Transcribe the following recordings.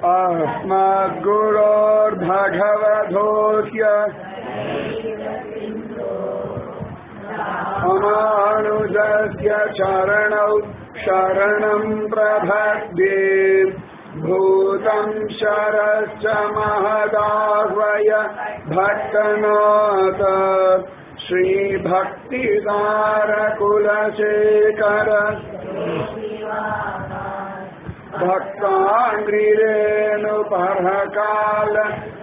अस्मद्गुरोर्भगवधोऽस्य अमानुजस्य चरणौ शरणं प्रभद्ये भूतं शरश्च महदाह्वय भक्तनाथ श्रीभक्तिदारकुलशेखर भक्ताङ्ग्रिरेणुपरकाल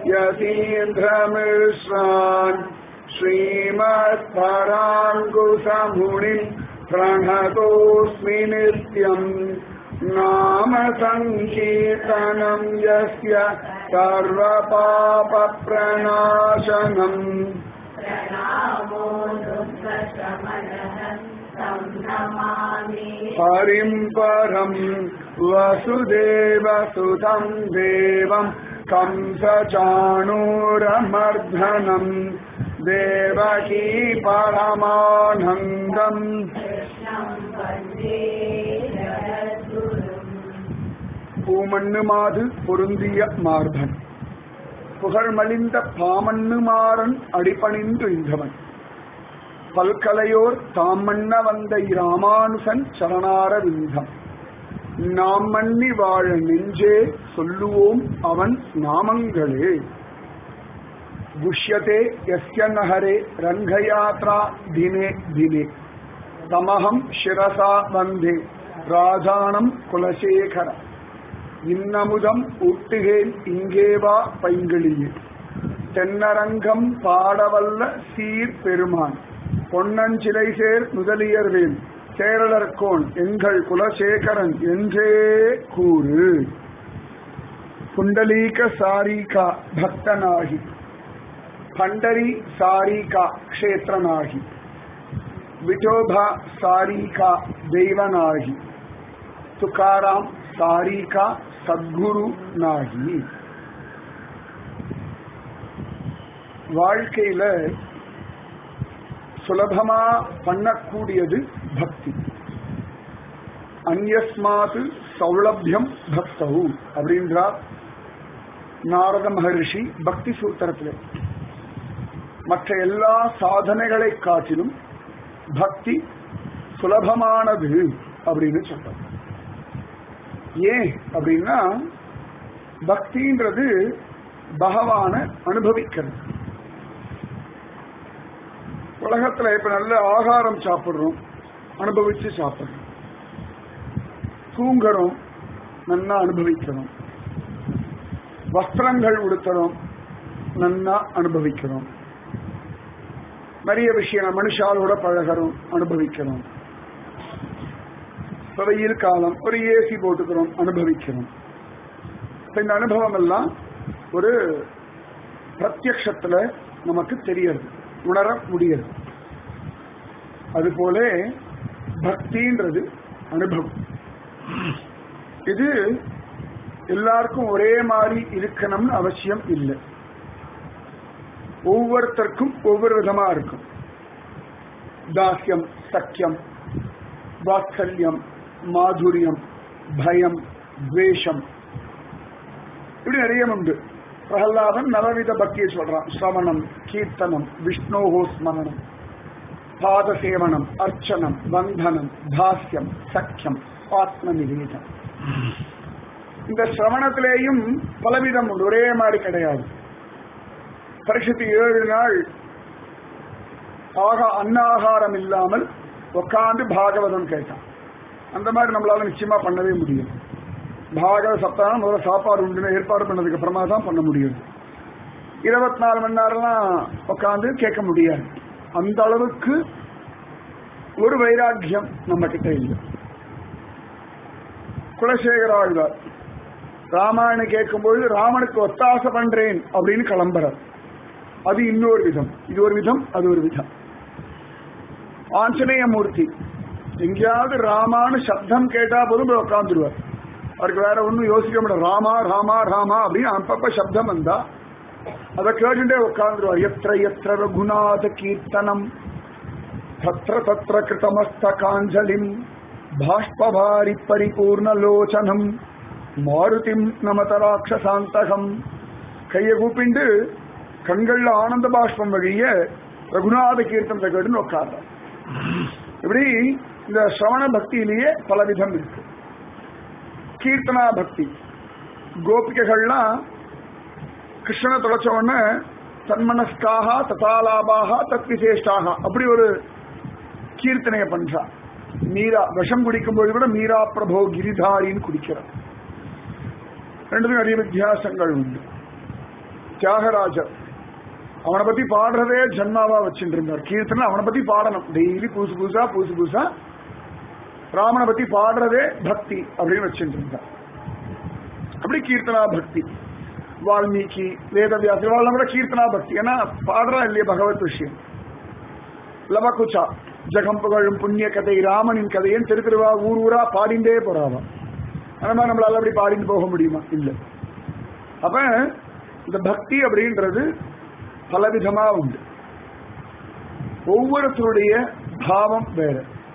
यतीन्द्रमिश्रान् श्रीमत्पराङ्कुशमुनिम् प्रणतोऽस्मि नित्यम् नाम सङ्कीर्तनम् यस्य सर्वपापप्रणाशनम् प्रणामो दुःखशमनः तं नमामि हरिम् परम् वसुदेवसुतं देवम् कंसचाणूरमर्धनम् देवकी परमानन्दम् कृष्णं वन्दे जगद्गुरुम् பூமண்ணுமாது பொருந்திய மார்பன் புகழ்மலிந்த பாமண்ணுமாறன் அடிபணிந்து இந்தவன் பல்கலையோர் தாம் மன்ன வந்த இராமானுசன் சரணார விந்தம் நாம் மன்னி வாழ நெஞ்சே சொல்லுவோம் அவன் நாமங்களே குஷ்யதே யஸ்ய நகரே ரங்கயாத்ரா தினே தினே தமகம் சிரசா வந்தே ராஜானம் குலசேகர இன்னமுதம் ஊட்டுகேன் இங்கேவா பைங்கிளியே தென்னரங்கம் பாடவல்ல சீர் பெருமான் பொன்னஞ்சிலை சேர் முதலியர்வேல் சேரலர்கோன் எங்கள் குலசேகரன் என்றே கூறு புண்டலீக சாரிகா பக்தனாகி பண்டரி சாரிகா க்ஷேத்திரனாகி விட்டோபா சாரிகா தெய்வனாகி துகாராம் சாரிகா சத்குரு நாகி வாழ்க்கையில சுலபமா பண்ணக்கூடியது பக்தி அந்யஸ்மாத்து சௌலபியம் பக்தவு அப்படின்றார் நாரத மகரிஷி பக்தி சூத்திரத்தில் மற்ற எல்லா சாதனைகளை காட்டிலும் பக்தி சுலபமானது அப்படின்னு சொல்றார் ஏன் அப்படின்னா பக்தின்றது பகவான அனுபவிக்கிறது உலகத்துல இப்ப நல்ல ஆகாரம் சாப்பிடுறோம் அனுபவிச்சு சாப்பிடுறோம் தூங்குறோம் நன்னா அனுபவிக்கிறோம் வஸ்திரங்கள் உடுத்துறோம் நன்னா அனுபவிக்கிறோம் நிறைய விஷயம் மனுஷாலோட பழகிறோம் அனுபவிக்கிறோம் இப்ப வெயில் காலம் ஒரு ஏசி போட்டுக்கிறோம் அனுபவிக்கிறோம் இப்ப இந்த அனுபவம் எல்லாம் ஒரு பிரத்யக்ஷத்துல நமக்கு தெரியுது உணர முடியுது அதுபோல பக்தின்றது அனுபவம் இது எல்லாருக்கும் ஒரே மாதிரி இருக்கணும்னு அவசியம் இல்லை ஒவ்வொருத்தருக்கும் ஒவ்வொரு விதமா இருக்கும் தாஸ்யம் சக்கியம் வாத்சல்யம் மாதுரியம் பயம் துவேஷம் இப்படி நிறைய உண்டு பிரகலாதன் நவவித பக்தியை சொல்றான் சிரவணம் கீர்த்தனம் விஷ்ணோகோ ஸ்மரணம் பாத சேவனம் அர்ச்சனம் வந்தனம் தாஸ்யம் சக்கியம் ஆத்ம நிவேதம் இந்த சிரவணத்திலேயும் பலவிதம் உண்டு ஒரே மாதிரி கிடையாது பரிசுத்து ஏழு நாள் ஆகா அன்னாகாரம் இல்லாமல் உட்காந்து பாகவதம் கேட்டான் அந்த மாதிரி நம்மளால நிச்சயமா பண்ணவே முடியும் பாகவத சப்தானம் முதல்ல சாப்பாடு உண்டுன்னு ஏற்பாடு பண்ணதுக்கு அப்புறமா தான் பண்ண முடியும் இருபத்தி நாலு மணி நேரம்லாம் உட்காந்து கேட்க முடியாது அந்த அளவுக்கு ஒரு வைராக்கியம் நம்ம கிட்ட இல்லை குலசேகர ஆழ்வார் ராமாயணம் கேட்கும்பொழுது ராமனுக்கு ஒத்தாசை பண்றேன் அப்படின்னு கிளம்புறார் அது இன்னொரு விதம் இது ஒரு விதம் அது ஒரு விதம் ஆஞ்சநேய மூர்த்தி எங்கேயாவது ராமான்னு சப்தம் கேட்டா போதும் போய் உட்காந்துருவார் அவருக்கு வேற ஒன்றும் யோசிக்க முடியாது ராமா ராமா ராமா அப்படின்னு அப்பப்ப சப்தம் வந்தா அதை கேட்டுட்டே உட்காந்துருவார் எத்திர எத்திர ரகுநாத கீர்த்தனம் தத்திர தத்திர கிருதமஸ்த காஞ்சலிம் பாஷ்பபாரி பரிபூர்ணலோச்சனம் மாருதிம் நமதராட்சசாந்தகம் கையை கூப்பிண்டு கண்கள்ல ஆனந்த பாஷ்பம் வழிய ரகுநாத கீர்த்தனத்தை கேட்டுன்னு உட்கார்றார் இப்படி இந்த சிரவண பக்தியிலேயே பல விதம் இருக்கு கீர்த்தனா பக்தி கோபிகைகள்லாம் கிருஷ்ணனை தொலைச்ச உடனே தன்மனஸ்காக ததாலாபாக தத் விசேஷ்டாக அப்படி ஒரு கீர்த்தனையை பண்றா மீரா விஷம் குடிக்கும்போது கூட மீரா பிரபோ கிரிதாரின்னு குடிக்கிறார் ரெண்டுக்கும் நிறைய வித்தியாசங்கள் உண்டு தியாகராஜர் அவனை பத்தி பாடுறதே ஜன்மாவா வச்சுட்டு இருந்தார் கீர்த்தனை அவனை பத்தி பாடணும் டெய்லி புதுசு புதுசா புதுசு புதுசா ராமனை பத்தி பாடுறதே பக்தி அப்படின்னு வச்சுட்டு இருந்தார் அப்படி கீர்த்தனா பக்தி வால்மீகி வேதவியாசர் இவாளெல்லாம் கூட கீர்த்தனா பக்தி ஏன்னா பாடுறா இல்லையா பகவத் விஷயம் லவகுச்சா ஜெகம் புகழும் புண்ணிய கதை ராமனின் கதையும் திரு திருவா ஊர் ஊரா பாடிண்டே போறாவா அந்த மாதிரி நம்மளால அப்படி பாடிட்டு போக முடியுமா இல்ல அப்ப இந்த பக்தி அப்படின்றது பலவிதமா உண்டு ஒவ்வொருத்தருடைய பாவம் வேற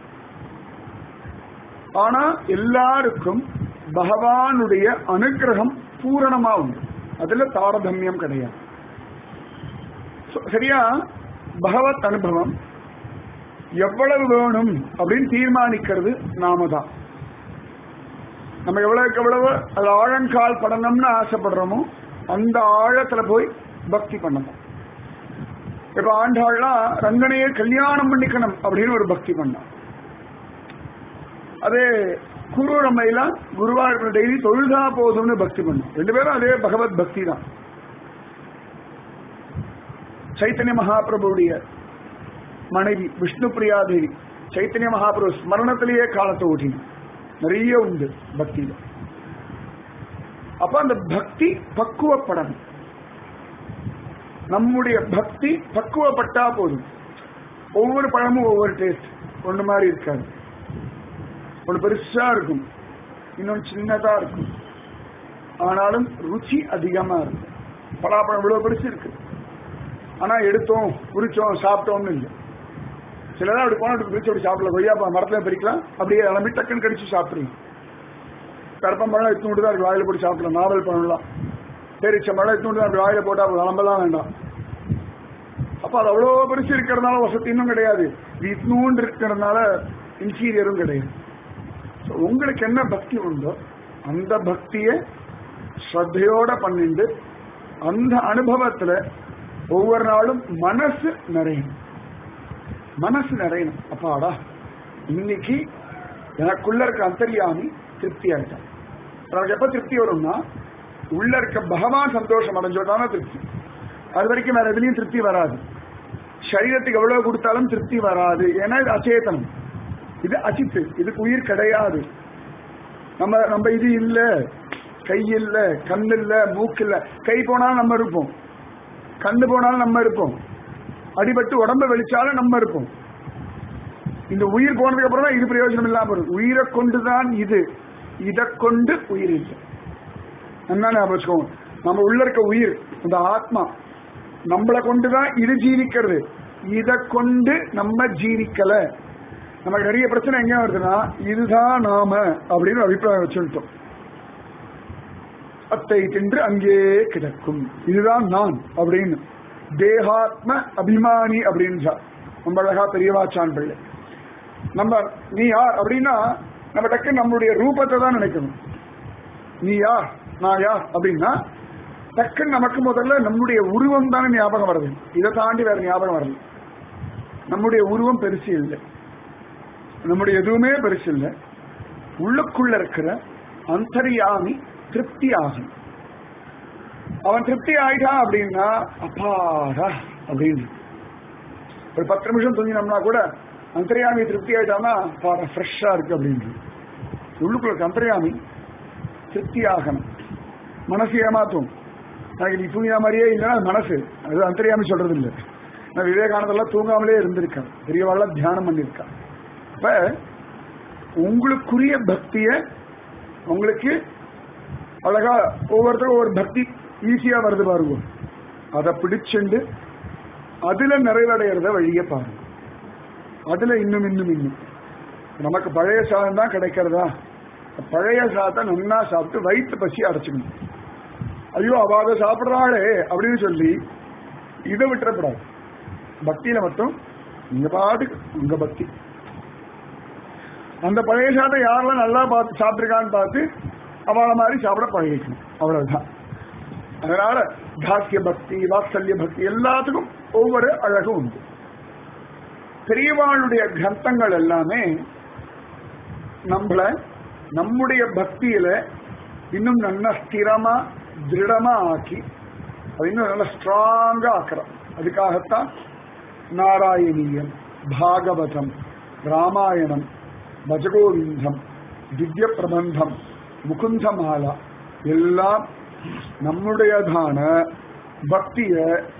ஆனா எல்லாருக்கும் பகவானுடைய அனுகிரகம் பூரணமா உண்டு அதுல தாரதமியம் கிடையாது So, சரியா பகவத் அனுபவம் எவ்வளவு வேணும் அப்படின்னு தீர்மானிக்கிறது நாம தான் நம்ம எவ்வளவுக்கு எவ்வளவு அது ஆழங்கால் படணும்னு ஆசைப்படுறோமோ அந்த ஆழத்துல போய் பக்தி பண்ணணும் இப்ப ஆண்டாள்லாம் ரங்கனையே கல்யாணம் பண்ணிக்கணும் அப்படின்னு ஒரு பக்தி பண்ணான் அதே குரு நம்மையெல்லாம் குருவாயூர் டெய்லி தொழுதா போதும்னு பக்தி பண்ணோம் ரெண்டு பேரும் அதே பகவத் பக்தி தான் சைத்தன்ய மகாபிரபுடைய மனைவி விஷ்ணு பிரியாதேவி சைத்தன்ய மகாபிரபு ஸ்மரணத்திலேயே காலத்தை ஓட்டின நிறைய உண்டு பக்தியில அப்ப அந்த பக்தி பக்குவப்படணும் நம்முடைய பக்தி பக்குவப்பட்டா போதும் ஒவ்வொரு பழமும் ஒவ்வொரு டேஸ்ட் ஒன்று மாதிரி இருக்காது ஒன்று பெருசா இருக்கும் இன்னொன்று சின்னதா இருக்கும் ஆனாலும் ருச்சி அதிகமா இருக்கும் பலாப்பழம் இவ்வளவு பெருசு இருக்கு ஆனா எடுத்தோம் உரிச்சோம் சாப்பிட்டோம்னு இல்லை சிலதான் அப்படி போனா அப்படி பிரிச்சு அப்படி சாப்பிடல கொய்யாப்பா மரத்துல பறிக்கலாம் அப்படியே கிளம்பி டக்குன்னு கடிச்சு சாப்பிடுறீங்க கருப்பம்பழம் எடுத்து தான் இருக்கு வாயில போட்டு சாப்பிடலாம் நாவல் பழம்லாம் பேரிச்ச மழை எடுத்து தான் அப்படி வாயில போட்டா கிளம்பலாம் வேண்டாம் அப்ப அது அவ்வளவு பெருசு இருக்கிறதுனால வசதி இன்னும் கிடையாது இது இட்னூண்டு இருக்கிறதுனால இன்சீரியரும் கிடையாது So, உங்களுக்கு என்ன பக்தி உண்டோ அந்த பக்தியை ஸ்ரத்தையோட பண்ணிண்டு அந்த அனுபவத்துல ஒவ்வொரு நாளும் மனசு நிறையும் மனசு நிறையணும் அப்பாடா இன்னைக்கு எனக்குள்ள இருக்க அந்தரியாமி திருப்தி ஆயிட்டான் எனக்கு எப்ப திருப்தி வரும்னா உள்ள இருக்க பகவான் சந்தோஷம் அடைஞ்சோட்டான திருப்தி அது வரைக்கும் வேற எதுலயும் திருப்தி வராது சரீரத்துக்கு எவ்வளவு கொடுத்தாலும் திருப்தி வராது ஏன்னா இது அச்சேதனம் இது அசித்து இதுக்கு உயிர் கிடையாது நம்ம நம்ம இது இல்ல கை இல்ல கண் இல்ல மூக்கு இல்ல கை போனாலும் நம்ம இருப்போம் கண்ணு போனாலும் நம்ம இருப்போம் அடிபட்டு உடம்ப வெளிச்சாலும் நம்ம இருப்போம் இந்த உயிர் போனதுக்கு அப்புறம் தான் இது பிரயோஜனம் இல்லாம இருக்கும் உயிரை கொண்டுதான் இது இதை கொண்டு உயிர் இல்லை என்ன ஞாபகம் வச்சுக்கோங்க நம்ம உள்ள இருக்க உயிர் இந்த ஆத்மா நம்மளை கொண்டுதான் இது ஜீவிக்கிறது இதை கொண்டு நம்ம ஜீவிக்கல நமக்கு நிறைய பிரச்சனை எங்க வருதுன்னா இதுதான் நாம அப்படின்னு ஒரு அபிப்பிராயம் வச்சுட்டோம் அத்தை தின்று அங்கே கிடக்கும் இதுதான் நான் அப்படின்னு தேகாத்ம அபிமானி அப்படின்னு நம்ம அழகா பெரியவாச்சான் பிள்ளை நம்ம நீ யார் அப்படின்னா நம்ம டக்கு நம்மளுடைய ரூபத்தை தான் நினைக்கணும் நீ யார் நான் யார் அப்படின்னா டக்குன்னு நமக்கு முதல்ல நம்முடைய உருவம் தானே ஞாபகம் வருது இதை தாண்டி வேற ஞாபகம் வரல நம்முடைய உருவம் பெருசு இல்லை நம்முடைய எதுவுமே பெருசு இல்லை உள்ளுக்குள்ள இருக்கிற அந்தரியாமி திருப்தி ஆகும் அவன் திருப்தி ஆயிட்டான் அப்படின்னா அப்பாடா அப்படின்னு ஒரு பத்து நிமிஷம் தூங்கினோம்னா கூட அந்தரியாமி திருப்தி ஆயிட்டான்னா பாட ஃப்ரெஷ்ஷா இருக்கு அப்படின்னு உள்ளுக்குள்ள இருக்க அந்தரியாமி திருப்தி ஆகணும் மனசு ஏமாத்தும் எனக்கு நீ தூங்கின மாதிரியே இல்லைன்னா அது மனசு அது அந்தரியாமி சொல்றது இல்லை நான் விவேகானந்தெல்லாம் தூங்காமலே இருந்திருக்கேன் பெரியவாள்லாம் தியானம் பண்ணியிருக்கான் அப்ப உங்களுக்குரிய பக்திய உங்களுக்கு அழகா ஒவ்வொருத்தரும் ஒரு பக்தி ஈஸியா வருது பாருங்க அதை பிடிச்சுண்டு அதுல நிறைவடைகிறத வழிய பாருங்க அதுல இன்னும் இன்னும் இன்னும் நமக்கு பழைய சாதம் தான் கிடைக்கிறதா பழைய சாதத்தை நன்னா சாப்பிட்டு வயிற்று பசி அடைச்சுக்கணும் ஐயோ அவ அதை சாப்பிடுறாளே அப்படின்னு சொல்லி இதை விட்டுறக்கூடாது பக்தியில மட்டும் நீங்க பாட்டுக்கு உங்க பக்தி அந்த பழைய சாதத்தை யாரெல்லாம் நல்லா பார்த்து சாப்பிட்டுருக்கான்னு பார்த்து அவளை மாதிரி சாப்பிட பழகிக்கணும் அவ்வளவுதான் அதனால தாசிய பக்தி வாத்சல்ய பக்தி எல்லாத்துக்கும் ஒவ்வொரு அழகு உண்டு பெரியவாளுடைய கிரந்தங்கள் எல்லாமே நம்மள நம்முடைய பக்தியில இன்னும் நல்ல ஸ்திரமா திருடமா ஆக்கி அது இன்னும் நல்ல ஸ்ட்ராங்கா ஆக்குறோம் அதுக்காகத்தான் நாராயணீயம் பாகவதம் ராமாயணம் பஜகோவிந்தம் திவ்ய பிரபந்தம் முகுந்தமாலா எல்லாம் நம்முடையதான பக்திய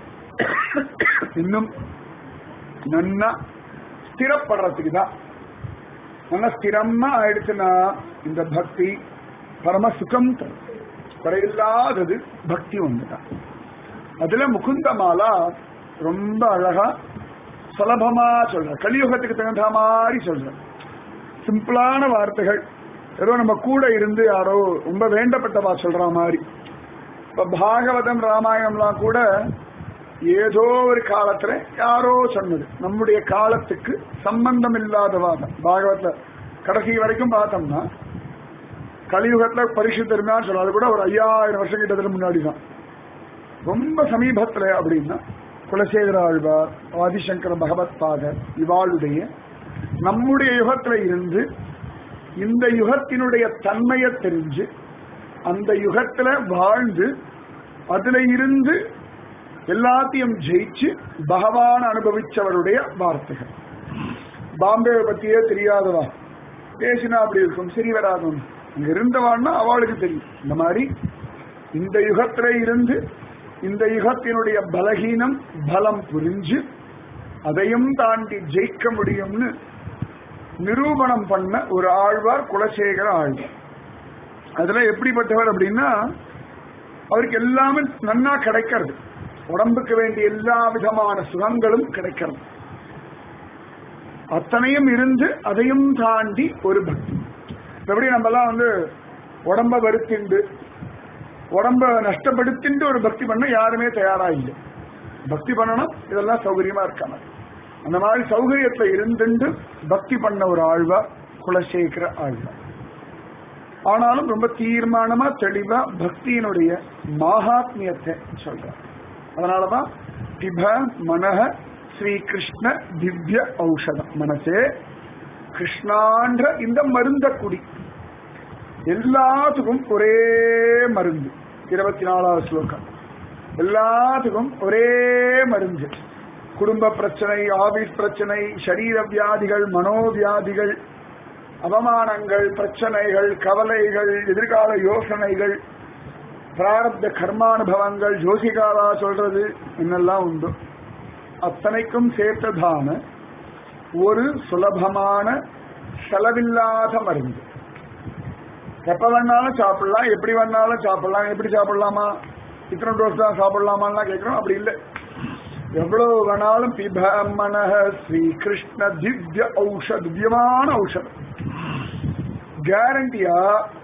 இன்னும் நன்னா ஸ்திரப்படுறதுக்கு தான் நல்லா ஸ்திரமா ஆயிடுச்சுன்னா இந்த பக்தி பரம சுகம் தரும் குறையில்லாதது பக்தி ஒண்ணுதான் அதுல முகுந்தமாலா ரொம்ப அழகா சுலபமா சொல்ற கலியுகத்துக்கு தகுந்த மாதிரி சொல்ற சிம்பிளான வார்த்தைகள் ஏதோ நம்ம கூட இருந்து யாரோ ரொம்ப வேண்டப்பட்டவா சொல்ற மாதிரி இப்ப பாகவதம் ராமாயணம்லாம் கூட ஏதோ ஒரு காலத்துல யாரோ சொன்னது நம்முடைய காலத்துக்கு சம்பந்தம் இல்லாத வாதம் பாகவத்துல கடைசி வரைக்கும் பார்த்தோம்னா கலியுகத்துல பரிசு தருமையான்னு சொல்ல அது கூட ஒரு ஐயாயிரம் வருஷம் கிட்டத்தட்ட முன்னாடி தான் ரொம்ப சமீபத்துல அப்படின்னா குலசேகர ஆழ்வார் ஆதிசங்கர பகவத் பாதர் இவாளுடைய நம்முடைய யுகத்துல இருந்து இந்த யுகத்தினுடைய தன்மையை தெரிஞ்சு அந்த யுகத்துல வாழ்ந்து அதுல இருந்து எல்லாத்தையும் ஜெயிச்சு பகவான் அனுபவிச்சவருடைய வார்த்தைகள் பாம்பேவை பத்தியே தெரியாதவா பேசினா அப்படி இருக்கும் சரி வராதும் அங்க இருந்தவான்னா அவளுக்கு தெரியும் இந்த மாதிரி இந்த யுகத்துல இருந்து இந்த யுகத்தினுடைய பலகீனம் பலம் புரிஞ்சு அதையும் தாண்டி ஜெயிக்க முடியும்னு நிரூபணம் பண்ண ஒரு ஆழ்வார் குலசேகர ஆழ்வார் அதுல எப்படிப்பட்டவர் அப்படின்னா அவருக்கு எல்லாமே நன்னா கிடைக்கிறது உடம்புக்கு வேண்டிய எல்லா விதமான சுகங்களும் கிடைக்கிறது அத்தனையும் இருந்து அதையும் தாண்டி ஒரு பக்தி எப்படி நம்ம எல்லாம் வந்து உடம்ப வருத்திண்டு உடம்ப நஷ்டப்படுத்திண்டு ஒரு பக்தி பண்ண யாருமே தயாரா இல்லை பக்தி பண்ணணும் இதெல்லாம் சௌகரியமா இருக்காம அந்த மாதிரி சௌகரியத்துல இருந்துட்டு பக்தி பண்ண ஒரு ஆழ்வார் குலசேகர ஆழ்வார் ஆனாலும் ரொம்ப தீர்மானமா தெளிவா பக்தியினுடைய மகாத்மியத்தை சொல்றார் அதனாலதான் பிப மனக ஸ்ரீ கிருஷ்ண திவ்ய ஔஷதம் மனசே கிருஷ்ணான்ற இந்த மருந்த குடி எல்லாத்துக்கும் ஒரே மருந்து இருபத்தி நாலாவது ஸ்லோகம் எல்லாத்துக்கும் ஒரே மருந்து குடும்ப பிரச்சனை ஆபீஸ் பிரச்சனை சரீர வியாதிகள் மனோவியாதிகள் அவமானங்கள் பிரச்சனைகள் கவலைகள் எதிர்கால யோசனைகள் பிராரப்த கர்மானுபவங்கள் ஜோசிகாரா சொல்றது என்னெல்லாம் உண்டு அத்தனைக்கும் சேர்த்ததான ஒரு சுலபமான செலவில்லாத மருந்து எப்ப வேணாலும் சாப்பிடலாம் எப்படி வேணாலும் சாப்பிடலாம் எப்படி சாப்பிடலாமா இத்தனை டோஸ் தான் சாப்பிடலாமான்லாம் கேட்கிறோம் அப்படி இல்லை எவ்வளவு வேணாலும் பிப மனஹ ஸ்ரீ கிருஷ்ண திவ்ய ஔஷத் திவ்யமான ஔஷதம் கேரண்டியா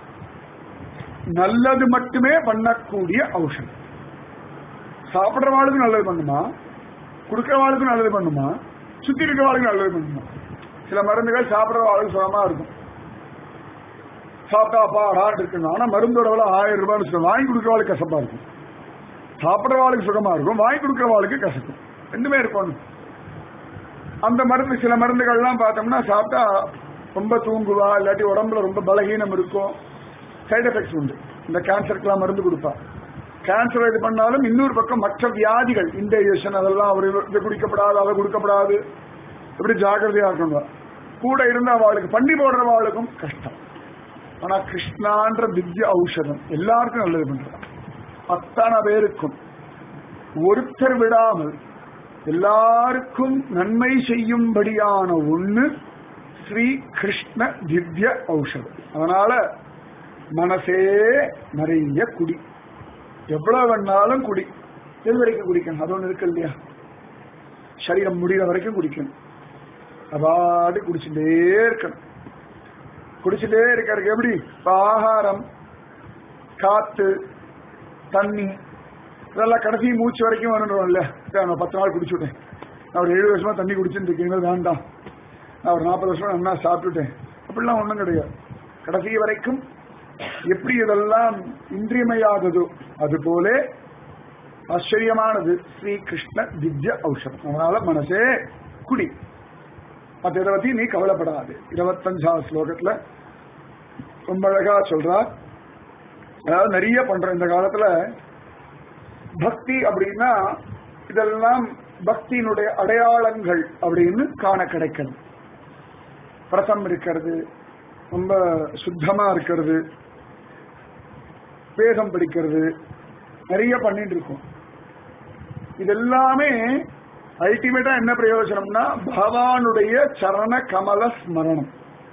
நல்லது மட்டுமே பண்ணக்கூடிய ஔஷதம் சாப்பிடுறவாளுக்கு நல்லது பண்ணுமா கொடுக்கறவாளுக்கு நல்லது பண்ணுமா சுத்தி இருக்கிறவாளுக்கு நல்லது பண்ணுமா சில மருந்துகள் சாப்பிடுறவாளுக்கு சுகமா இருக்கும் சாப்பிட்டா அப்பா ஹார்ட் இருக்குங்க ஆனா மருந்தோட விலை ஆயிரம் ரூபாய்னு சொல்லுவாங்க வாங்கி கொடுக்கறவாளுக்கு கசப்பா இருக்கும் சாப்பிடுறவாளுக்கு சுகமா இருக்கும் வாங்கி கொடுக்கறவாளுக்கு கசக்கும் ரெண்டுமே இருக்கும் அந்த மருந்து சில மருந்துகள்லாம் பார்த்தோம்னா சாப்பிட்டா ரொம்ப தூங்குவா இல்லாட்டி உடம்புல ரொம்ப பலகீனம் இருக்கும் சைடு எஃபெக்ட்ஸ் உண்டு இந்த கேன்சருக்குலாம் மருந்து கொடுப்பா கேன்சர் இது பண்ணாலும் இன்னொரு பக்கம் மற்ற வியாதிகள் இன்டைஜஷன் அதெல்லாம் அவர் இது குடிக்கப்படாது அதை கொடுக்கப்படாது இப்படி ஜாகிரதையா இருக்கணும் கூட இருந்து அவளுக்கு பண்ணி போடுறவாளுக்கும் கஷ்டம் ஆனா கிருஷ்ணான்ற திவ்ய ஔஷதம் எல்லாருக்கும் நல்லது பண்றான் அத்தனை பேருக்கும் ஒருத்தர் விடாமல் எல்லாருக்கும் நன்மை செய்யும்படியான ஒண்ணு ஸ்ரீ கிருஷ்ண திவ்ய ஔஷதம் அதனால மனசே நிறைய குடி எவ்வளவு வேணாலும் குடி எது வரைக்கும் குடிக்கணும் அது ஒண்ணு இருக்கு இல்லையா சரீரம் முடிகிற வரைக்கும் குடிக்கணும் அவாடு குடிச்சுட்டே இருக்கணும் குடிச்சிட்டே இருக்கிறதுக்கு எப்படி இப்ப ஆகாரம் காத்து தண்ணி இதெல்லாம் கடைசி மூச்சு வரைக்கும் வரணும்ல நான் பத்து நாள் குடிச்சு விட்டேன் நான் ஒரு ஏழு வருஷமா தண்ணி குடிச்சுட்டு இருக்கேன் வேண்டாம் நான் ஒரு நாற்பது வருஷமா நல்லா சாப்பிட்டுட்டேன் அப்படிலாம் ஒண்ணும் கிடையாது கடைசி வரைக்கும் எப்படி இதெல்லாம் இன்றியமையாததோ அது போல ஆச்சரியமானது ஸ்ரீ கிருஷ்ண திவ்ய ஔஷதம் அதனால மனசே குடி மற்ற இதை பத்தி நீ கவலைப்படாது இருபத்தஞ்சாவது ஸ்லோகத்துல ரொம்ப அழகா சொல்றார் அதாவது நிறைய பண்றோம் இந்த காலத்துல பக்தி அப்படின்னா இதெல்லாம் பக்தியினுடைய அடையாளங்கள் அப்படின்னு காண கிடைக்கிறது பிரசம் இருக்கிறது ரொம்ப சுத்தமா இருக்கிறது வேதம் படிக்கிறது நிறைய பண்ணிட்டு இருக்கோம் இதெல்லாமே அல்டிமேட்டா என்ன பிரயோஜனம்னா பகவானுடைய சரண கமல ஸ்மரணம்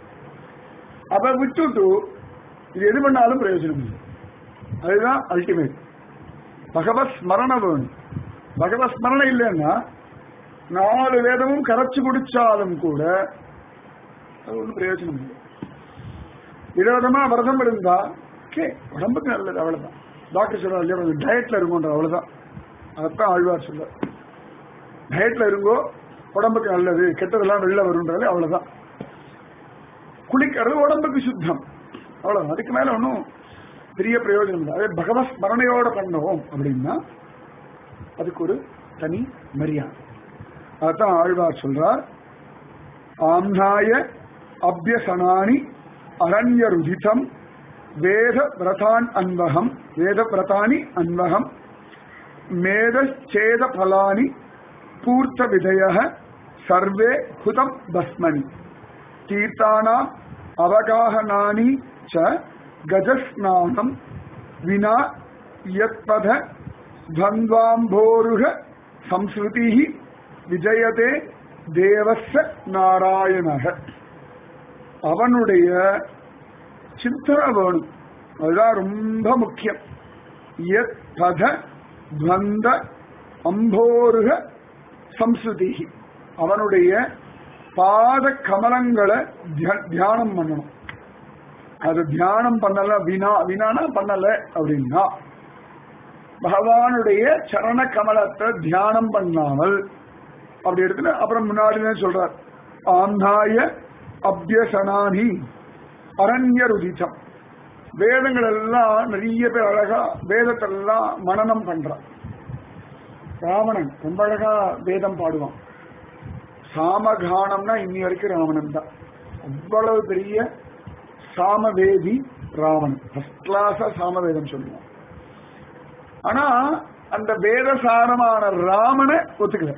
அதை விட்டுட்டு இது எது பண்ணாலும் பிரயோஜனம் இல்லை அதுதான் அல்டிமேட் பகவத் ஸ்மரண வேணும் பகவத் ஸ்மரண இல்லைன்னா நாலு வேதமும் கரைச்சு குடிச்சாலும் கூட அது ஒன்றும் பிரயோஜனம் இல்லை விரோதமா விரதம் இருந்தா ஓகே உடம்புக்கு நல்லது அவ்வளவுதான் டாக்டர் சொல்றாரு இல்லையா கொஞ்சம் டயட்ல இருங்கன்ற அவ்வளவுதான் அதைத்தான் ஆழ்வார் சொல்றார் டயட்ல இருங்கோ உடம்புக்கு நல்லது கெட்டதெல்லாம் வெளில வரும்ன்றது அவ்வளவுதான் குளிக்கிறது உடம்புக்கு சுத்தம் அவ்வளவுதான் அதுக்கு மேல ஒன்றும் பெரிய பிரயோஜனம் இல்லை அதே பகவத் ஸ்மரணையோட பண்ணோம் அப்படின்னா அதுக்கு ஒரு தனி மரியாதை அதான் ஆழ்வார் சொல்றார் ஆம்னாய அபியசனானி அரண்ய ருதிதம் வேத விரதான் அன்வகம் வேத விரதானி அன்வகம் மேதச்சேத பலானி பூர்த்த விதய சர்வே ஹுதம் பஸ்மனி தீர்த்தானாம் அவகாகனானி ச கஜஸ்நானம் வினா யத்பத துவந்த்வாம்போருக சம்ஸ்ருதி விஜயதே தேவஸ்ய நாராயணக அவனுடைய சிந்தனை வேணும் அதுதான் ரொம்ப முக்கியம் யத் பத துவந்த அம்போருக சம்ஸ்ருதி அவனுடைய பாத கமலங்களை தியா- தியானம் பண்ணணும் அது தியானம் பண்ணல வினா வினானா பண்ணல அப்படின்னா பகவானுடைய சரண கமலத்தை தியானம் பண்ணாமல் அப்படி எடுத்துட்டு அப்புறம் முன்னாடி சொல்றார் ஆந்தாய அபியசனானி அரண்ய ருதிச்சம் வேதங்கள் எல்லாம் நிறைய பேர் அழகா வேதத்தெல்லாம் மனனம் பண்றான் ராவணன் ரொம்ப அழகா வேதம் பாடுவான் சாமகானம்னா இன்னி வரைக்கும் ராவணன் தான் அவ்வளவு பெரிய சாமவேதி ராவணன் ஃபர்ஸ்ட் கிளாஸா சாமவேதம் சொல்லுவான் ஆனா அந்த வேதசாரமான ராமனை ஒத்துக்கல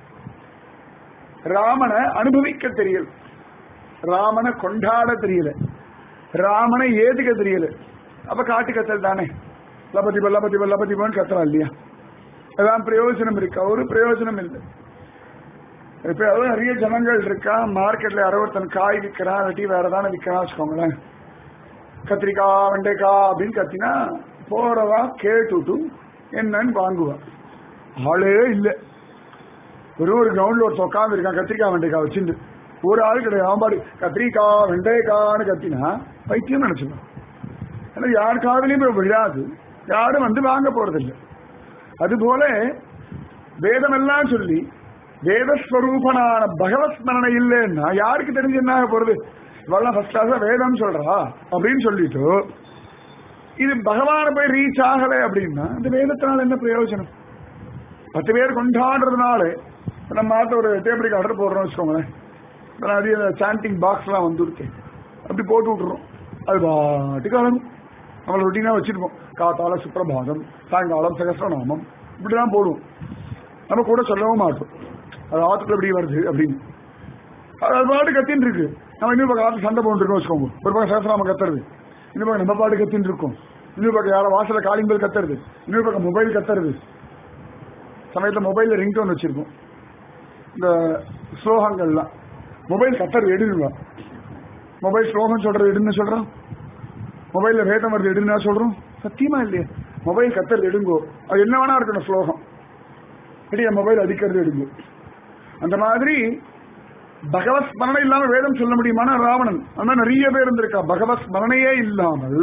ராமனை அனுபவிக்க தெரியல ராமனை கொண்டாட தெரியல ராமனை ஏதுக்க தெரியல அப்ப காட்டு கத்தல் தானே லபதிப லபதிப லபதிபன்னு கத்துறா இல்லையா அதான் பிரயோஜனம் இருக்கா ஒரு பிரயோஜனம் இல்லை இப்ப அதாவது நிறைய ஜனங்கள் இருக்கா மார்க்கெட்ல யாரோ ஒருத்தன் காய் விற்கிறான் இல்லாட்டி வேற ஏதாவது விற்கிறான் வச்சுக்கோங்களேன் கத்திரிக்காய் வெண்டைக்காய் அப்படின்னு கத்தினா போறவா கேட்டுட்டு என்னன்னு வாங்குவா ஆளே இல்லை வெறும் ஒரு கிரவுண்ட்ல ஒரு உட்காந்து இருக்கான் கத்திரிக்காய் வெண்டைக்காய் வச்சுட்டு ஒரு ஆள் கிடையாது அவன்பாடு கத்திரிக்காய் வெண்டைக்கான்னு கத்தினா பைத்தியம் நினைச்சுக்கலாம் ஏன்னா யார் காதலையும் போய் விழாது யாரும் வந்து வாங்க போறதில்லை அதுபோல வேதம் எல்லாம் சொல்லி வேதஸ்வரூபனான பகவத் ஸ்மரணை இல்லைன்னா யாருக்கு தெரிஞ்சு என்ன ஆக போறது இவெல்லாம் ஃபர்ஸ்ட் கிளாஸ் வேதம் சொல்றா அப்படின்னு சொல்லிட்டு இது பகவானை போய் ரீச் ஆகல அப்படின்னா இந்த வேதத்தினால என்ன பிரயோஜனம் பத்து பேர் கொண்டாடுறதுனால இப்ப நம்ம மாத்த ஒரு டேபிள் ஆர்டர் போடுறோம் வச்சுக்கோங்களேன் இப்ப நான் அதிக சாண்டிங் பாக்ஸ்லாம் வந்துருக்கு அப்படி போட்டு விட்டுறோம் அது பாட்டுக்கு அழகும் நம்ம ரொட்டீனா வச்சிருப்போம் காத்தால சுப்பிரபாதம் சாயங்காலம் சகசிரநாமம் இப்படிதான் போடுவோம் நம்ம கூட சொல்லவும் மாட்டோம் அது ஆத்துக்குள்ள இப்படி வருது அப்படின்னு அது அது பாட்டு கத்தின்னு இருக்கு நம்ம இன்னும் பக்கம் ஆத்து சண்டை போட்டுருக்கோம் வச்சுக்கோங்க ஒரு பக்கம் சகசிரநாமம் கத்துறது இன்னும் பக்கம் நம்ம பாட்டு கத்தின்னு இருக்கோம் இன்னொரு பக்கம் யாரோ வாசல காலிங் பெல் கத்துறது இன்னொரு பக்கம் மொபைல் கத்துறது சமயத்துல மொபைல்ல ரிங்டோன் வச்சிருக்கோம் இந்த ஸ்லோகங்கள்லாம் மொபைல் கத்துறது எடுங்க மொபைல் ஸ்லோகம் சொல்றது எடுன்னு சொல்றோம் மொபைல்ல வேதம் வருது எடுன்னா சொல்றோம் சத்தியமா இல்லையா மொபைல் கத்துறது எடுங்கோ அது என்ன வேணா இருக்கணும் ஸ்லோகம் இடையே மொபைல் அடிக்கிறது எடுங்கோ அந்த மாதிரி பகவத் ஸ்மரணை இல்லாம வேதம் சொல்ல முடியுமானா ராவணன் ஆனா நிறைய பேர் இருந்திருக்கா பகவத் ஸ்மரணையே இல்லாமல்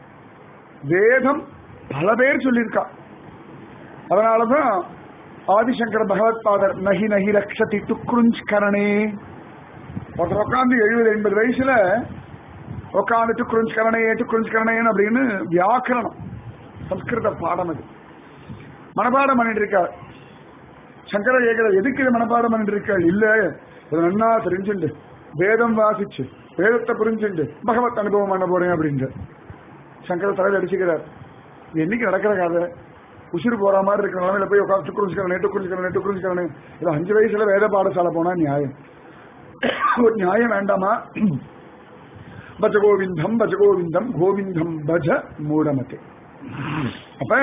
வேதம் பல பேர் சொல்லியிருக்கா அதனாலதான் ஆதிசங்கர பகவத் பாதர் நகி நகி ரக்ஷதி துக்குருஞ்ச் கரணே ஒருத்தர் உட்காந்து எழுபது எண்பது வயசுல உட்காந்து டுக்குருஞ்ச் கரணே டுக்குருஞ்ச் கரணேன்னு அப்படின்னு வியாக்கரணம் சம்ஸ்கிருத பாடம் அது மனப்பாடம் பண்ணிட்டு இருக்கார் சங்கர கேட்கிற எதுக்கு இது மனப்பாடம் பண்ணிட்டு இருக்காள் இல்ல இது நன்னா தெரிஞ்சுண்டு வேதம் வாசிச்சு வேதத்தை புரிஞ்சுண்டு பகவத் அனுபவம் பண்ண போறேன் அப்படின்ட்டு சங்கர தலையில் அடிச்சுக்கிறார் இது என்னைக்கு நடக்கிற கதை உசுறு போற மாதிரி இருக்கிற நிலைமையில போய் உட்காந்து டுக்குறிஞ்சுக்கிறேன் நேற்று குறிஞ்சுக்கிறேன் நேற்று குறிஞ்சுக்கிறேன் இது அஞ்சு வயசுல வேத பாடசாலை போனா நியாயம் ஒரு நியாயம் வேண்டாமா பஜ கோவிந்தம் பஜ கோவிந்தம் கோவிந்தம் பஜ மூடமதே அப்ப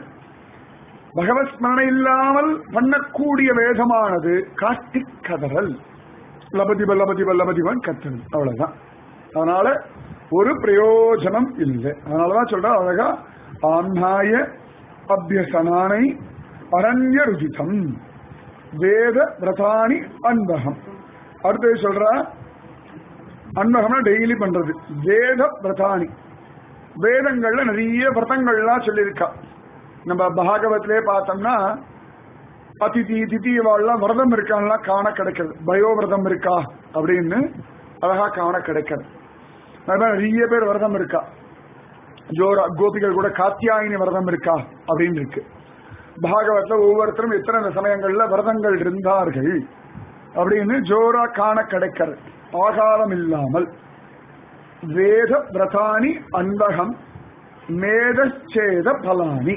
பகவத் ஸ்மரணை இல்லாமல் பண்ணக்கூடிய வேதமானது கார்த்திக் கதறல் லபதிப லபதிப லபதிபன் கத்தல் அவ்வளவுதான் அதனால ஒரு பிரயோஜனம் இல்லை அதனாலதான் சொல்ற அழகா ஆன்னாய அபியசனானை அரண்ய ருதிதம் வேத விரதானி அன்பகம் அடுத்தது சொல்ற அன்பகம்னா டெய்லி பண்றது வேத விரதானி வேதங்கள்ல நிறைய விரதங்கள்லாம் சொல்லியிருக்கா நம்ம பாகவத்திலே பார்த்தோம்னா அதிதி திதி வாழலாம் விரதம் இருக்கான்லாம் காண கிடைக்கிறது பயோவிரதம் இருக்கா அப்படின்னு அழகா காண கிடைக்கிறது அது மாதிரி நிறைய பேர் விரதம் இருக்கா ஜோரா கோபிகள் கூட காத்தியாயினி விரதம் இருக்கா அப்படின்னு இருக்கு பாகவத்துல ஒவ்வொருத்தரும் எத்தனை சமயங்கள்ல விரதங்கள் இருந்தார்கள் அப்படின்னு ஜோரா காண கிடைக்கிறது ஆகாரம் இல்லாமல் வேத விரதானி அன்பகம் மேதச்சேத பலானி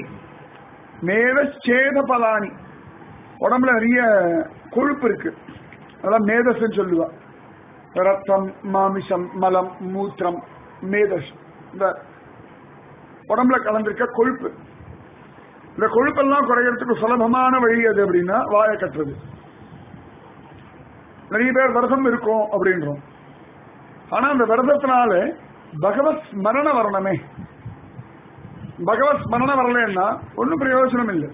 மேதச்சேத பலானி உடம்புல நிறைய கொழுப்பு இருக்கு அதெல்லாம் மேதஸ்ன்னு சொல்லுவா ரத்தம் மாமிசம் மலம் மூத்திரம் மேதஸ் இந்த உடம்புல கலந்திருக்க கொழுப்பு இந்த கொழுப்பெல்லாம் குறையறதுக்கு சுலபமான வழி அது அப்படின்னா வாயை கட்டுறது நிறைய பேர் விரதம் இருக்கும் அப்படின்றோம் ஆனா அந்த விரதத்தினால பகவத் ஸ்மரண வரணுமே பகவத் ஸ்மரண வரலன்னா ஒன்னும் பிரயோஜனம் இல்லை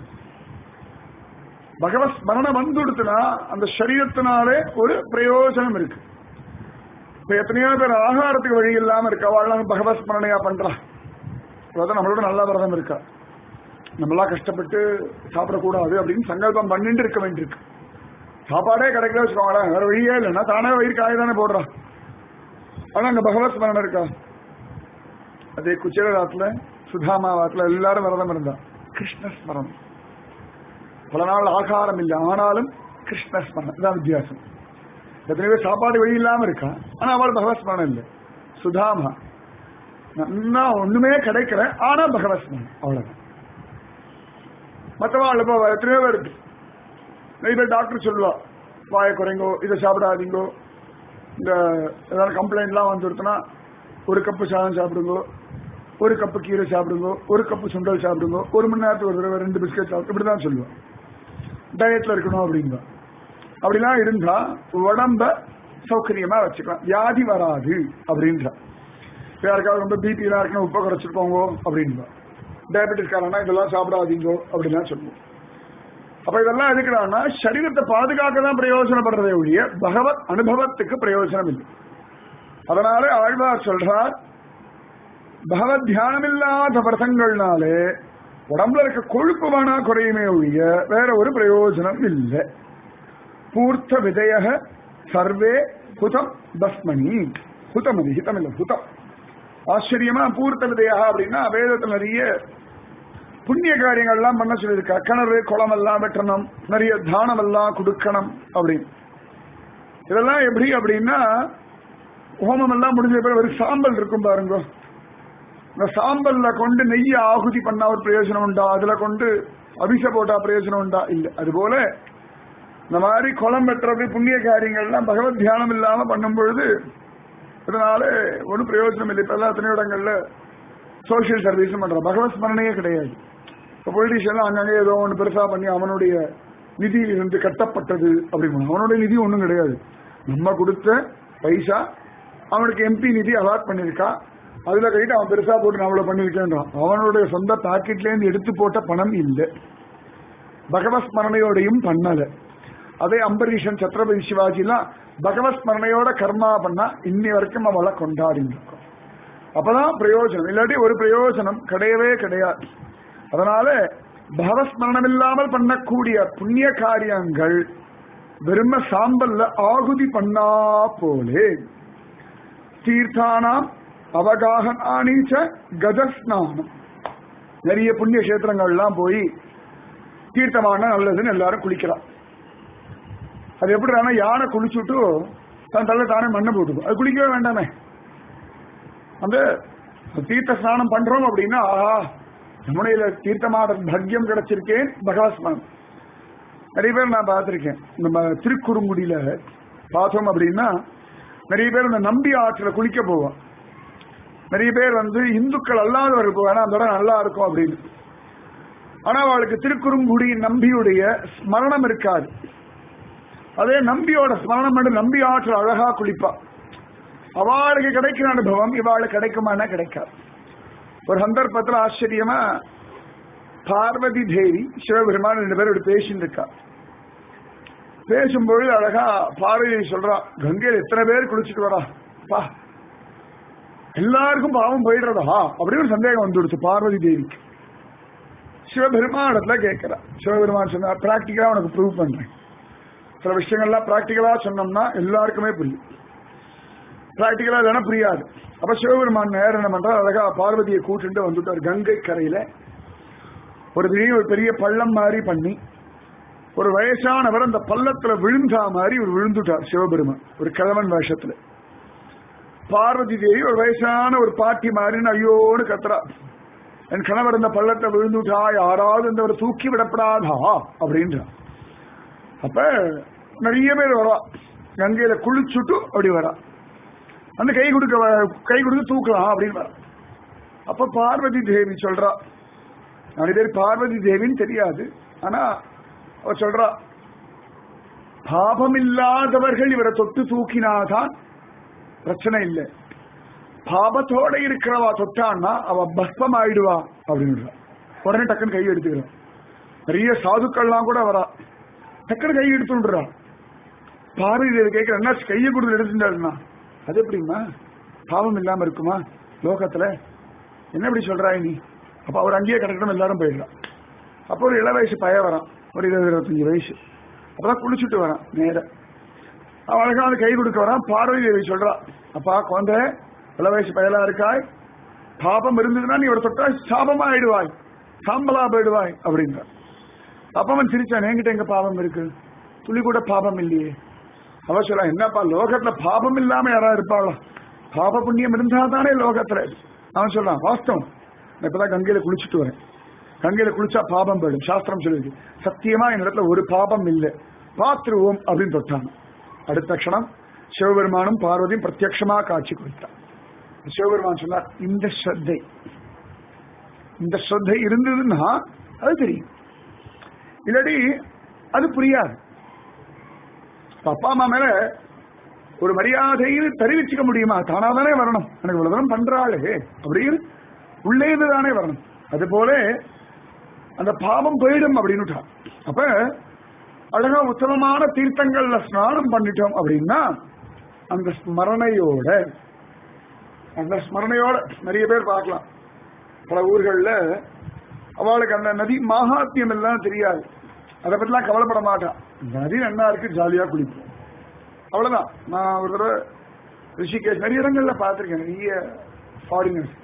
பகவத் ஸ்மரணம் வந்துடுத்துனா அந்த சரீரத்தினாலே ஒரு பிரயோஜனம் இருக்கு இப்ப எத்தனையோ பேர் ஆகாரத்துக்கு வழி இல்லாம இருக்கா வாழ்நாள் பகவத் ஸ்மரணையா பண்றா அதாவது நம்மளோட நல்ல விரதம் இருக்கா நம்மளாம் கஷ்டப்பட்டு சாப்பிடக்கூடாது அப்படின்னு சங்கல்பம் பண்ணிட்டு இருக்க வேண்டியிருக்கு சாப்பாடே கிடைக்கல வச்சுக்கோங்களேன் வேற வழியே இல்லைன்னா தானே வயிறு காய் தானே போடுறா ஆனா அங்க பகவத் ஸ்மரணம் இருக்கா அதே குச்சேரத்துல சுதாமாவாத்துல எல்லாரும் விரதம் இருந்தா கிருஷ்ண ஸ்மரணம் பல நாள் ஆகாரம் இல்லை ஆனாலும் கிருஷ்ண ஸ்மரணம் இதான் வித்தியாசம் எத்தனை பேர் சாப்பாடு வழி இல்லாம இருக்கா ஆனா அவள் பகவத் ஸ்மரணம் இல்லை சுதாமா நன்னா ஒண்ணுமே கிடைக்கல ஆனா பகவத் ஸ்மரணம் அவ்வளவுதான் மற்றவா இப்போ எத்தனையோ பேர் இருக்கு நிறைய பேர் டாக்டர் சொல்லுவா வாயை குறைங்கோ இதை சாப்பிடாதீங்கோ இந்த ஏதாவது கம்ப்ளைண்ட்லாம் வந்துருச்சுன்னா ஒரு கப்பு சாதம் சாப்பிடுங்கோ ஒரு கப்பு கீரை சாப்பிடுங்க ஒரு கப்பு சுண்டல் சாப்பிடுங்க ஒரு மணி நேரத்துக்கு ஒரு தடவை ரெண்டு பிஸ்கட் சாப்பிட்டு இப்படிதான் சொல்லுவேன் டயட்ல இருக்கணும் அப்படிங்க அப்படிலாம் இருந்தா உடம்ப சௌகரியமா வச்சுக்கலாம் வியாதி வராது அப்படின்ற யாருக்காவது ரொம்ப பிபி எல்லாம் இருக்கணும் உப்பை குறைச்சிருக்கோங்க அப்படின்பா டயபெட்டிஸ் காரனா இதெல்லாம் சாப்பிடாதீங்கோ அப்படின்லாம் சொல்லுவோம் அப்ப இதெல்லாம் எதுக்குறான்னா சரீரத்தை பாதுகாக்க தான் பிரயோஜனப்படுறதே ஒழிய பகவத் அனுபவத்துக்கு பிரயோஜனம் இல்லை அதனால ஆழ்வார் சொல்றார் பகவத் தியானம் இல்லாத விரதங்கள்னாலே உடம்புல இருக்க கொழுப்பு வேணா குறையுமே ஒழிய வேற ஒரு பிரயோஜனம் இல்லை பூர்த்த விதய சர்வே ஹுதம் பஸ்மணி ஹுதம் அது ஹிதம் இல்லை ஹுதம் ஆச்சரியமா பூர்த்த விதையா அப்படின்னா வேதத்தில் நிறைய புண்ணிய காரியங்கள்லாம் பண்ண சொல்லியிருக்கா கிணறு குளம் எல்லாம் வெட்டணும் நிறைய தானம் எல்லாம் கொடுக்கணும் அப்படின்னு இதெல்லாம் எப்படி அப்படின்னா ஹோமம் எல்லாம் முடிஞ்ச பிறகு ஒரு சாம்பல் இருக்கும் பாருங்க இந்த சாம்பல்ல கொண்டு நெய்ய ஆகுதி பண்ணா ஒரு பிரயோஜனம் உண்டா அதுல கொண்டு அபிஷ போட்டா பிரயோஜனம் உண்டா இல்ல அதுபோல இந்த மாதிரி குளம் வெட்டுறது புண்ணிய காரியங்கள்லாம் பகவத் தியானம் இல்லாம பண்ணும் பொழுது இதனால ஒன்றும் பிரயோஜனம் இல்லை இப்ப எல்லா எத்தனையோ இடங்கள்ல சோசியல் சர்வீஸும் பண்றான் பகவத் ஸ்மரணையே கிடையாது இப்போ பொலிட்டீஷியன்லாம் அங்கங்கே ஏதோ ஒன்று பெருசா பண்ணி அவனுடைய நிதி இருந்து கட்டப்பட்டது அப்படின்னு அவனுடைய நிதி ஒன்றும் கிடையாது நம்ம கொடுத்த பைசா அவனுக்கு எம்பி நிதி அலாட் பண்ணியிருக்கா அதுல கழிட்டு அவன் பெருசா போட்டு நான் அவ்வளவு பண்ணிருக்கேன்றான் அவனுடைய சொந்த பாக்கெட்ல இருந்து எடுத்து போட்ட பணம் இல்லை பகவத் ஸ்மரணையோடையும் பண்ணல அதே அம்பரீஷன் சத்ரபதி சிவாஜி எல்லாம் பகவத் ஸ்மரணையோட கர்மா பண்ணா இன்னி வரைக்கும் அவளை கொண்டாடிட்டு இருக்கோம் அப்பதான் பிரயோஜனம் இல்லாட்டி ஒரு பிரயோஜனம் கிடையவே கிடையாது அதனால பகவஸ்மரணம் இல்லாமல் பண்ணக்கூடிய புண்ணிய காரியங்கள் வெறும சாம்பல்ல ஆகுதி பண்ணா போலே தீர்த்தானாம் அவகாகனானீச்ச கஜஸ்நானம் நிறைய புண்ணிய கஷேத்திரங்கள்லாம் போய் தீர்த்தமான நல்லதுன்னு எல்லாரும் குளிக்கிறா அது எப்படி ஆனா யானை குளிச்சுட்டு தன் தள்ள தானே மண்ணை போட்டுக்கும் அது குளிக்கவே வேண்டாமே அந்த தீர்த்த ஸ்நானம் பண்றோம் அப்படின்னா ஆஹா நம்முடைய தீர்த்தமான பக்யம் கிடைச்சிருக்கேன் பகவஸ்மரணம் நிறைய பேர் நான் பார்த்திருக்கேன் நம்ம திருக்குறுங்குடியில பார்த்தோம் அப்படின்னா நிறைய பேர் இந்த நம்பி ஆற்றுல குளிக்க போவோம் நிறைய பேர் வந்து இந்துக்கள் அல்லாதவர்கள் போவாங்க அந்த இடம் நல்லா இருக்கும் அப்படின்னு ஆனா அவளுக்கு திருக்குறுங்குடி நம்பியுடைய ஸ்மரணம் இருக்காது அதே நம்பியோட ஸ்மரணம் பண்ணி நம்பி ஆற்றில் அழகா குளிப்பா அவளுக்கு கிடைக்கிற அனுபவம் இவாளுக்கு கிடைக்குமானா கிடைக்காது ஒரு சந்தர்ப்பத்தில் ஆச்சரியமா பார்வதி தேவி சிவபெருமான் ரெண்டு பேரும் இப்படி பேசிட்டு இருக்கா பேசும்பொழுது அழகா பார்வதி சொல்றா கங்கையில் எத்தனை பேர் குளிச்சுட்டு வரா பா எல்லாருக்கும் பாவம் போயிடுறதா அப்படி ஒரு சந்தேகம் வந்துடுச்சு பார்வதி தேவிக்கு சிவபெருமானிடத்துல கேட்கிறா சிவபெருமான் சொன்னா பிராக்டிக்கலா உனக்கு ப்ரூவ் பண்றேன் சில விஷயங்கள்லாம் பிராக்டிக்கலா சொன்னோம்னா எல்லாருக்குமே புரியும் பிராக்டிக்கலா இல்லைன்னா புரியாது அப்ப சிவபெருமான் நேரம் என்ன பண்றார் அழகா பார்வதியை கூட்டிட்டு வந்துட்டார் கங்கை கரையில ஒரு திடீர்னு ஒரு பெரிய பள்ளம் மாதிரி பண்ணி ஒரு வயசானவர் அந்த பள்ளத்துல விழுந்தா மாதிரி ஒரு விழுந்துட்டார் சிவபெருமான் ஒரு கிழவன் வேஷத்துல பார்வதி தேவி ஒரு வயசான ஒரு பாட்டி மாதிரி ஐயோன்னு கத்துறா என் கணவர் இந்த பள்ளத்தை விழுந்துட்டா யாராவது இந்த ஒரு தூக்கி விடப்படாதா அப்படின்றா அப்ப நிறைய பேர் வரா கங்கையில குளிச்சுட்டு அப்படி வரா அந்த கை கொடுக்க வ- கை கொடுத்து தூக்கலாம் அப்படின்னு வரா அப்ப பார்வதி தேவி சொல்றா நிறைய பேர் பார்வதி தேவின்னு தெரியாது ஆனா அவ சொல்றா பாபமில்லாதவர்கள் இவரை தொட்டு தூக்கினாதான் பிரச்சனை இல்லை பாபத்தோட இருக்கிறவா தொட்டான்னா அவ பஸ்பம் ஆயிடுவா அப்படின்னு உடனே டக்குன்னு கை எடுத்துக்கிறான் நிறைய சாதுக்கள்லாம் கூட வரா டக்குன்னு கை எடுத்துன்றா பார்வதி தேவி கேட்கிற என்ன கையை கொடுத்து எடுத்துட்டாருன்னா அது எப்படிம்மா பாவம் இல்லாம இருக்குமா லோகத்துல என்ன இப்படி சொல்றாய் நீ அப்ப அவர் அங்கேயே கிடக்கணும் எல்லாரும் போயிடலாம் அப்போ ஒரு இள வயசு பைய வரான் ஒரு இருபது இருபத்தஞ்சு வயசு அப்பதான் குளிச்சுட்டு வரான் நேர அவன் அழகா வந்து கை கொடுக்க வரான் பார்வதி தேவி சொல்றா அப்பா குழந்தை இள வயசு பயலா இருக்காய் பாபம் இருந்ததுன்னா நீ ஒரு தொட்டா சாபமா ஆயிடுவாய் சாம்பலா போயிடுவாய் அப்படின்ற அப்ப அவன் சிரிச்சான் என்கிட்ட எங்க பாவம் இருக்கு துளி கூட பாபம் இல்லையே அவ சொல்ல என்னப்பா லோகத்துல பாபம் இல்லாம யாரா இருப்பாளா பாப புண்ணியம் இருந்தா தானே லோகத்துல அவன் சொல்றான் வாஸ்தவம் நான் இப்பதான் கங்கையில குளிச்சுட்டு வரேன் கங்கையில குளிச்சா பாபம் போயிடும் சாஸ்திரம் சொல்லுது சத்தியமா இந்த இடத்துல ஒரு பாபம் இல்லை பாத்துருவோம் அப்படின்னு தொட்டான் அடுத்த க்ஷணம் சிவபெருமானும் பார்வதியும் பிரத்யக்ஷமா காட்சி கொடுத்தான் சிவபெருமான் சொன்னார் இந்த ஸ்ரத்தை இந்த ஸ்ரத்தை இருந்ததுன்னா அது தெரியும் இல்லாட்டி அது புரியாது இப்ப அப்பா அம்மா மேல ஒரு மரியாதையில் தெரிவிச்சுக்க முடியுமா தானா தானே வரணும் எனக்கு இவ்வளவு தூரம் பண்றாளே அப்படின்னு உள்ளே இருந்து தானே வரணும் அது போல அந்த பாவம் போயிடும் அப்படின்னு அப்ப அழகா உத்தமமான தீர்த்தங்கள்ல ஸ்நானம் பண்ணிட்டோம் அப்படின்னா அந்த ஸ்மரணையோட அந்த ஸ்மரணையோட நிறைய பேர் பார்க்கலாம் பல ஊர்கள்ல அவளுக்கு அந்த நதி மகாத்மியம் எல்லாம் தெரியாது அதை பற்றிலாம் கவலைப்பட மாட்டான் இந்த நதி நல்லா இருக்கு ஜாலியா குளிப்போம் அவ்வளவுதான் நான் ஒரு தடவை ரிஷிகேஷ் நிறைய இடங்கள்ல பார்த்திருக்கேன் நிறைய ஃபாரினர்ஸ்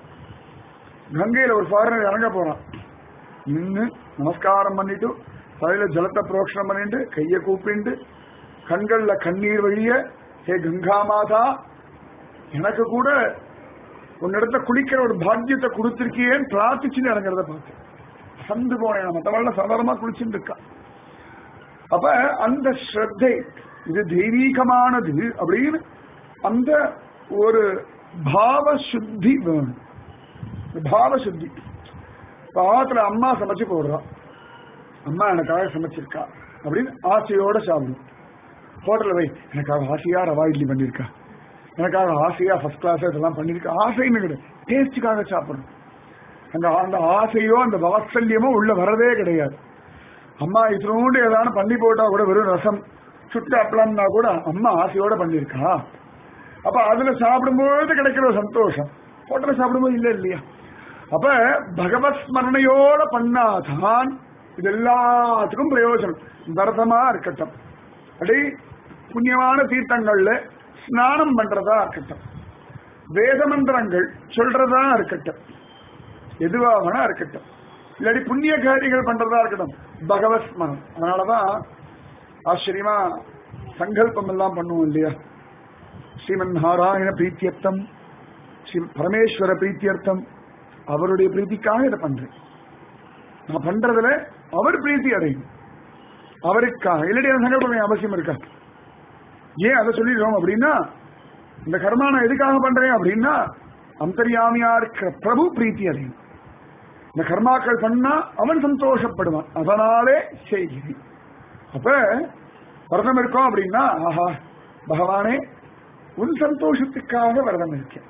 கங்கையில ஒரு ஃபாரினர் இறங்க போறான் நின்று நமஸ்காரம் பண்ணிட்டு தலையில ஜலத்தை புரோக்ஷனம் பண்ணிட்டு கைய கூப்பிண்டு கண்கள்ல கண்ணீர் வழிய ஹே கங்கா மாதா எனக்கு கூட உன்னிடத்துல குளிக்கிற ஒரு பாக்கியத்தை கொடுத்திருக்கியேன்னு பிரார்த்திச்சுன்னு இறங்குறத பார்த்தேன் சந்து போனேன் மற்றவங்கள சாதாரணமா குளிச்சுட்டு இருக்கா அப்ப அந்த ஸ்ரத்தை இது தெய்வீகமானது அப்படின்னு அந்த ஒரு பாவ சுத்தி வேணும் இந்த பாவ சுத்தி பாவத்துல அம்மா சமைச்சு போடுறா அம்மா எனக்காக சமைச்சிருக்கா அப்படின்னு ஆசையோட சாப்பிடும் ஹோட்டல்ல வை எனக்காக ஆசையா ரவா இட்லி பண்ணிருக்கா எனக்காக ஆசையா ஃபர்ஸ்ட் கிளாஸ் இதெல்லாம் பண்ணிருக்கா ஆசைன்னு கிடையாது டேஸ்டுக்காக சாப்பிடணும் அந்த அந்த ஆசையோ அந்த வாத்சல்யமோ உள்ள வரதே கிடையாது அம்மா இத்தினோண்டு ஏதாவது பண்ணி போட்டா கூட வெறும் ரசம் சுட்டு அப்பளம்னா கூட அம்மா ஆசையோட பண்ணியிருக்கா அப்ப அதுல சாப்பிடும்போது கிடைக்கிற ஒரு சந்தோஷம் ஹோட்டல்ல சாப்பிடும்போது இல்ல இல்லையா அப்ப பகவத் ஸ்மரணையோட பண்ணாதான் இது எல்லாத்துக்கும் பிரயோஜனம் விரதமா இருக்கட்டும் அப்படி புண்ணியமான தீர்த்தங்கள்ல ஸ்நானம் பண்றதா இருக்கட்டும் வேத மந்திரங்கள் சொல்றதா இருக்கட்டும் எதுவா வேணா இருக்கட்டும் இல்லாட்டி புண்ணிய காரியங்கள் பண்றதா இருக்கட்டும் பகவத் ஸ்மரணம் அதனாலதான் ஆச்சரியமா சங்கல்பம் எல்லாம் பண்ணுவோம் இல்லையா ஸ்ரீமன் நாராயண பிரீத்தியர்த்தம் ஸ்ரீ பரமேஸ்வர பிரீத்தியர்த்தம் அவருடைய பிரீத்திக்காக இதை பண்றேன் நான் பண்றதுல அவர் பிரீத்தி அடையும் அவருக்காக இல்லாட்டி அந்த சங்கல்பம் அவசியம் இருக்கா ஏன் அதை சொல்லிடுறோம் அப்படின்னா இந்த கர்மா நான் எதுக்காக பண்றேன் அப்படின்னா அந்தர்யாமியா இருக்கிற பிரபு பிரீத்தி அடையும் இந்த கர்மாக்கள் பண்ணா அவன் சந்தோஷப்படுவான் அதனாலே செய்கிறேன் அப்ப விரதம் இருக்கோம் அப்படின்னா ஆஹா பகவானே உன் சந்தோஷத்துக்காக விரதம் இருக்கேன்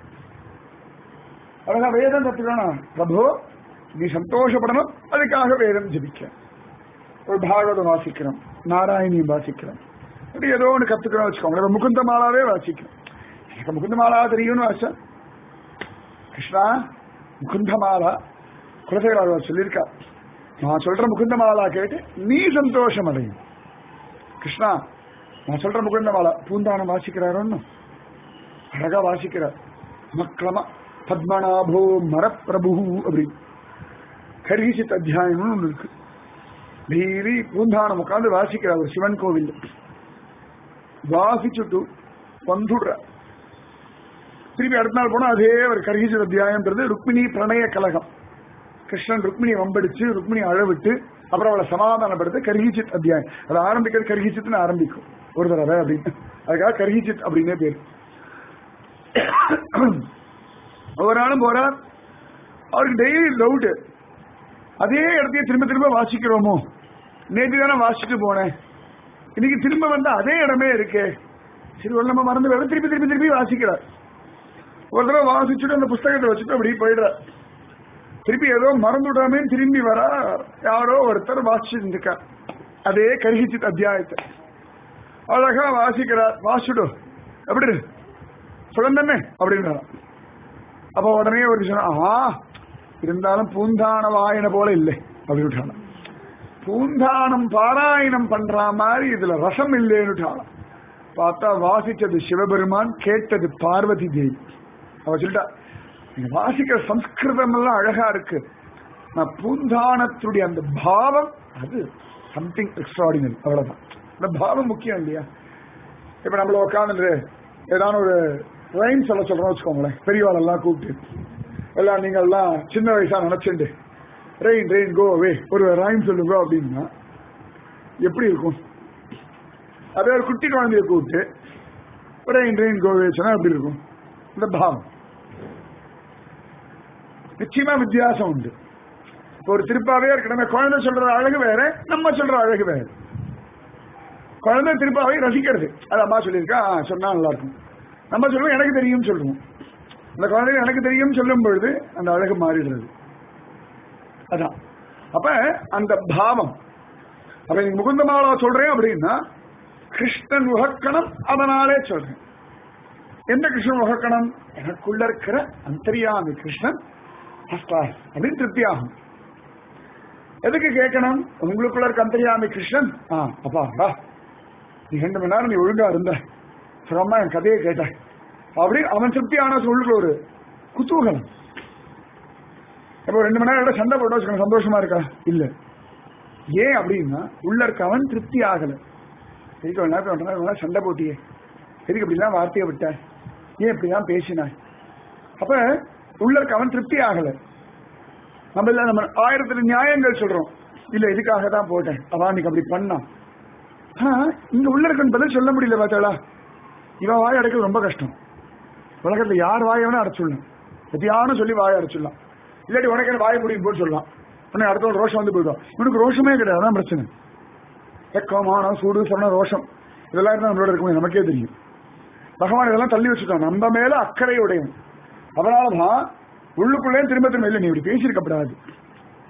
அழகா வேதம் கத்துக்கணும் பிரபு நீ சந்தோஷப்படணும் அதுக்காக வேதம் ஜபிக்க ஒரு பாகவதம் வாசிக்கிறோம் நாராயணியும் வாசிக்கிறோம் அப்படி ஏதோ ஒன்று கத்துக்கணும் வச்சுக்கோங்க முகுந்த மாலாவே வாசிக்கிறோம் எனக்கு முகுந்த மாலா தெரியும்னு ஆசை கிருஷ்ணா முகுந்த மாலா குலசேகராஜர் சொல்லியிருக்கா நான் சொல்ற முகுந்த மாலா கேட்டு நீ சந்தோஷம் அடையும் கிருஷ்ணா நான் சொல்ற முகுந்த மாலா பூந்தானம் வாசிக்கிறாரோன்னு அழகா வாசிக்கிறார் மக்ரம பத்மநாபோ மரப்பிரபு அப்படி கரிசித் அத்தியாயம்னு ஒன்று இருக்கு டெய்லி பூந்தானம் உட்காந்து வாசிக்கிறார் ஒரு சிவன் கோவில் வாசிச்சுட்டு வந்துடுற திருப்பி அடுத்த நாள் போனா அதே ஒரு கரிசித் அத்தியாயம்ன்றது ருக்மிணி பிரணய கலகம் கிருஷ்ணன் ருக்மிணி வம்படிச்சு ருக்மிணி அழவிட்டு அப்புறம் அவளை சமாதானப்படுத்த கர்ஹிச்சித் அத்தியாயம் அது ஆரம்பிக்கிறது கர்ஹிச்சித்னு ஆரம்பிக்கும் ஒரு தடவை அப்படின்னு அதுக்காக கர்ஹிச்சித் அப்படின்னே பேர் ஒவ்வொரு நாளும் போறார் அவருக்கு டெய்லி டவுட் அதே இடத்தையே திரும்ப திரும்ப வாசிக்கிறோமோ நேற்று தானே வாசிச்சுட்டு போனேன் இன்னைக்கு திரும்ப வந்து அதே இடமே இருக்கே சரி ஒரு நம்ம மறந்து வேற திருப்பி திருப்பி திருப்பி வாசிக்கிறார் ஒரு தடவை வாசிச்சுட்டு அந்த புஸ்தகத்தை வச்சுட்டு அப்படி போயிடுறார் திருப்பி ஏதோ மறந்துடாமே திரும்பி வர யாரோ ஒருத்தர் வாசிச்சுட்டு இருக்கார் அதே கரிகிச்சித் அத்தியாயத்தை அழகா வாசிக்கிறார் வாசிடு எப்படி இருக்கு? சுகம் தானே அப்படின்றாராம் அப்ப உடனே ஒரு சொன்னா ஆ இருந்தாலும் பூந்தான வாயன போல இல்லை அப்படின்னு பூந்தானம் பாராயணம் பண்ற மாதிரி இதுல ரசம் இல்லைன்னு பார்த்தா வாசிச்சது சிவபெருமான் கேட்டது பார்வதி தேவி அவ சொல்லிட்டா நீங்க வாசிக்கிற சம்ஸ்கிருதம் எல்லாம் அழகா இருக்கு நான் பூந்தானத்துடைய அந்த பாவம் அது சம்திங் எக்ஸ்ட்ராடினரி அவ்வளவுதான் அந்த பாவம் முக்கியம் இல்லையா இப்ப நம்மள உட்காந்து ஏதாவது ஒரு ரைம் சொல்ல சொல்றோம் வச்சுக்கோங்களேன் பெரியவாளெல்லாம் கூப்பிட்டு எல்லாம் நீங்க எல்லாம் சின்ன வயசா நினைச்சுண்டு ரெயின் ரெயின் கோ அவே ஒரு ரைம் சொல்லுங்க அப்படின்னா எப்படி இருக்கும் அதே ஒரு குட்டி குழந்தைய கூப்பிட்டு ரெயின் ரெயின் கோ சொன்னா எப்படி இருக்கும் இந்த பாவம் நிச்சயமா வித்தியாசம் உண்டு இப்போ ஒரு திருப்பாவே இருக்கணுமே குழந்தை சொல்ற அழகு வேற நம்ம சொல்ற அழகு வேற குழந்தை திருப்பாவை ரசிக்கிறது அது அம்மா சொல்லியிருக்கா ஆ, சொன்னா நல்லா இருக்கும் நம்ம சொல்லுவோம் எனக்கு தெரியும் சொல்லுவோம் அந்த குழந்தை எனக்கு தெரியும் சொல்லும் பொழுது அந்த அழகு மாறிடுறது அதான் அப்ப அந்த பாவம் அப்ப நீங்க முகுந்த மாலா சொல்றேன் அப்படின்னா கிருஷ்ணன் உகக்கணம் அதனாலே சொல்றேன் எந்த கிருஷ்ணன் உகக்கணம் எனக்குள்ள இருக்கிற அந்தரியாமி கிருஷ்ணன் first class அப்படின்னு திருப்தி ஆகும் எதுக்கு கேட்கணும் உங்களுக்குள்ள இருக்க அந்தரியாமி கிருஷ்ணன் ஆ அப்பா வா நீ ரெண்டு மணி நேரம் நீ ஒழுங்கா இருந்த சுகமா என் கதையை கேட்ட அப்படி அவன் திருப்தி ஆனா சொல்லுற ஒரு குதூகலம் இப்போ ரெண்டு மணி நேரம் சண்டை போட்டு வச்சுக்கணும் சந்தோஷமா இருக்கா இல்ல ஏன் அப்படின்னா உள்ள இருக்க அவன் திருப்தி ஆகல எதுக்கு ஒரு நேரத்தில் ரெண்டு நேரம் சண்டை போட்டியே எதுக்கு இப்படிலாம் வார்த்தையை விட்ட ஏன் இப்படிலாம் பேசினாய் அப்ப உள்ள இருக்க அவன் திருப்தி ஆகல நம்ம இல்ல நம்ம ஆயிரத்துல நியாயங்கள் சொல்றோம் இல்ல இதுக்காக தான் போட்டேன் அவன் அன்னைக்கு அப்படி பண்ணான் ஆனா இங்க உள்ள இருக்கன்னு பதில் சொல்ல முடியல பார்த்தாளா இவன் வாய் அடைக்கிறது ரொம்ப கஷ்டம் உலகத்துல யார் வாயை வேணா அடைச்சுடலாம் எதையானு சொல்லி வாயை அடைச்சிடலாம் இல்லாட்டி உனக்கு என்ன வாய முடியும் போட்டு சொல்லலாம் உடனே அடுத்த ரோஷம் வந்து போயிடும் இவனுக்கு ரோஷமே கிடையாது அதான் பிரச்சனை வெக்கமானம் சூடு சொன்ன ரோஷம் இதெல்லாம் இருந்தா நம்மளோட இருக்க முடியும் நமக்கே தெரியும் பகவான் இதெல்லாம் தள்ளி வச்சுட்டான் நம்ம மேல அக்கறை உடையவன் அதனாலதான் உள்ளுக்குள்ளே திரும்ப திரும்ப இல்லை நீ இப்படி பேசியிருக்கப்படாது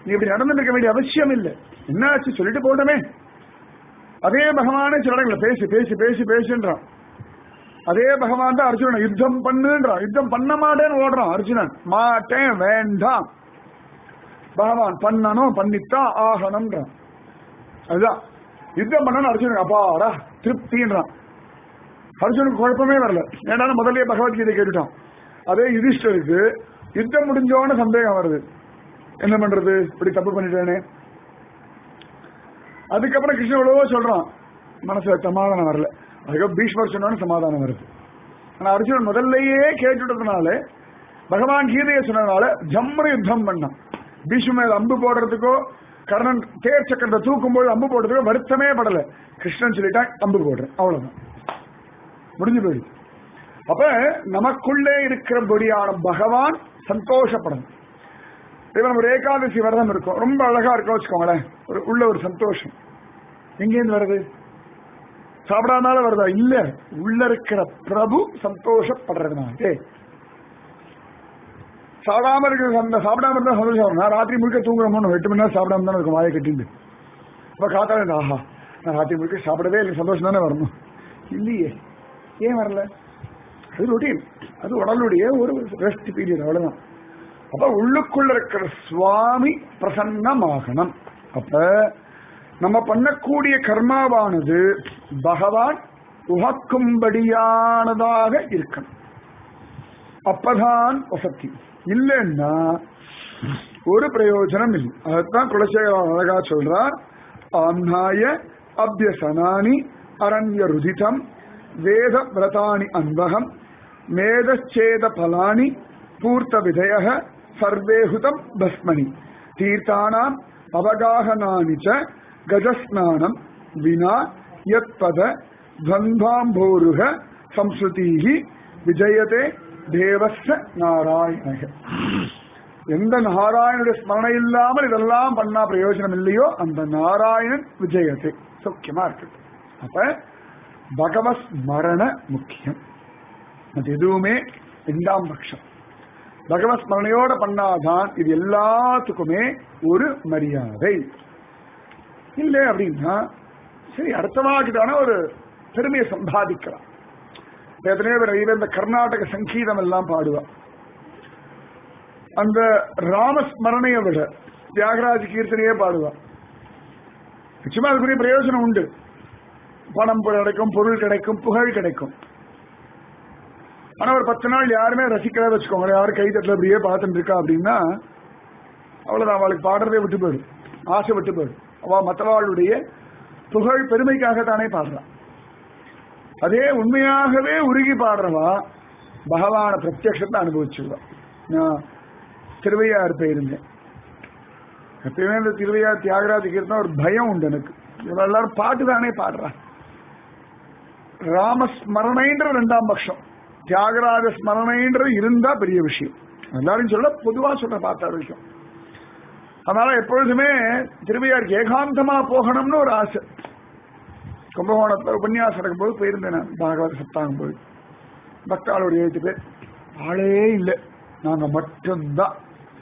நீ இப்படி நடந்துட்டு இருக்க வேண்டிய அவசியம் இல்லை என்னாச்சு சொல்லிட்டு போட்டமே அதே பகவானே சில இடங்களில் பேசி பேசி பேசி பேசுன்றான் அதே பகவான் தான் அர்ஜுனன் யுத்தம் பண்ணுன்றான் யுத்தம் பண்ண மாட்டேன்னு ஓடுறான் அர்ஜுனன் மாட்டேன் வேண்டாம் பகவான் பண்ணணும் பண்ணித்தான் ஆகணும்ன்றான் அதுதான் யுத்தம் பண்ணணும் அர்ஜுனுக்கு அப்பாடா திருப்தின்றான் அர்ஜுனுக்கு குழப்பமே வரல ஏன்னா முதல்லயே பகவத்கீதை கேட்டுட்டான் அதே யுதிஷ்டருக்கு யுத்தம் முடிஞ்சோன்னு சந்தேகம் வருது என்ன பண்றது இப்படி தப்பு பண்ணிட்டேனே அதுக்கப்புறம் கிருஷ்ணன் எவ்வளவோ சொல்றான் மனசுல சமாதானம் வரல அதுக்கப்புறம் பீஷ்மர் சொன்னோன்னு சமாதானம் வருது ஆனா அர்ஜுனன் முதல்லயே கேட்டுட்டதுனால பகவான் கீதையை சொன்னதுனால ஜம்மன யுத்தம் பண்ணான் பீஷ்ம மேல அம்பு போடுறதுக்கோ கர்ணன் தேர் சக்கரத்தை தூக்கும் போது அம்பு போடுறதுக்கோ வருத்தமே படல கிருஷ்ணன் சொல்லிட்டான் அம்பு போடுறேன் அவ்வளவுதான் முடிஞ்சு போயிடுது அப்ப நமக்குள்ளே இருக்கிறபடியான பகவான் சந்தோஷப்படணும் இப்ப நம்ம ஒரு ஏகாதசி விரதம் இருக்கும் ரொம்ப அழகா இருக்கும் வச்சுக்கோங்களேன் ஒரு உள்ள ஒரு சந்தோஷம் எங்கேருந்து வருது சாப்பிடாதனால வருதா இல்ல உள்ள இருக்கிற பிரபு சந்தோஷப்படுறதுனால சாப்பிடாம இருக்கிற அந்த சாப்பிடாம இருந்தா சந்தோஷம் வரும். நான் ராத்திரி முழுக்க தூங்குறோமோ எட்டு மணி நேரம் சாப்பிடாம தானே இருக்கும் வாயை கட்டிட்டு அப்ப காத்தால ஆஹா நான் ராத்திரி முழுக்க சாப்பிடவே இல்லை சந்தோஷம் தானே வரணும் இல்லையே ஏன் வரல அது ரொட்டீன் அது உடலுடைய ஒரு ரெஸ்ட் பீரியட் அவ்வளவுதான் அப்ப உள்ளுக்குள்ள இருக்கிற சுவாமி பிரசன்னமாகணும் அப்ப நம்ம பண்ணக்கூடிய கர்மாவானது பகவான் உகக்கும்படியானதாக இருக்கணும் அப்பதான் வசதி இல்லைன்னா ஒரு பிரயோஜனம் இல்லை அதைத்தான் குலசேகரன் அழகா சொல்றார் ஆம்னாய அபியசனானி அரண்ய ருதிதம் வேத விரதானி அன்பகம் மேதச்சேத பலானி பூர்த்த விதய சர்வேஹுதம் பஸ்மணி தீர்த்தானாம் அவகாகனானி ச கஜஸ்நானம் வினா யத்பத துவந்தாம்போருக சம்ஸ்ருதீஹி விஜயதே தேவஸ்ய நாராயணக எந்த நாராயணுடைய ஸ்மரணை இல்லாமல் இதெல்லாம் பண்ணா பிரயோஜனம் இல்லையோ அந்த நாராயணன் விஜயத்தை சௌக்கியமா இருக்கு அப்ப பகவத் ஸ்மரண முக்கியம் அது எதுவுமே இரண்டாம் பட்சம் பகவத் ஸ்மரணையோட பண்ணாதான் இது எல்லாத்துக்குமே ஒரு மரியாதை இல்லை அப்படின்னா சரி அடுத்தவாக்கிட்டான ஒரு பெருமையை சம்பாதிக்கலாம் எத்தனையோ பேர் இவன் இந்த கர்நாடக சங்கீதம் எல்லாம் பாடுவா அந்த ராமஸ்மரணையை விட தியாகராஜ கீர்த்தனையே பாடுவா நிச்சயமா அதுக்குரிய பிரயோஜனம் உண்டு பணம் கிடைக்கும் பொருள் கிடைக்கும் புகழ் கிடைக்கும் ஆனா ஒரு பத்து நாள் யாருமே ரசிக்கிறத வச்சுக்கோங்க யாரும் கை தட்டல அப்படியே பார்த்துட்டு இருக்கா அப்படின்னா அவ்வளவுதான் அவளுக்கு பாடுறதே விட்டு போயிடும் ஆசை விட்டு போயிடும் அவ மற்றவாளுடைய புகழ் பெருமைக்காக தானே பாடுறான் அதே உண்மையாகவே உருகி பாடுறவா பகவான பிரத்யக்ஷத்தை அனுபவிச்சுடுவா நான் திருவையாறு போயிருந்தேன் எப்பயுமே இந்த திருவையார் தியாகராஜ கீர்த்தனம் ஒரு பயம் உண்டு எனக்கு இவங்க எல்லாரும் பாட்டு தானே பாடுறா ராமஸ்மரணைன்ற ரெண்டாம் பட்சம் தியாகராஜ ஸ்மரணைன்றது இருந்தா பெரிய விஷயம் எல்லாரும் சொல்ல பொதுவா சொல்ற பார்த்த விஷயம் அதனால எப்பொழுதுமே திருவையாருக்கு ஏகாந்தமா போகணும்னு ஒரு ஆசை கும்பகோணத்துல உபன்யாசம் நடக்கும்போது போயிருந்தேன் நான் பாகவத சப்தாகம் போய் பக்தாளோட ஏழு பேர் ஆளே இல்லை நாங்க மட்டும்தான்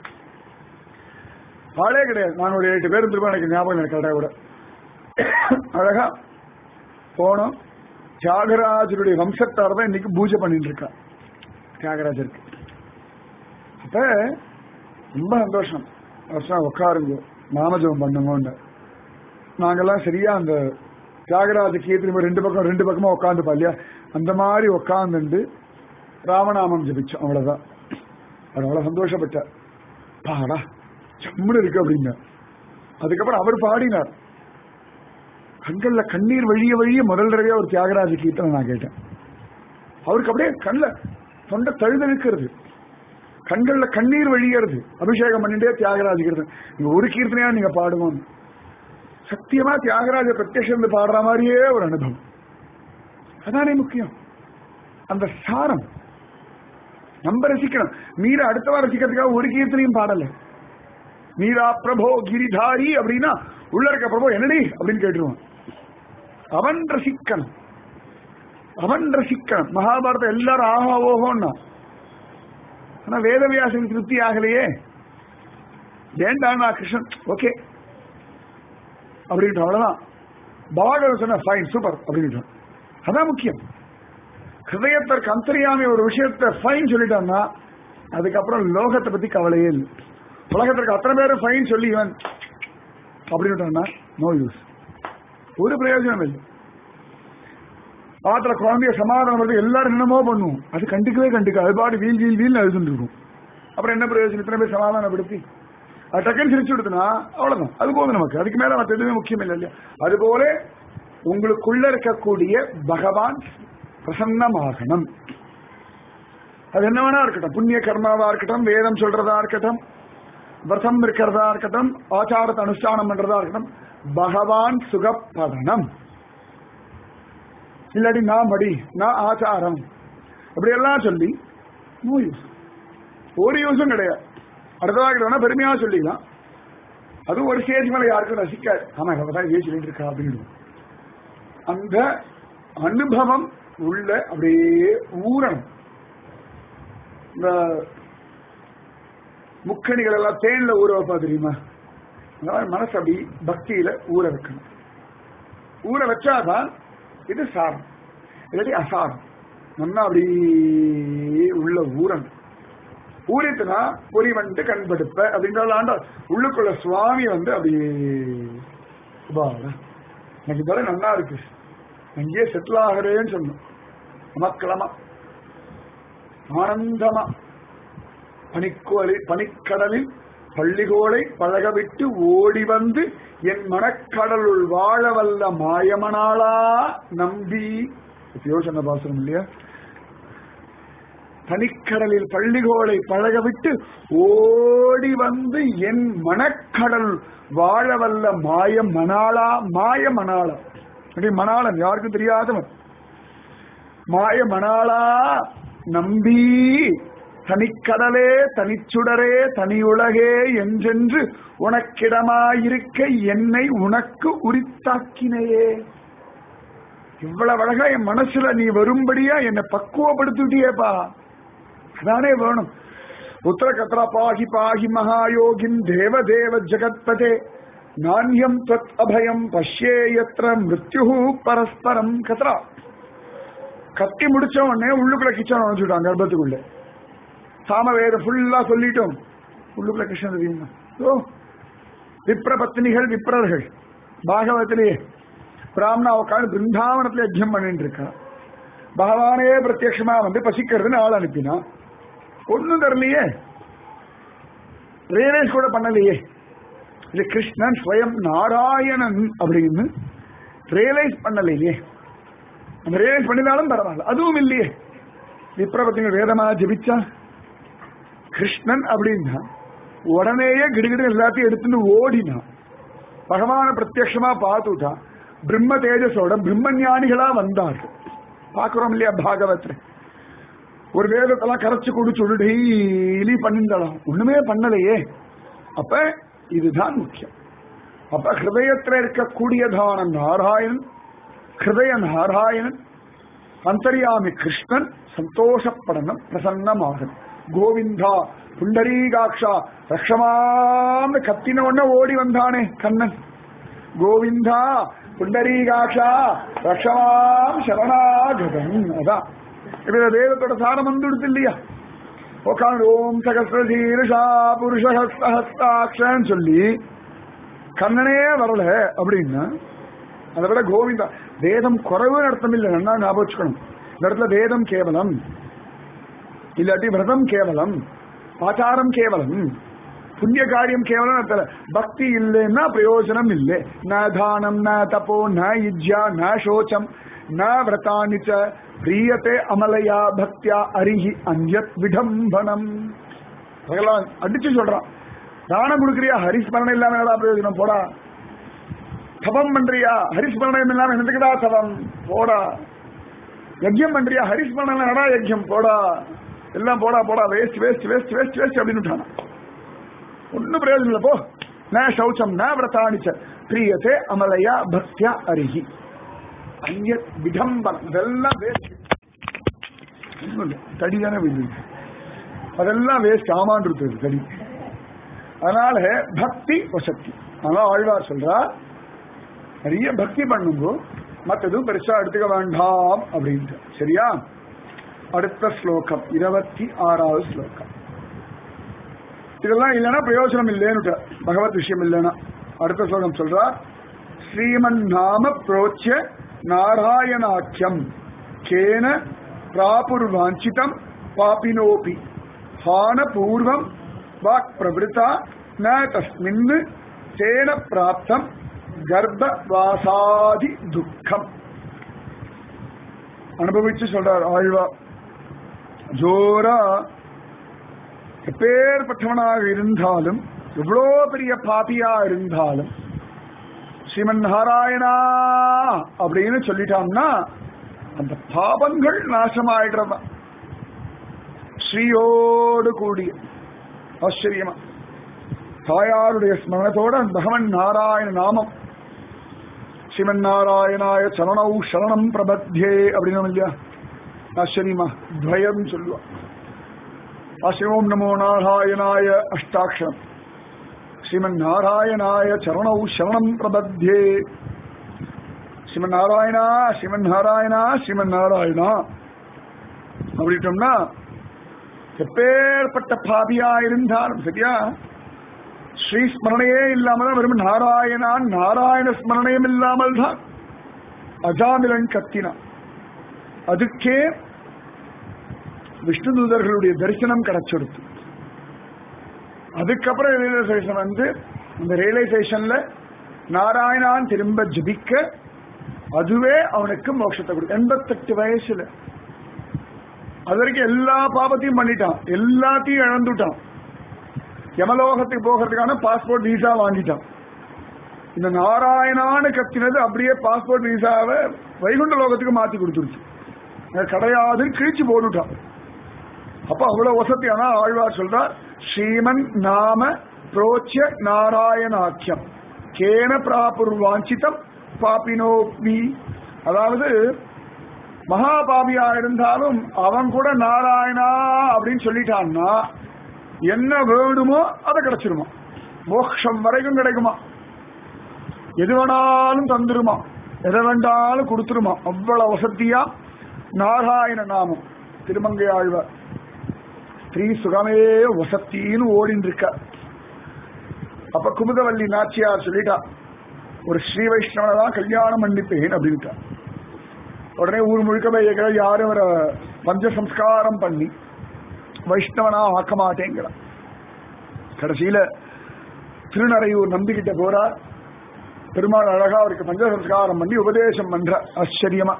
ஆளே கிடையாது நான் ஒரு எட்டு பேர் திரும்ப எனக்கு ஞாபகம் எனக்கு கரெக்டாக கூட அழகா போனோம் தியாகராஜருடைய வம்சத்தார் தான் இன்னைக்கு பூஜை பண்ணிட்டு இருக்கா தியாகராஜருக்கு அப்ப ரொம்ப சந்தோஷம் வருஷம் உட்காருங்க நாமஜபம் பண்ணுங்க நாங்கெல்லாம் சரியா அந்த தியாகராஜ கீர்த்தனை ரெண்டு பக்கம் ரெண்டு பக்கமா உட்காந்துப்பா இல்லையா அந்த மாதிரி உட்காந்துண்டு ராமநாமம் ஜபிச்சோம் அவ்வளவுதான் அவர் அவ்வளவு சந்தோஷப்பட்டார் பாடா சம்முன்னு இருக்கு அப்படிங்க அதுக்கப்புறம் அவர் பாடினார் கண்கள்ல கண்ணீர் வழிய வழிய முதல் தடவையா ஒரு தியாகராஜ கீர்த்தனை நான் கேட்டேன் அவருக்கு அப்படியே கண்ணில் தொண்டை தழுதழுக்கிறது கண்கள்ல கண்ணீர் வழியறது அபிஷேகம் பண்ணிட்டே தியாகராஜ கீர்த்தனை நீங்க ஒரு கீர்த்தனையா நீங்க பாடுவோம் சத்தியமா தியாகராஜ பிரத்யக்ஷம் பாடுற மாதிரியே ஒரு அனுபவம் அதானே முக்கியம் அந்த சாரம் நம்ம ரசிக்கணும் மீரா அடுத்தவா ரசிக்கிறதுக்காக ஒரு கீர்த்தனையும் பாடல மீரா பிரபோ கிரிதாரி அப்படின்னா உள்ள இருக்க பிரபோ என்னடி அப்படின்னு கேட்டுருவான் அவன் ரசிக்கணும் அவன் ரசிக்கணும் மகாபாரதம் எல்லாரும் ஆஹா ஓஹோன்னா ஆனா வேதவியாசன் திருப்தி ஆகலையே ஏண்டா நான் கிருஷ்ணன் ஓகே அப்படின்ட்டு அவ்வளவுதான் பாகவதம் சொன்ன ஃபைன் சூப்பர் அப்படின்ட்டு அதான் முக்கியம் ஹிருதயத்திற்கு அந்தரியாமி ஒரு விஷயத்த ஃபைன் சொல்லிட்டான்னா அதுக்கப்புறம் லோகத்தை பத்தி கவலையே இல்லை உலகத்திற்கு அத்தனை பேரும் ஃபைன் சொல்லி இவன் அப்படின்ட்டான்னா நோ யூஸ் ஒரு பிரயோஜனம் இல்லை ஆத்துல குழந்தைய சமாதானம் பண்றது எல்லாரும் என்னமோ பண்ணுவோம் அது கண்டுக்கவே கண்டுக்க அது பாட்டு வீல் வீல் வீல் அழுதுட்டு இருக்கும் அப்புறம் என்ன பிரயோஜனம் இத்தனை பேர் சமாதானப்படுத்தி அது டக்குன்னு சிரிச்சு விடுதுன்னா அவ்வளவுதான் அது போதும் நமக்கு அதுக்கு மேல மற்ற எதுவுமே முக்கியம் இல்லை இல்லையா அதுபோல உங்களுக்குள்ள இருக்கக்கூடிய பகவான் பிரசன்னமாகணும் அது என்ன வேணா இருக்கட்டும் புண்ணிய கர்மாவா இருக்கட்டும் வேதம் சொல்றதா இருக்கட்டும் விரதம் இருக்கிறதா இருக்கட்டும் ஆச்சாரத்தை அனுஷ்டானம் பண்றதா இருக்கட்டும் பகவான் சுகப்படணும் இல்லாட்டி நான் மடி நான் ஆச்சாரம் இப்படி எல்லாம் சொல்லி நோ யூஸ் ஒரு யூஸும் கிடையாது அடுத்ததாக வேணா பெருமையா சொல்லிக்கலாம் அதுவும் ஒரு ஸ்டேஜ் மேல யாருக்கும் ரசிக்காது ஆமா தான் ஏன் சொல்லிட்டு இருக்கா அப்படின்னு அந்த அனுபவம் உள்ள அப்படியே ஊறணும் இந்த முக்கணிகள் எல்லாம் தேன்ல ஊற வைப்பா தெரியுமா அந்த மாதிரி மனசு அப்படி பக்தியில ஊற வைக்கணும் ஊற வச்சாதான் இது சாரம் இல்லாட்டி அசாரம் நல்லா அப்படி உள்ள ஊறணும் ஊறித்துனா பொறி வந்து கண்படுப்ப அப்படின்ற ஆண்டா உள்ளுக்குள்ள சுவாமி வந்து அப்படியே சுபாவா எனக்கு தர நல்லா இருக்கு அங்கேயே செட்டில் ஆகிறேன்னு சொன்னோம் நமக்கிழமா ஆனந்தமா பனிக்கோலை பனிக்கடலில் பள்ளிகோளை பழகவிட்டு ஓடி வந்து என் மனக்கடலுள் வாழ வல்ல மாயமனாளா நம்பி யோசனை பாசனம் இல்லையா பனிக்கடலில் பள்ளிகோளை பழகவிட்டு ஓடி வந்து என் மனக்கடல் வாழ வல்ல மாய மணாளா மாய மணாளா அப்படி மணாளன் யாருக்கும் தெரியாதவன் மாய மணாளா நம்பி தனிக்கடலே தனிச்சுடரே தனியுலகே என்றென்று உனக்கிடமாயிருக்க என்னை உனக்கு உரித்தாக்கினையே இவ்வளவு அழகா என் மனசுல நீ வரும்படியா என்னை பக்குவப்படுத்திட்டியேப்பா அதானே வேணும் உத்தர கத்ரா பாகி பாகி மகாயோகின் தேவ தேவ ஜெகத்பதே நானியம் தத் அபயம் பஷ்யே யத்ர மிருத்யு பரஸ்பரம் கத்ரா கத்தி முடிச்ச உடனே உள்ளுக்குள்ள கிச்சன் வந்துட்டாங்க கர்ப்பத்துக்குள்ள சாமவேதம் ஃபுல்லா சொல்லிட்டோம் உள்ளுக்குள்ள கிருஷ்ணன் தெரியுமா ஓ விப்ர பத்னிகள் விப்ரர்கள் பாகவத்திலேயே பிராமணா உட்காந்து பிருந்தாவனத்துல யஜ்யம் பண்ணிட்டு இருக்கா பகவானே பிரத்யட்சமா வந்து பசிக்கிறதுன்னு ஆள் அனுப்பினா ஒண்ணும் தரலையே ரியலைஸ் கூட பண்ணலையே இது கிருஷ்ணன் ஸ்வயம் நாராயணன் அப்படின்னு ரியலைஸ் பண்ணலையே அந்த ரியலைஸ் பண்ணினாலும் பரவாயில்ல அதுவும் இல்லையே விப்ரபத்திங்க வேதமா ஜபிச்சா கிருஷ்ணன் அப்படின்னா உடனேயே கிடுகிடு எல்லாத்தையும் எடுத்துட்டு ஓடினான் பகவான பிரத்யட்சமா பார்த்துட்டான் பிரம்ம தேஜஸோட பிரம்ம ஞானிகளா வந்தார்கள் பாக்குறோம் இல்லையா பாகவத்ல ஒரு வேதத்தெல்லாம் கரைச்சு குடிச்சு டெய்லி பண்ணிருந்தாலும் ஒண்ணுமே பண்ணலையே அப்ப இதுதான் முக்கியம் அப்ப ஹிருதயத்துல இருக்கக்கூடியதான நாராயணன் ஹிருதய நாராயணன் அந்தரியாமி கிருஷ்ணன் சந்தோஷப்படணும் பிரசன்னமாகணும் கோவிந்தா புண்டரீகாட்சா ரக்ஷமான்னு கத்தின உடனே ஓடி வந்தானே கண்ணன் கோவிந்தா புண்டரீகாட்சா ரக்ஷமாம் சரணாகதன் அதான் இப்ப இந்த வேதத்தோட சாரம் வந்துடுது இல்லையா உட்காந்து ஓம் சகசிரசீருஷா புருஷஹஸ்தாட்சன்னு சொல்லி கண்ணனே வரல அப்படின்னா அதை விட கோவிந்தா வேதம் குறைவுன்னு அர்த்தம் இல்லை நல்லா ஞாபகம் வச்சுக்கணும் இந்த இடத்துல வேதம் கேவலம் இல்லாட்டி விரதம் கேவலம் ஆச்சாரம் கேவலம் புண்ணிய காரியம் கேவலம் அர்த்தம் இல்ல. பக்தி இல்லைன்னா பிரயோஜனம் இல்லை ந தானம் ந தபோ ந யுஜ்யா ந சோச்சம் ந விரதானி ச பிரியத்தே அமலையா பக்தியா அரிஹி அந்யத் விடம்பனம் அதெல்லாம் அடிச்சு சொல்றான் தானம் கொடுக்குறியா ஹரிஸ்மரணம் இல்லாம என்னடா பிரயோஜனம் போடா தபம் பண்றியா ஹரிஸ்மரணம் இல்லாம என்னதுக்குடா தபம் போடா யஜ்யம் பண்றியா ஹரிஸ்மரணம் நடா யஜ்யம் போடா எல்லாம் போடா போடா waste waste waste waste waste அப்படின்னு விட்டானா ஒன்னும் பிரயோஜனம் இல்லை போ ந சௌச்சம் ந விரதானிச்ச பிரியத்தே அமலையா பக்தியா அருகி அந்நிய விடம்பனம் இதெல்லாம் வேஸ்ட் ஒன்றும் இல்லை தடி தானே விழுது அதெல்லாம் வேஸ்ட் ஆமான் இருக்குது தடி அதனால பக்தி வசக்தி அதனால ஆழ்வார் சொல்றார் நிறைய பக்தி பண்ணுங்க மற்றதும் பெருசா எடுத்துக்க வேண்டாம் அப்படின்ட்டு சரியா அடுத்த ஸ்லோகம் இருபத்தி ஆறாவது ஸ்லோகம் இதெல்லாம் இல்லைன்னா பிரயோஜனம் இல்லைன்னு பகவத் விஷயம் இல்லைன்னா அடுத்த ஸ்லோகம் சொல்றார் ஸ்ரீமன் நாம புரோச்ச நாராயணாக்கியம் கேன பிராபுர்வாஞ்சிதம் பாபினோபி ஹான பூர்வம் வாக் பிரவருத்தா ந தஸ்மின் தேன பிராப்தம் கர்ப்பவாசாதி துக்கம் அனுபவிச்சு சொல்றார் ஆழ்வா ஜோரா எப்பேற்பட்டவனாக இருந்தாலும் எவ்வளோ பெரிய பாபியா இருந்தாலும் ஸ்ரீமன் நாராயணா அப்படின்னு சொல்லிட்டான்னா அந்த பாபங்கள் நாசமாயிடுறதா ஸ்ரீயோடு கூடிய ஆச்சரியமா தாயாருடைய ஸ்மரணத்தோட பகவன் நாராயண நாமம் ஸ்ரீமன் நாராயணாய சரணௌ சரணம் பிரபத்தியே அப்படின்னு இல்லையா ஆச்சரியமா துவயம் சொல்லுவா ஆசிரமம் நமோ நாராயணாய அஷ்டாட்சரம் ஸ்ரீமன் நாராயணாய சரணௌ சரணம் பிரபத்தியே ஸ்ரீமன் நாராயணா ஸ்ரீமன் நாராயணா ஸ்ரீமன் நாராயணா அப்படிட்டோம்னா எப்பேற்பட்ட பாபியா இருந்தாலும் சரியா ஸ்ரீ ஸ்மரணையே இல்லாமல் தான் வெறும் நாராயணா நாராயண ஸ்மரணையும் இல்லாமல் தான் அஜாமிலன் கத்தினான் அதுக்கே விஷ்ணு தூதர்களுடைய தரிசனம் கிடைச்சிடுத்து அதுக்கப்புறம் ரியலைசேஷன் வந்து இந்த ரியலைசேஷன்ல நாராயணான் திரும்ப ஜபிக்க அதுவே அவனுக்கு மோட்சத்தை கொடுக்கும் எண்பத்தெட்டு வயசுல அது வரைக்கும் எல்லா பாபத்தையும் பண்ணிட்டான் எல்லாத்தையும் இழந்துட்டான் யமலோகத்துக்கு போகிறதுக்கான பாஸ்போர்ட் விசா வாங்கிட்டான் இந்த நாராயணான்னு கத்தினது அப்படியே பாஸ்போர்ட் விசாவை வைகுண்ட லோகத்துக்கு மாத்தி கொடுத்துருச்சு கிடையாதுன்னு கிழிச்சு போட்டுட்டான் அப்ப அவ்வளவு வசதியான ஆழ்வார் சொல்றார் ஸ்ரீமன் நாம புரோச்ச நாராயணாக்கியம் கேன பிராபுர் வாஞ்சிதம் பாப்பினோபி அதாவது மகாபாபியா இருந்தாலும் அவன் கூட நாராயணா அப்படின்னு சொல்லிட்டான்னா என்ன வேணுமோ அதை கிடைச்சிருமா மோட்சம் வரைக்கும் கிடைக்குமா எது வேணாலும் தந்துருமா எதை வேண்டாலும் கொடுத்துருமா அவ்வளவு வசதியா நாராயண நாமம் திருமங்கை ஆழ்வார் ஸ்ரீ சுகமே வசத்தின்னு ஓடின்னு இருக்க அப்ப குமுதவல்லி நாச்சியார் சொல்லிட்டா ஒரு ஸ்ரீ வைஷ்ணவனை தான் கல்யாணம் பண்ணிப்பேன் அப்படின்ட்டா உடனே ஊர் முழுக்க போய் கேட்கிற யாரும் அவரை பஞ்ச சம்ஸ்காரம் பண்ணி வைஷ்ணவனா ஆக்க மாட்டேங்கிறான் கடைசியில திருநறையூர் நம்பிக்கிட்ட போறார் பெருமாள் அழகா அவருக்கு பஞ்ச சம்ஸ்காரம் பண்ணி உபதேசம் பண்ற ஆச்சரியமா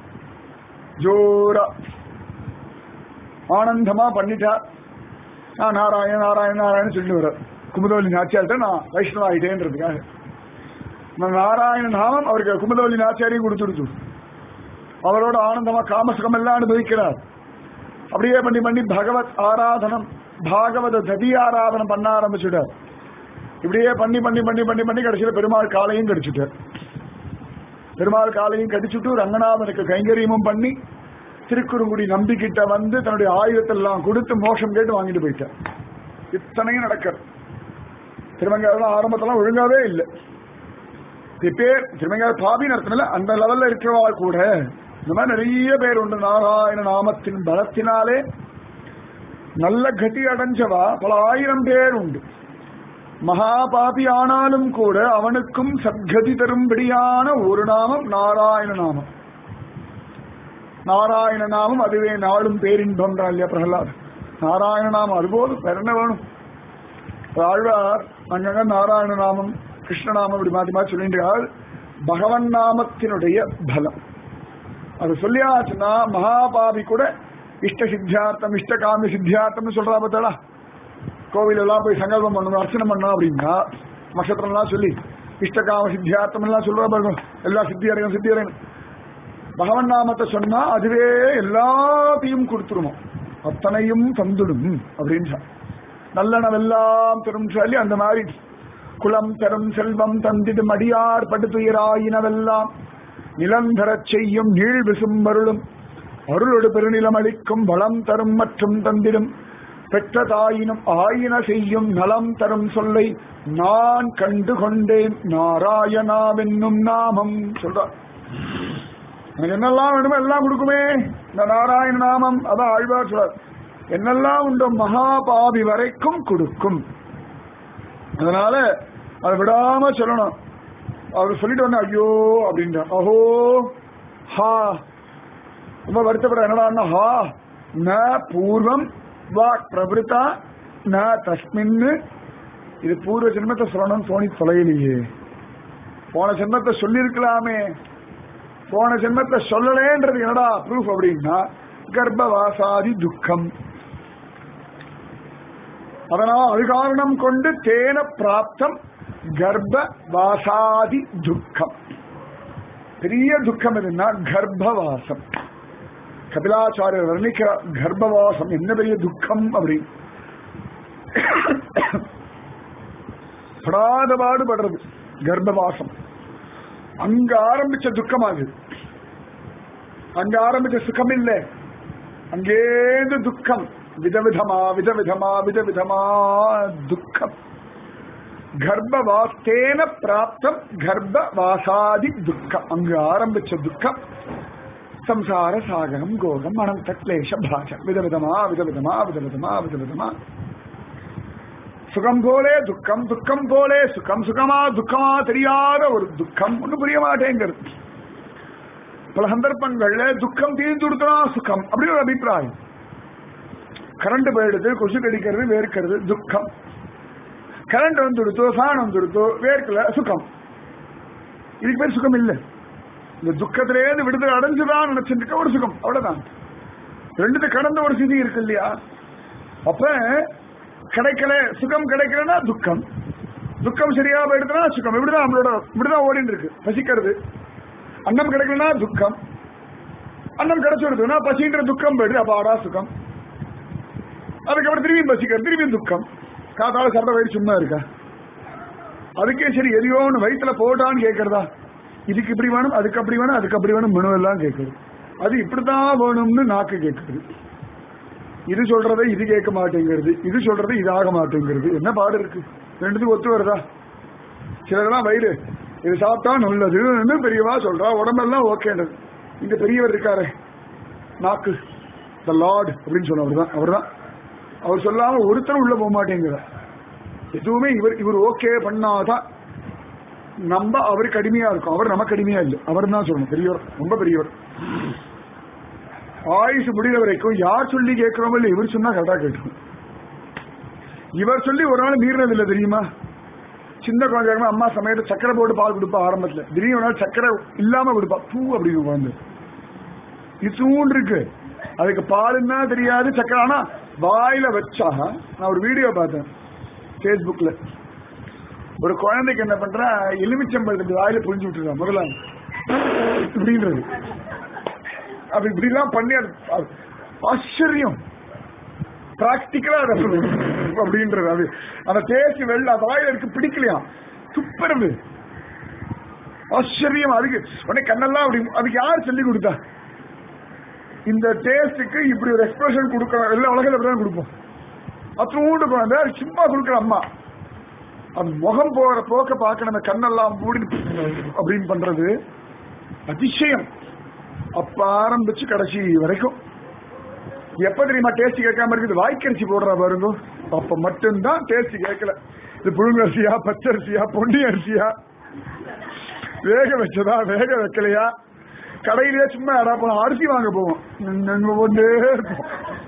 ஜோரா ஆனந்தமா பண்ணிட்டா நான் நாராயண நாராயண நாராயண சொல்லிட்டு வர குமுதவல்லி நாச்சியார்ட்ட நான் வைஷ்ணவ ஆயிட்டேன்றதுக்காக நான் நாராயண நாமம் அவருக்கு குமுதவல்லி நாச்சியாரையும் கொடுத்துடுச்சு அவரோட ஆனந்தமா காமசுகம் எல்லாம் அனுபவிக்கிறார் அப்படியே பண்ணி பண்ணி பகவத் ஆராதனம் பாகவத ததி ஆராதனம் பண்ண ஆரம்பிச்சுட்டார் இப்படியே பண்ணி பண்ணி பண்ணி பண்ணி பண்ணி கடைசியில பெருமாள் காலையும் கடிச்சுட்டார் பெருமாள் காலையும் கடிச்சுட்டு ரங்கநாதனுக்கு கைங்கரியமும் பண்ணி திருக்குறுங்குடி நம்பிக்கிட்ட வந்து தன்னுடைய ஆயுதத்தெல்லாம் கொடுத்து மோஷம் கேட்டு வாங்கிட்டு போயிட்டார் இத்தனையும் நடக்க திருமங்காயெல்லாம் ஆரம்பத்தெல்லாம் ஒழுங்காவே இல்லை பேர் திருமங்காய பாபின்னு அர்த்தம் இல்லை அந்த லெவல்ல இருக்கிறவா கூட இந்த மாதிரி நிறைய பேர் உண்டு நாராயண நாமத்தின் பலத்தினாலே நல்ல கதி அடைஞ்சவா பல ஆயிரம் பேர் உண்டு மகாபாபி ஆனாலும் கூட அவனுக்கும் சத்கதி தரும்படியான ஒரு நாமம் நாராயண நாமம் நாராயண நாமம் அதுவே நாளும் பேரின்பம் இல்லையா பிரகலாத் நாராயண நாமம் அதுபோது வேற என்ன வேணும் ஆழ்வார் அங்கங்க நாராயண நாமம் கிருஷ்ணநாமம் இப்படி மாத்தி மாத்தி சொல்லிட்டு பகவன் நாமத்தினுடைய பலம் அது சொல்லியாச்சுன்னா மகாபாபி கூட இஷ்ட சித்தியார்த்தம் இஷ்ட காமி சித்தியார்த்தம்னு சொல்றா பார்த்தாளா கோவில் எல்லாம் போய் சங்கல்பம் பண்ணணும் அர்ச்சனை பண்ணணும் அப்படின்னா நட்சத்திரம் எல்லாம் சொல்லி இஷ்டகாம சித்தியார்த்தம் எல்லாம் சொல்றா பாருங்க எல்லா சித்தி அடையும் சித்தி அடையணும் பகவன் நாமத்தை சொன்னா அதுவே எல்லாத்தையும் கொடுத்துருமோ அத்தனையும் தந்துடும் அப்படின்னு நல்லனவெல்லாம் பெரும் சொல்லி அந்த மாதிரி குலம் தரும் செல்வம் தந்திடும் அடியார் படுத்துயிராயினவெல்லாம் நிலந்தரச் செய்யும் நீள் விசும்பருளும் அருளொடு பெருநிலம் அளிக்கும் வளம் தரும் மற்றும் தந்திடும் பெற்ற தாயினும் ஆயின செய்யும் நலம் தரும் சொல்லை நான் கண்டு கொண்டேன் நாராயணாவென்னும் நாமம் சொல்றார் எனக்கு என்னெல்லாம் வேணுமோ எல்லாம் கொடுக்குமே இந்த நாராயண நாமம் அதான் ஆழ்வார் சொல்றார் என்னெல்லாம் உண்டோ மகாபாவி வரைக்கும் கொடுக்கும் அதனால அதை விடாம சொல்லணும் அவர் சொல்லிட்டு வந்தா ஐயோ அப்படின்றார் அஹோ ஹா ரொம்ப வருத்தப்பட என்னடா ஹா ந பூர்வம் வா பிரபுத்தா ந தஸ்மின் இது பூர்வ ஜென்மத்தை சொல்லணும்னு தோணி தொலையிலேயே போன ஜென்மத்தை சொல்லியிருக்கலாமே போன ஜென்மத்தை சொல்லலேன்றது என்னடா ப்ரூஃப் அப்படின்னா கர்ப்பவாசாதி துக்கம் அதனால் அது காரணம் கொண்டு தேன பிராப்தம் கர்ப்ப வாசாதி துக்கம் பெரிய துக்கம் எதுன்னா கர்ப்பவாசம் கபிலாச்சாரியர் வர்ணிக்கிற கர்ப்பவாசம் என்ன பெரிய துக்கம் அப்படி படாத பாடுபடுறது கர்ப்பவாசம் அங்க ஆரம்பிச்ச துக்கம் அது அங்க ஆரம்பிச்ச சுகம் இல்லை அங்கேந்து துக்கம் விதவிதமா விதவிதமா விதவிதமா துக்கம் கர்ப்பவாஸ்தேன பிராப்தம் கர்ப்பவாசாதி துக்கம் அங்கு ஆரம்பிச்ச துக்கம் சம்சார சாகரம் கோகம் அனந்த கிளேஷ பாஜம் விதவிதமா விதவிதமா விதவிதமா விதவிதமா சுகம் போலே துக்கம் துக்கம் போலே சுகம் சுகமா துக்கமா தெரியாத ஒரு துக்கம் ஒன்றும் புரிய மாட்டேங்கிறது பல சந்தர்ப்பங்கள்ல துக்கம் தீர்ந்து கொடுக்கலாம் சுகம் அப்படின்னு ஒரு அபிப்பிராயம் கரண்ட் போயிடுது கொசு கடிக்கிறது வேர்க்கிறது துக்கம் கரண்ட் வந்துடுத்தோ ஃபேன் வந்துடுத்தோ வேர்க்கல சுகம் இதுக்கு பேர் சுகம் இல்லை இந்த துக்கத்திலேருந்து விடுதலை அடைஞ்சுதான் நினைச்சிருக்க ஒரு சுகம் அவ்வளவுதான் ரெண்டுத்தை கடந்த ஒரு ஸ்திதி இருக்கு இல்லையா அப்ப கிடைக்கல சுகம் கிடைக்கலன்னா துக்கம் துக்கம் சரியா போயிடுதுன்னா சுகம் இப்படிதான் நம்மளோட இப்படிதான் ஓடிட்டு இருக்கு பசிக்கிறது அன்னம் கிடைக்கலன்னா துக்கம் அன்னம் கிடைச்சிடுதுன்னா பசின்ற துக்கம் போயிடுது அப்ப ஆடா சுகம் அதுக்கப்புறம் திரும்பியும் பசிக்கிறது திரும்பியும் துக்கம் காத்தால சாப்பிட்ட வயிறு சும்மா இருக்கா அதுக்கே சரி எதையோ ஒன்று வயிற்றுல போட்டான்னு கேட்கறதா இதுக்கு இப்படி வேணும் அதுக்கு அப்படி வேணும் அதுக்கு அப்படி வேணும் மெனு எல்லாம் கேட்குது அது இப்படித்தான் வேணும்னு நாக்கு கேட்குது இது சொல்றதை இது கேட்க மாட்டேங்கிறது இது சொல்றது இதாக மாட்டேங்கிறது என்ன பாடு இருக்கு ரெண்டுத்துக்கு ஒத்து வருதா சிலதெல்லாம் வயிறு இது சாப்பிட்டா நல்லதுன்னு பெரியவா சொல்றா உடம்பெல்லாம் ஓகேன்றது இந்த பெரியவர் இருக்காரு நாக்கு த லார்ட் அப்படின்னு சொன்னவர் தான் அவர் தான் அவர் சொல்லாம ஒருத்தரும் உள்ள போக மாட்டேங்கிறார் எதுவுமே இவர் இவர் ஓகே பண்ணாதான் நம்ம அவருக்கு அடிமையா இருக்கும் அவர் நமக்கு அடிமையா இல்லை அவர் தான் சொல்லணும் பெரியவர் ரொம்ப பெரியவர் ஆயுசு முடிகிற வரைக்கும் யார் சொல்லி கேட்கிறோமோ இல்லை இவர் சொன்னா கரெக்டா கேட்கும் இவர் சொல்லி ஒரு நாள் மீறினது இல்லை தெரியுமா சின்ன குழந்தை அம்மா சமயத்தை சக்கரை போட்டு பால் கொடுப்பா ஆரம்பத்துல திடீர்னு ஒரு நாள் சக்கரை இல்லாம கொடுப்பா பூ அப்படின்னு குழந்தை இத்தூண்டு இருக்கு அதுக்கு பாலுன்னா தெரியாது சக்கரை ஆனா வாயில வச்சா நான் ஒரு வீடியோ பார்த்தேன் ஃபேஸ்புக்ல ஒரு குழந்தைக்கு என்ன பண்றா எலுமிச்சம்பழத்துக்கு வாயில புரிஞ்சு விட்டுருக்கா முதல்ல இப்படின்றது அப்ப இப்படி எல்லாம் பண்ணி அது அது ஆச்சரியம் பிராக்டிக்கலா அதை அப்படின்றது அது அந்த டேஸ்ட் வெள்ள அந்த வாயில இருக்கு பிடிக்கலையா துப்புறது ஆச்சரியம் அதுக்கு உடனே கண்ணெல்லாம் அப்படி அதுக்கு யார் சொல்லி கொடுத்தா இந்த டேஸ்டுக்கு இப்படி ஒரு எக்ஸ்பிரஷன் கொடுக்கணும் எல்லா உலகத்துல அப்படிதான் கொடுப்போம் அத்தூண்டு குழந்தை சும்மா கொடுக்குற அம்மா அது முகம் போற போக்க பார்க்க நம்ம கண்ணெல்லாம் மூடி அப்படின்னு பண்றது அதிசயம் அப்ப ஆரம்பிச்சு கடைசி வரைக்கும் எப்ப தெரியுமா டேஸ்ட் கேட்காம இருக்குது வாய்க்கரிசி போடுறா பாருங்க அப்ப மட்டும்தான் டேஸ்ட் கேட்கல இது புழுங்கரிசியா பச்சரிசியா பொன்னி அரிசியா வேக வச்சதா வேக வைக்கலையா கடையிலேயே சும்மா இடா போனோம் அரிசி வாங்க போவோம் ஒன்றே இருப்போம்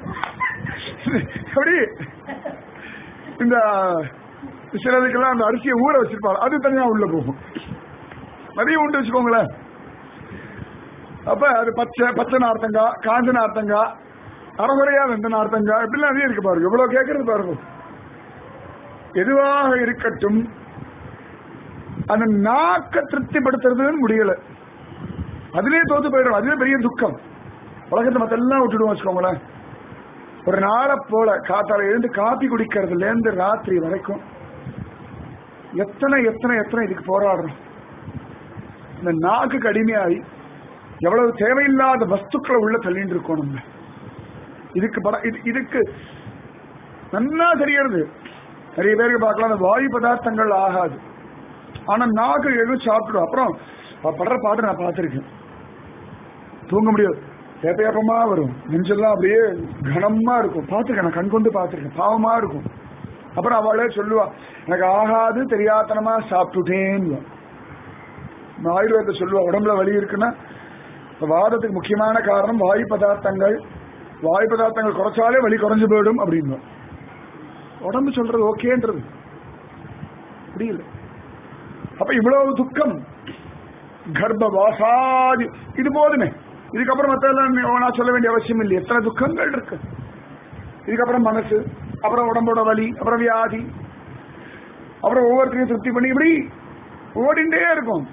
அப்படி இந்த சிலதுக்கெல்லாம் அந்த அரிசியை ஊற வச்சிருப்பாங்க அது தனியா உள்ள போகும் நிறைய உண்டு வச்சுக்கோங்களேன் அப்ப அது பச்சை பச்சை நார்த்தங்கா காஞ்ச நார்த்தங்கா அறகுறையா வெந்த நார்த்தங்கா இப்படிலாம் நிறைய இருக்கு பாருங்க இவ்வளவு கேட்கறது பாருங்க எதுவாக இருக்கட்டும் அந்த நாக்க திருப்திப்படுத்துறதுன்னு முடியல அதுலயே தோத்து போயிடும் அதுவே பெரிய துக்கம் உலகத்தை மத்தெல்லாம் விட்டுடுவோம் வச்சுக்கோங்களேன் ஒரு நாளை போல காத்தால எழுந்து காப்பி குடிக்கிறதுல இருந்து ராத்திரி வரைக்கும் எத்தனை எத்தனை எத்தனை இதுக்கு போராடுறோம் இந்த நாக்குக்கு அடிமையாகி எவ்வளவு தேவையில்லாத வஸ்துக்களை உள்ள தள்ளிட்டு இருக்கோம் நம்ம இதுக்கு பட இது இதுக்கு நன்னா தெரியறது நிறைய பேருக்கு பார்க்கலாம் அந்த வாயு பதார்த்தங்கள் ஆகாது ஆனா நாக்கு எதுவும் சாப்பிடும் அப்புறம் அவ படுற பாட்டு நான் பார்த்திருக்கேன் தூங்க முடியாது ஏப்ப ஏப்பமா வரும் நெஞ்செல்லாம் அப்படியே கனமா இருக்கும் பார்த்திருக்கேன் நான் கண் கொண்டு பார்த்திருக்கேன் பாவமா இருக்கும் அப்புறம் அவளே சொல்லுவா எனக்கு ஆகாது தெரியாதனமா சாப்பிட்டுட்டேன்னு ஆயுர்வேதத்தை சொல்லுவா உடம்புல வலி இருக்குன்னா இந்த வாதத்துக்கு முக்கியமான காரணம் வாயு பதார்த்தங்கள் வாயு பதார்த்தங்கள் குறைச்சாலே வலி குறைஞ்சு போயிடும் அப்படின்னு உடம்பு சொல்றது ஓகேன்றது புரியல அப்ப இவ்வளவு துக்கம் கர்ப்ப வாசாதி இது போதுமே இதுக்கப்புறம் மத்தெல்லாம் நான் சொல்ல வேண்டிய அவசியம் இல்லை எத்தனை துக்கங்கள் இருக்கு இதுக்கப்புறம் மனசு அப்புறம் உடம்போட வலி அப்புறம் வியாதி அப்புறம் ஒவ்வொருத்தரையும் திருப்தி பண்ணி இப்படி ஓடிண்டே இருக்கும்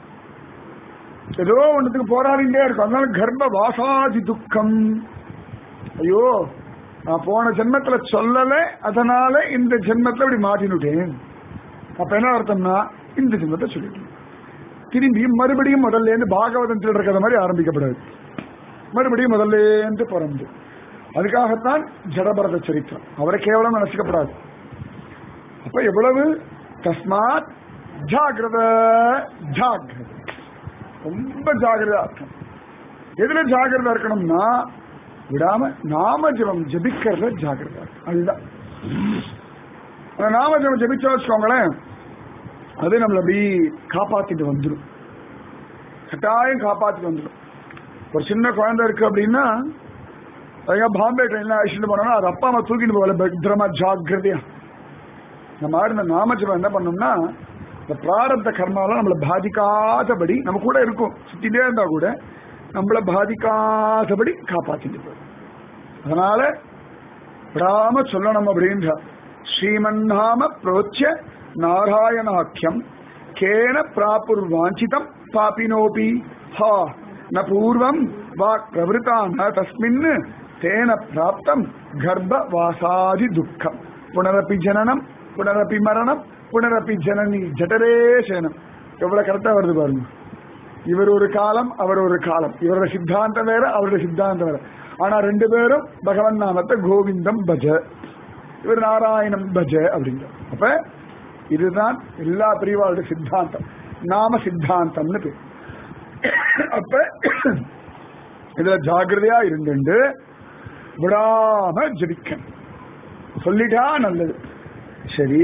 ஏதோ ஒன்றுத்துக்கு போராடிண்டே இருக்கும் அதனால கர்ப்ப வாசாதி துக்கம் ஐயோ நான் போன ஜென்மத்துல சொல்லல அதனால இந்த ஜென்மத்துல இப்படி மாட்டினுட்டேன் அப்ப என்ன அர்த்தம்னா இந்த ஜென்மத்தை சொல்லிட்டேன் திரும்பி மறுபடியும் முதல்ல இருந்து பாகவதம் இருக்கிற மாதிரி ஆரம்பிக்கப்படாது மறுபடியும் முதல்ல இருந்து பிறந்து அதுக்காகத்தான் ஜடபரத சரித்திரம் அவரை கேவலம் நினைச்சுக்கப்படாது அப்ப எவ்வளவு தஸ்மாத் ஜாகிரத ஜாகிரத ரொம்ப ஜாகிரதா இருக்கணும் எதுல ஜாகிரதா இருக்கணும்னா விடாம நாம ஜபம் ஜபிக்கிறத ஜாகிரதா இருக்கணும். அதுதான் அந்த நாம ஜபம் ஜபிச்சா வச்சுக்கோங்களேன் அது நம்மள அப்படி காப்பாத்திட்டு வந்துடும் கட்டாயம் காப்பாத்திட்டு வந்துடும் ஒரு சின்ன குழந்தை இருக்கு அப்படின்னா அதுக்காக பாம்பே ட்ரெயின்ல அழைச்சிட்டு போனோம்னா அது அப்பா அம்மா தூக்கிட்டு போகல பத்திரமா ஜாக்கிரதையா இந்த மாதிரி இந்த நாமஜபம் என்ன பண்ணோம்னா இந்த பிராரப்த கர்மாவெல்லாம் நம்மளை பாதிக்காதபடி நம்ம கூட இருக்கும் சுத்திட்டே இருந்தா கூட நம்மளை பாதிக்காதபடி காப்பாத்திட்டு போயிடும் அதனால விடாம சொல்லணும் அப்படின்ற ஸ்ரீமன்னாம புரோச்சிய நாராயணாக்கியம் கேன பிராபுர் வாஞ்சிதம் பாபினோபி ஹா ந பூர்வம் வாக் பிரவருத்தா ந தஸ்மின் தேன பிராப்தம் கர்ப்ப வாசாதி துக்கம் புனரப்பி ஜனனம் புனரப்பி மரணம் புனரப்பி ஜனனி ஜடரே சேனம் எவ்வளவு கரெக்டா வருது பாருங்க இவர் ஒரு காலம் அவர் ஒரு காலம் இவரோட சித்தாந்தம் வேற அவரோட சித்தாந்தம் வேற ஆனா ரெண்டு பேரும் பகவன் நாமத்தை கோவிந்தம் பஜ இவர் நாராயணம் பஜ அப்படிங்கிற அப்ப இதுதான் எல்லா பிரிவாளோட சித்தாந்தம் நாம சித்தாந்தம்னு பேர் அப்ப இதுல ஜாகிரதையா இருந்துண்டு விடாம ஜபிக்கணும் சொல்லிட்டா நல்லது சரி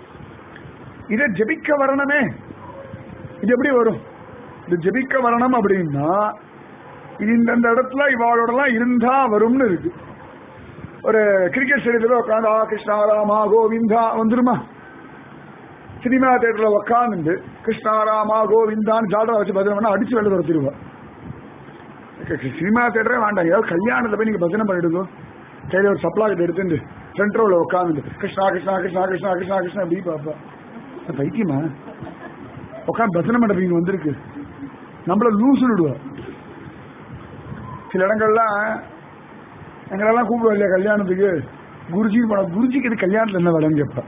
இத ஜபிக்க வரணுமே இது எப்படி வரும் இது ஜபிக்க வரணும் அப்படின்னா இது இந்தந்த இடத்துல இவாளோடலாம் இருந்தா வரும்னு இருக்கு ஒரு கிரிக்கெட் ஸ்டேடியத்துல உட்காந்து ஆ கிருஷ்ணா ராமா கோவிந்தா வந்துருமா சினிமா தேட்டர்ல உட்காந்து கிருஷ்ணா ராமா கோவிந்தான்னு ஜாடா வச்சு பஜனை பண்ணா அடிச்சு வெளில துரத்திடுவா சினிமா தேட்டரே வேண்டாம் ஏதாவது கல்யாணத்துல போய் நீங்க பஜனை பண்ணிடுங்க கையில ஒரு சப்ளாக்கெட் எடுத்துட்டு ஃப்ரண்ட் ரோல உட்காந்து கிருஷ்ணா கிருஷ்ணா கிருஷ்ணா கிருஷ்ணா கிருஷ்ணா கிருஷ்ணா அப்படி பாப்பா அது பைத்தியமா உட்காந்து பஜனை மண்டபம் வந்திருக்கு நம்மள லூசு விடுவா சில இடங்கள்லாம் எங்களெல்லாம் கூப்பிடுவோம் இல்லையா கல்யாணத்துக்கு குருஜி போன குருஜிக்கு இது கல்யாணத்துல என்ன வேலைன்னு கேட்பா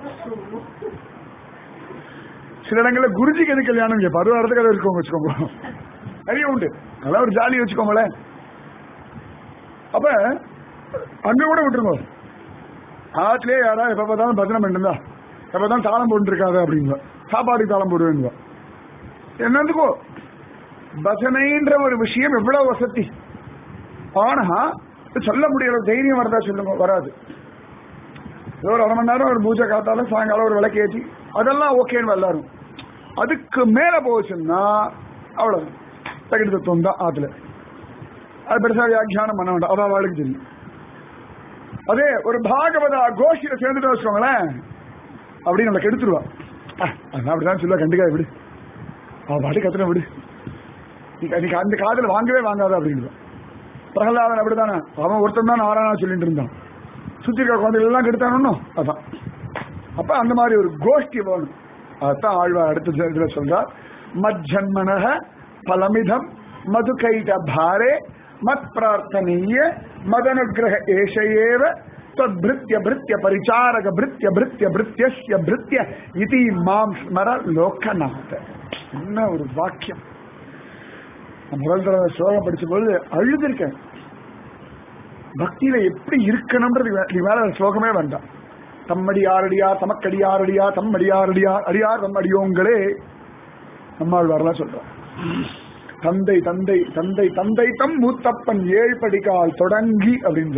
சில இடங்கள்ல குருஜிக்கு எது கல்யாணம் கேட்பா அது வரதுக்கு அதை இருக்கவங்க வச்சுக்கோங்க நிறைய உண்டு அதெல்லாம் ஒரு ஜாலி வச்சுக்கோங்களேன் அப்ப அங்க கூட விட்டுருங்க ஆத்திலே யாரா எப்ப பார்த்தாலும் பஜனை பண்ணிருந்தா எப்ப பார்த்தாலும் தாளம் போட்டு இருக்காது அப்படிங்க சாப்பாடுக்கு தாளம் போடுவேங்க என்னதுக்கோ பஜனைன்ற ஒரு விஷயம் எவ்வளவு வசதி ஆனா சொல்ல முடியற தைரியம் வரதா சொல்லுங்க வராது ஏதோ ஒரு அரை மணி நேரம் ஒரு பூஜை காத்தாலும் சாயங்காலம் ஒரு விளக்கு ஏற்றி அதெல்லாம் ஓகேன்னு எல்லாரும் அதுக்கு மேல போச்சுன்னா அவ்வளவு தகுதி தத்துவம் தான் ஆத்துல அது பெருசா வியாக்கியானம் பண்ண வேண்டாம் அதான் அவளுக்கு தெரியும் அதே ஒரு பாகவதா கோஷியில சேர்ந்துட்டு வச்சுக்கோங்களேன் அப்படின்னு நம்மளை கெடுத்துருவா அஹ், அதான் அப்படிதான் சொல்லுவா கண்டுக்கா விடு அவ பாட்டு கத்துன விடு நீ நீ அந்த காதல வாங்கவே வாங்காத அப்படின்னு பிரகலாதன் அப்படித்தானே அவன் ஒருத்தன் தான் நாராயணா சொல்லிட்டு இருந்தான் சுத்தி இருக்க குழந்தைகள் எல்லாம் கெடுத்தானோ அதான் அப்ப அந்த மாதிரி ஒரு கோஷ்டி வேணும் அதான் ஆழ்வார் அடுத்த இதுல சொல்றார் மஜ்ஜன்மனக பலமிதம் மதுகைட பாரே மத் பிரார்த்தனீய மதனுகிரக ஏஷையேவ தத்பிருத்திய பிருத்திய பரிச்சாரக பிருத்திய பிருத்திய பிருத்தியஸ்ய பிருத்திய இதி மாம் ஸ்மர லோகநாத என்ன ஒரு வாக்கியம் நான் முதல் தடவை ஸ்லோகம் படிச்ச போது அழுதுருக்கேன் பக்தியில எப்படி இருக்கணும்ன்றது வே- நீ வேற ஸ்லோகமே வேண்டாம் தம்மடியாரடியார் தமக்கடியாரடியார் தம்மடியாரடியார் அடியார் தம்மடியோங்களே நம்மாழ்வாரெல்லாம் சொல்றார் தந்தை தந்தை தந்தை தந்தை தம் மூத்தப்பன் ஏழு படிக்கால் தொடங்கி அப்படின்ற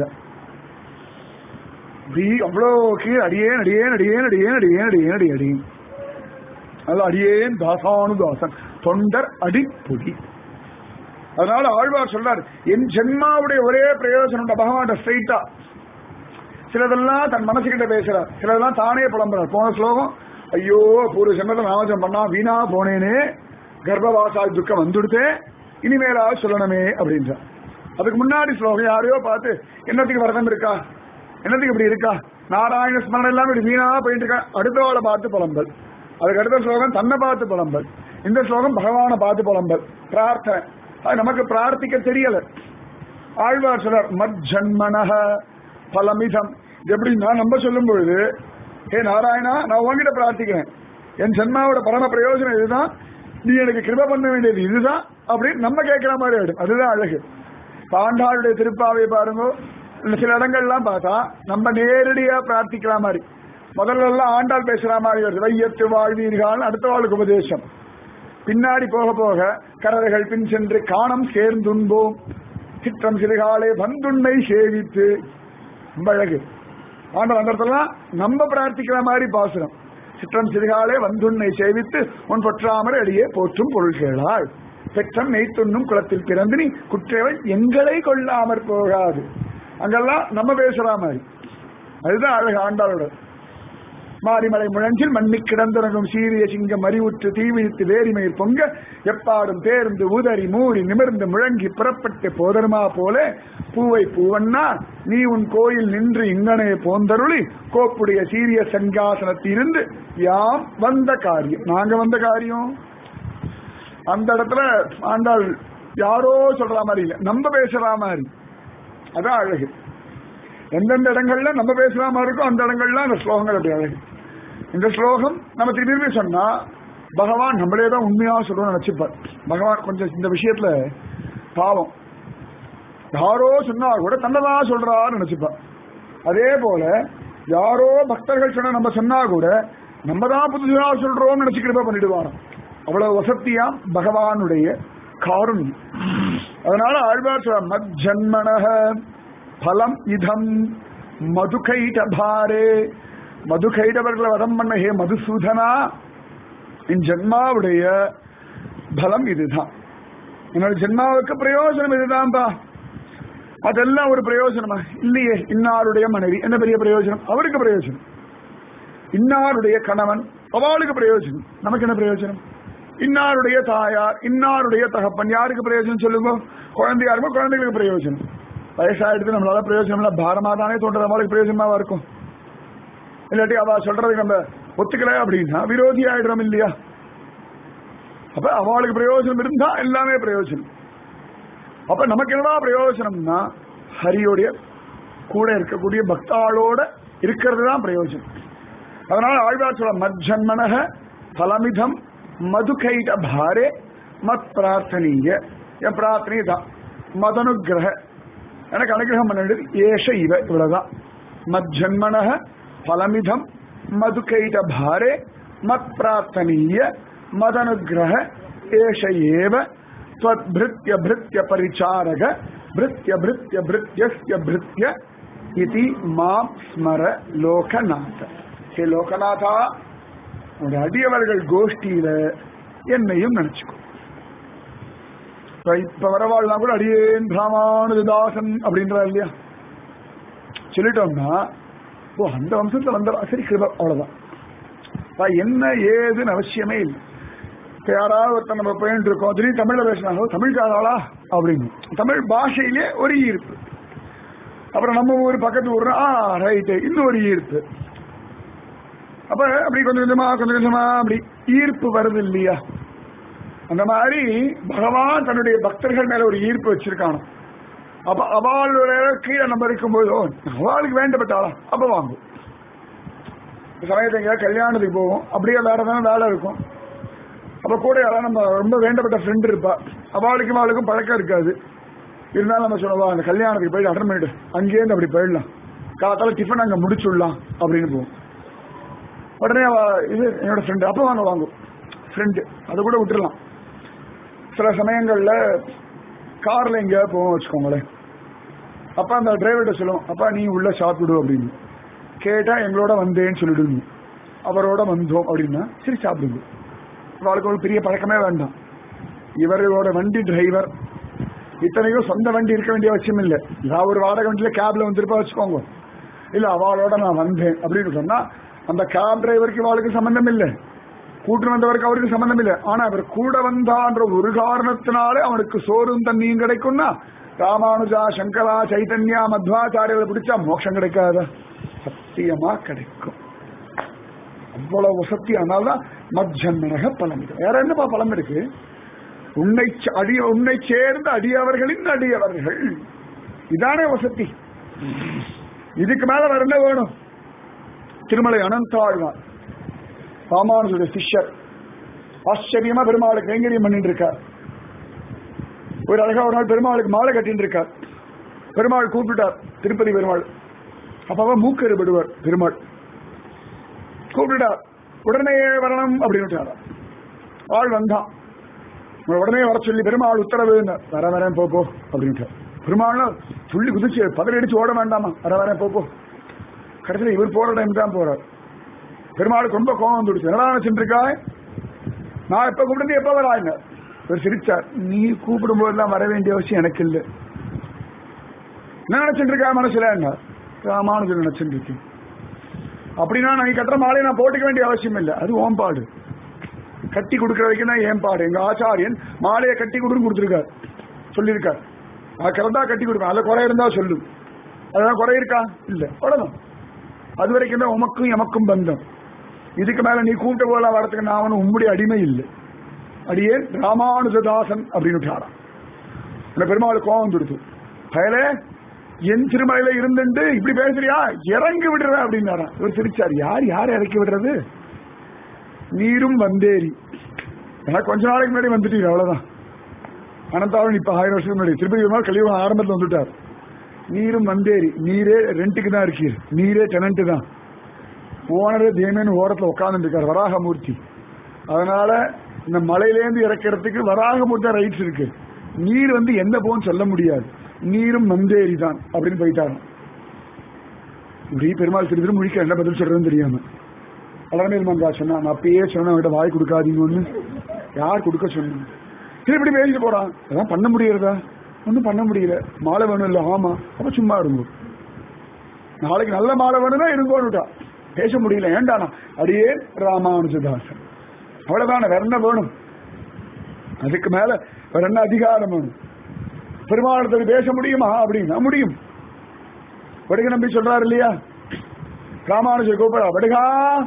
இப்படி அவ்வளோ கீழே அடியேன் அடியேன் அடியேன் அடியேன் அடியேன் அடியேன் அடி அடியேன் அது அடியேன் தாசானுதாசன் தொண்டர் அடிப்பொடி அதனால ஆழ்வார் சொல்றார் என் ஜென்மாவுடைய ஒரே பிரயோஜனம் உண்டு பகவான் ஸ்ட்ரைட்டா சிலதெல்லாம் தன் மனசுகிட்ட பேசுறார் சிலதெல்லாம் தானே புலம்புறார் போன ஸ்லோகம் ஐயோ பூர்வ ஜென்மத்தை நாமஜம் பண்ணா வீணா போனேனே கர்ப்பவாசால் துக்கம் வந்துடுத்தே இனிமேலாவது சொல்லணுமே அப்படின்றார் அதுக்கு முன்னாடி ஸ்லோகம் யாரையோ பார்த்து என்னத்துக்கு விரதம் இருக்கா என்னத்துக்கு இப்படி இருக்கா நாராயண ஸ்மரணம் எல்லாம் இப்படி வீணா போயிட்டு இருக்கா அடுத்தவாளை பார்த்து புலம்பல் அதுக்கு அடுத்த ஸ்லோகம் தன்னை பார்த்து புலம்பல் இந்த ஸ்லோகம் பகவானை பார்த்து புலம்பல் பிரார்த்தனை அது நமக்கு பிரார்த்திக்க தெரியல ஆழ்வார் சொல்றார் மஜ்ஜன்மனக பலமிதம் இது எப்படின்னா நம்ம சொல்லும் பொழுது ஹே நாராயணா நான் உங்ககிட்ட பிரார்த்திக்கிறேன் என் ஜென்மாவோட பரம பிரயோஜனம் இதுதான் நீ எனக்கு கிருப பண்ண வேண்டியது இதுதான் அப்படின்னு நம்ம கேட்கிற மாதிரி ஆயிடும் அதுதான் அழகு பாண்டாளுடைய திருப்பாவை பாருங்க இல்ல சில இடங்கள்லாம் பார்த்தா நம்ம நேரடியா பிரார்த்திக்கிற மாதிரி முதல்ல எல்லாம் ஆண்டாள் பேசுற மாதிரி வருது வையத்து வாழ்வீர்கள் அடுத்த வாழ்க்கு உபதேசம் பின்னாடி போக போக கரவைகள் பின் சென்று காணம் சேர்ந்துண்போம் சிற்றம் சிறுகாலே வந்துண்மை சேவித்து ரொம்ப அழகு ஆண்டவர் அந்த இடத்துலாம் நம்ம பிரார்த்திக்கிற மாதிரி பாசுரம் சிற்றம் சிறுகாலே வந்துண்ணை சேவித்து உன் பொற்றாமரை அடியே போற்றும் பொருள்களாய் பெற்றம் மெய்த்துண்ணும் குளத்தில் பிறந்து நீ குற்றவன் எங்களை கொள்ளாமற் போகாது அங்கெல்லாம் நம்ம பேசுற மாதிரி அதுதான் அழகு ஆண்டாளோட மாரிமலை முழஞ்சில் மண்ணி கிடந்துறங்கும் சீரிய சிங்கம் மறிவுற்று தீவிழித்து வேரிமயிர் பொங்க எப்பாடும் தேர்ந்து உதறி மூறி நிமிர்ந்து முழங்கி புறப்பட்டு போதருமா போல பூவை பூவண்ணா நீ உன் கோயில் நின்று இங்கனே போந்தருளி கோப்புடைய சீரிய சங்காசனத்திலிருந்து யாம் வந்த காரியம் நாங்க வந்த காரியம் அந்த இடத்துல ஆண்டாள் யாரோ சொல்ற மாதிரி இல்ல நம்ம பேசுற மாதிரி அதான் அழகு எந்தெந்த இடங்கள்ல நம்ம பேசுற மாதிரி இருக்கோ அந்த இடங்கள்ல அந்த ஸ்லோகங்கள் அப்படி அழகு இந்த ஸ்லோகம் நம்ம திருப்பி சொன்னா பகவான் நம்மளே தான் உண்மையா சொல்றோம்னு நினைச்சுப்பார் பகவான் கொஞ்சம் இந்த விஷயத்துல பாவம் யாரோ சொன்னா கூட தன்னதான் சொல்றான்னு நினைச்சுப்பார் அதே போல யாரோ பக்தர்கள் சொன்ன நம்ம சொன்னா கூட நம்ம தான் புதுசா சொல்றோம்னு நினைச்சு கிருப பண்ணிடுவாராம் அவ்வளவு வசத்தியா பகவானுடைய காருண்யம் அதனால ஆழ்வார் சொல்ற மஜ்ஜன்மனக பலம் இதம் மதுகைட பாரே மதுகைடவர்களை வதம் பண்ண ஹே மதுசூதனா என் ஜென்மாவுடைய பலம் இதுதான் என்னோட ஜென்மாவுக்கு பிரயோஜனம் இதுதான்பா அதெல்லாம் ஒரு பிரயோஜனமா இல்லையே இன்னாருடைய மனைவி என்ன பெரிய பிரயோஜனம் அவருக்கு பிரயோஜனம் இன்னாருடைய கணவன் அவளுக்கு பிரயோஜனம் நமக்கு என்ன பிரயோஜனம் இன்னாருடைய தாயார் இன்னாருடைய தகப்பன் யாருக்கு பிரயோஜனம் சொல்லுங்க குழந்தையா இருக்கும் குழந்தைகளுக்கு பிரயோஜனம் வயசாயிடுது நம்மளால பிரயோஜனம் இல்ல பாரமா தானே தோன்றது அவளுக்கு பிரயோஜனமா இருக்கும் இல்லாட்டி அவ சொல்றதுக்கு நம்ம ஒத்துக்கல அப்படின்னா விரோதி ஆயிடுறோம் இல்லையா அப்ப அவளுக்கு பிரயோஜனம் இருந்தா எல்லாமே பிரயோஜனம் அப்ப நமக்கு என்னடா பிரயோஜனம்னா ஹரியோடைய கூட இருக்கக்கூடிய பக்தாளோட இருக்கிறது தான் பிரயோஜனம் அதனால ஆழ்வார் சொல்ல மஜ்ஜன்மனக பலமிதம் மதுகைட பாரே மத் பிரார்த்தனீய என் பிரார்த்தனை தான் மதனுகிரக எனக்கு அனுகிரகம் பண்ணிடுது ஏஷ இவ இவ்வளவுதான் மஜ்ஜன்மனக பலமிதம் மதுகைட பாரே மத் பிரார்த்தனீய மதனுகிரக ஏஷ ஏவ त्वद्भृत्य भृत्य परिचारक भृत्य भृत्य भृत्यस्य भृत्य इति மாம் ஸ்மர லோகநாத ஹே லோகநாதா உன்னுடைய அடியவர்கள் கோஷ்டியில என்னையும் நினைச்சுக்கோ இப்ப- இப்ப வரவாள்லாம் கூட அடியேன் பிராமானுதாசன் அப்படின்றா இல்லையா சொல்லிட்டோம்னா ஓ அந்த வம்சத்துல வந்தவா சரி கிருப அவ்வளவுதான் அப்ப என்ன ஏதுன்னு அவசியமே இல்லை இப்ப யாராவது ஒருத்தர் நம்ம போயிட்டு இருக்கோம் திடீர்னு தமிழ்ல பேசினாங்க தமிழ்காராளா அப்படின்னு தமிழ் பாஷையிலே ஒரு ஈர்ப்பு அப்புறம் நம்ம ஊர் பக்கத்து ஊர் ஆ ரைட்டு இன்னொரு ஈர்ப்பு அப்ப அப்படி கொஞ்சம் கொஞ்சமா கொஞ்சம் கொஞ்சமா அப்படி ஈர்ப்பு வருது இல்லையா அந்த மாதிரி பகவான் தன்னுடைய பக்தர்கள் மேல ஒரு ஈர்ப்பு வச்சிருக்கானோ அப்ப அவளுடைய கீழே நம்ம இருக்கும்போது ஓ, அவளுக்கு வேண்டப்பட்டாளா அப்ப வாங்கும் சமயத்தை எங்கேயாவது கல்யாணத்துக்கு போவோம் அப்படியே வேற ஏதாவது வேலை இருக்கும் அப்ப கூட யாராவது நம்ம ரொம்ப வேண்டப்பட்ட ஃப்ரெண்ட் இருப்பா அவளுக்கும் அவளுக்கும் பழக்கம் இருக்காது இருந்தாலும் நம்ம சொல்லுவா அந்த கல்யாணத்துக்கு போயிட்டு அட்டன் பண்ணிட்டு அங்கேயிருந்து அப்படி போயிடலாம் காத்தால டிஃபன் அங்க முடிச்சுடலாம் அப்படின்னு போவோம் உடனே அவ இது என்னோட ஃப்ரெண்டு அப்போ வாங்க வாங்கும் ஃப்ரெண்டு அதை கூட விட்டுறலாம் சில சமயங்கள்ல கார்ல எங்கேயாவது போவோம் வச்சுக்கோங்களேன் அப்ப அந்த டிரைவர்கிட்ட சொல்லுவோம் அப்பா நீ உள்ள சாப்பிடு அப்படின்னு கேட்டா எங்களோட வந்தேன்னு சொல்லிடுங்க அவரோட வந்தோம் அப்படின்னா சரி சாப்பிடுங்க அவளுக்கு ஒரு பெரிய பழக்கமே வேண்டாம் இவரோட வண்டி டிரைவர் இத்தனைக்கும் சொந்த வண்டி இருக்க வேண்டிய அவசியம் இல்லை நான் ஒரு வாடகை வண்டியில கேப்ல வந்திருப்பா வச்சுக்கோங்க இல்ல அவளோட நான் வந்தேன் அப்படின்னு சொன்னா அந்த கேப் டிரைவருக்கு இவாளுக்கு சம்பந்தம் இல்லை கூட்டு வந்தவருக்கு அவருக்கு சம்பந்தம் இல்லை ஆனா அவர் கூட வந்தான்ற ஒரு காரணத்தினாலே அவனுக்கு சோறும் தண்ணியும் கிடைக்கும்னா ராமானுஜா சங்கரா சைதன்யா மத்வாச்சாரியர்களை பிடிச்சா மோட்சம் கிடைக்காதா சத்தியமா கிடைக்கும் அவ்வளவு வசதி அதனால்தான் மஜ்ஜன்மனக பலம் இது வேற என்னப்பா பலம் இருக்கு உன்னை ச- அடிய உன்னை சேர்ந்த அடியவர்களின் அடியவர்கள் இதானே வசதி இதுக்கு மேல வேற என்ன வேணும் திருமலை அனந்தாழ்வான் ராமானுஜருடைய சிஷ்யர் ஆச்சரியமா பெருமாளுக்கு கைங்கரியம் பண்ணிட்டு இருக்கார் ஒரு அழகா ஒரு நாள் பெருமாளுக்கு மாலை கட்டிட்டு இருக்கார் பெருமாள் கூப்பிட்டார் திருப்பதி பெருமாள் அப்பவ மூக்கருபடுவார் பெருமாள் கூப்பிட்டார் உடனே வரணும் அப்படின்னு ஆள் வந்தான் உங்களை உடனே வர சொல்லி பெருமாள் உத்தரவு வர வரேன் போ போ அப்படின்ட்டு பெருமாள் துள்ளி குதிச்சு பதறி அடிச்சு ஓட வேண்டாமா வர வரேன் போ போ கடைசியில் இவர் போற டைம் தான் போறார் பெருமாளுக்கு ரொம்ப கோபம் வந்துடுச்சு என்னடா நினைச்சுருக்காய் நான் எப்ப கூப்பிட்டு எப்ப வராங்க இவர் சிரிச்சார் நீ கூப்பிடும் போதெல்லாம் வர வேண்டிய அவசியம் எனக்கு இல்லை என்ன நினைச்சிட்டு இருக்கா மனசுல என்ன ராமானுஜன் நினைச்சிட்டு இருக்கேன் அப்படின்னா நீ கட்டுற மாலையை நான் போட்டுக்க வேண்டிய அவசியம் இல்லை அது ஓம்பாடு கட்டி கொடுக்கிற வரைக்கும் தான் ஏன் பாடு எங்க ஆச்சாரியன் மாலையை கட்டி கொடுன்னு கொடுத்துருக்காரு சொல்லியிருக்காரு நான் கரெக்டா கட்டி கொடுப்பேன் அதுல குறை இருந்தா சொல்லு அதெல்லாம் குறை இருக்கா இல்ல அவ்வளவுதான் அது வரைக்கும் தான் உமக்கும் எமக்கும் பந்தம் இதுக்கு மேல நீ கூப்பிட்ட போல வரதுக்கு நான் அவனு உம்முடைய அடிமை இல்லை அடியே ராமானுஜதாசன் அப்படின்னு விட்டாராம் இந்த பெருமாள் கோபம் கொடுத்து பயலே என் திருமலையில இருந்துட்டு இப்படி பேசுறியா இறங்கி விடுற அப்படின்னாராம் இவர் சிரிச்சார் யார் யார் இறக்கி விடுறது நீரும் வந்தேரி ஏன்னா கொஞ்ச நாளைக்கு முன்னாடி வந்துட்டீங்க அவ்வளவுதான் அனந்தாவன் இப்ப ஆயிரம் வருஷத்துக்கு முன்னாடி திருப்பதி பெருமாள் கலியுகம் ஆரம்பத்தில் வந்துட்டார் நீரும் வந்தேரி நீரே ரெண்டுக்கு தான் இருக்கீர் நீரே டெனண்ட் தான் ஓனரே தேமேன்னு ஓரத்துல உட்கார்ந்து இருக்கார் வராகமூர்த்தி அதனால இந்த மலையிலேருந்து இறக்கிறதுக்கு வராகமூர்த்தி ரைட்ஸ் இருக்கு நீர் வந்து எந்த போன்னு சொல்ல முடியாது நீரும் மந்தேரி தான் அப்படின்னு போயிட்டாராம் இப்படி பெருமாள் திரு திரு முழிக்க என்ன பதில் சொல்றதுன்னு தெரியாம அலமேல் மங்கா சொன்னா நான் அப்பயே சொன்னேன் அவன்கிட்ட வாய் கொடுக்காதீங்கன்னு யார் கொடுக்க சொன்னேன் சரி இப்படி பேசிட்டு போறான் அதான் பண்ண முடியறதா ஒன்றும் பண்ண முடியல மாலை வேணும் இல்ல ஆமா அப்ப சும்மா இருங்க நாளைக்கு நல்ல மாலை வேணும்னா இருங்கோன்னுட்டா பேச முடியல ஏண்டானா அடியே ராமானுஜதாசன் அவ்வளவுதானே வேற என்ன வேணும் அதுக்கு மேல வேற என்ன அதிகாரம் வேணும் பெருமாளத்தில் பேச முடியுமா அப்படின்னா முடியும் வடுக நம்பி சொல்றாரு இல்லையா ராமானுஜர் கூப்பிடா வடுகா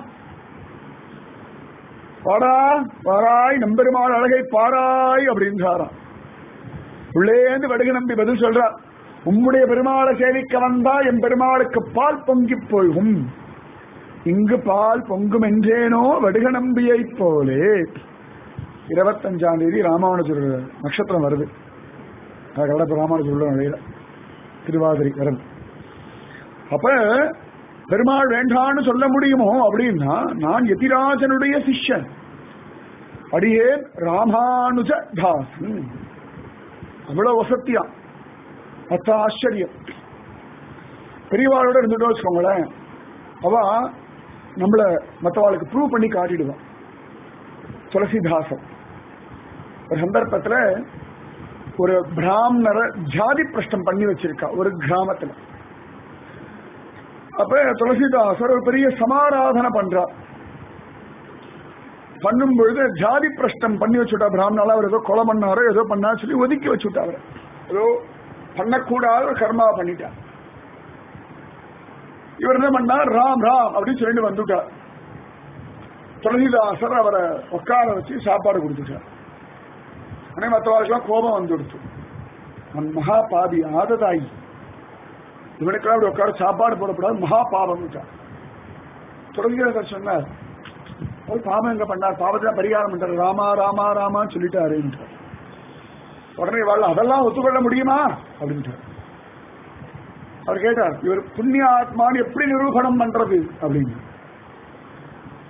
வாடா வாராய் நம்பெருமாள் அழகை பாராய் அப்படின்றாராம் உள்ளேந்து வடுக நம்பி பதில் சொல்றா உம்முடைய பெருமாளை சேவிக்க வந்தா என் பெருமாளுக்கு பால் பொங்கி போகும் இங்கு பால் பொங்கும் என்றேனோ வடுக நம்பியை போலே இருபத்தஞ்சாம் தேதி ராமானுஜர் நட்சத்திரம் வருது அதனால இப்ப ராமானுஜர் உள்ள நுழையில திருவாதிரை வருது அப்ப பெருமாள் வேண்டான்னு சொல்ல முடியுமோ அப்படின்னா நான் எதிராஜனுடைய சிஷ்யன் அடியேன் ராமானுஜ தாசன் அவ்வளவு வசத்தியா அத்த ஆச்சரியம் பெரியவாளோட இருந்துட்டோம் வச்சுக்கோங்களேன் அவ நம்மள மற்றவாளுக்கு ப்ரூவ் பண்ணி காட்டிடுவான் துளசிதாசன் ஒரு சந்தர்ப்பத்துல ஒரு பிராமணரை ஜாதி பிரஷ்டம் பண்ணி வச்சிருக்கா ஒரு கிராமத்துல அப்ப துளசிதாசர் ஒரு பெரிய சமாராதனை பண்றார் பண்ணும் பொழுது ஜாதி பிரஷ்டம் பண்ணி வச்சுட்டா பிராமணால அவர் ஏதோ கொலை பண்ணாரோ ஏதோ பண்ணா சொல்லி ஒதுக்கி வச்சுட்டா அவர் ஏதோ பண்ணக்கூடாத ஒரு கர்மா பண்ணிட்டார் இவர் என்ன பண்ணார் ராம் ராம் அப்படின்னு சொல்லிட்டு வந்துட்டார் துளசிதாசர் அவரை உட்கார வச்சு சாப்பாடு கொடுத்துட்டார் ஆனால் மற்றவர்களுக்கெல்லாம் கோபம் வந்துடுச்சு அவன் மகா பாதி ஆததாயி இவனுக்கெல்லாம் அப்படி உட்கார சாப்பாடு போடக்கூடாது மகா பாவம் துளசிதாசர் சொன்னார் ஒரு பாவம் எங்க பண்ணார் பாவத்தை பரிகாரம் பண்றாரு ராமா ராமா ராமான்னு சொல்லிட்டாரு உடனே வாழ் அதெல்லாம் ஒத்துக்கொள்ள முடியுமா அப்படின்ட்டார் அவர் கேட்டார் இவர் புண்ணிய ஆத்மான்னு எப்படி நிரூபணம் பண்றது அப்படின்னு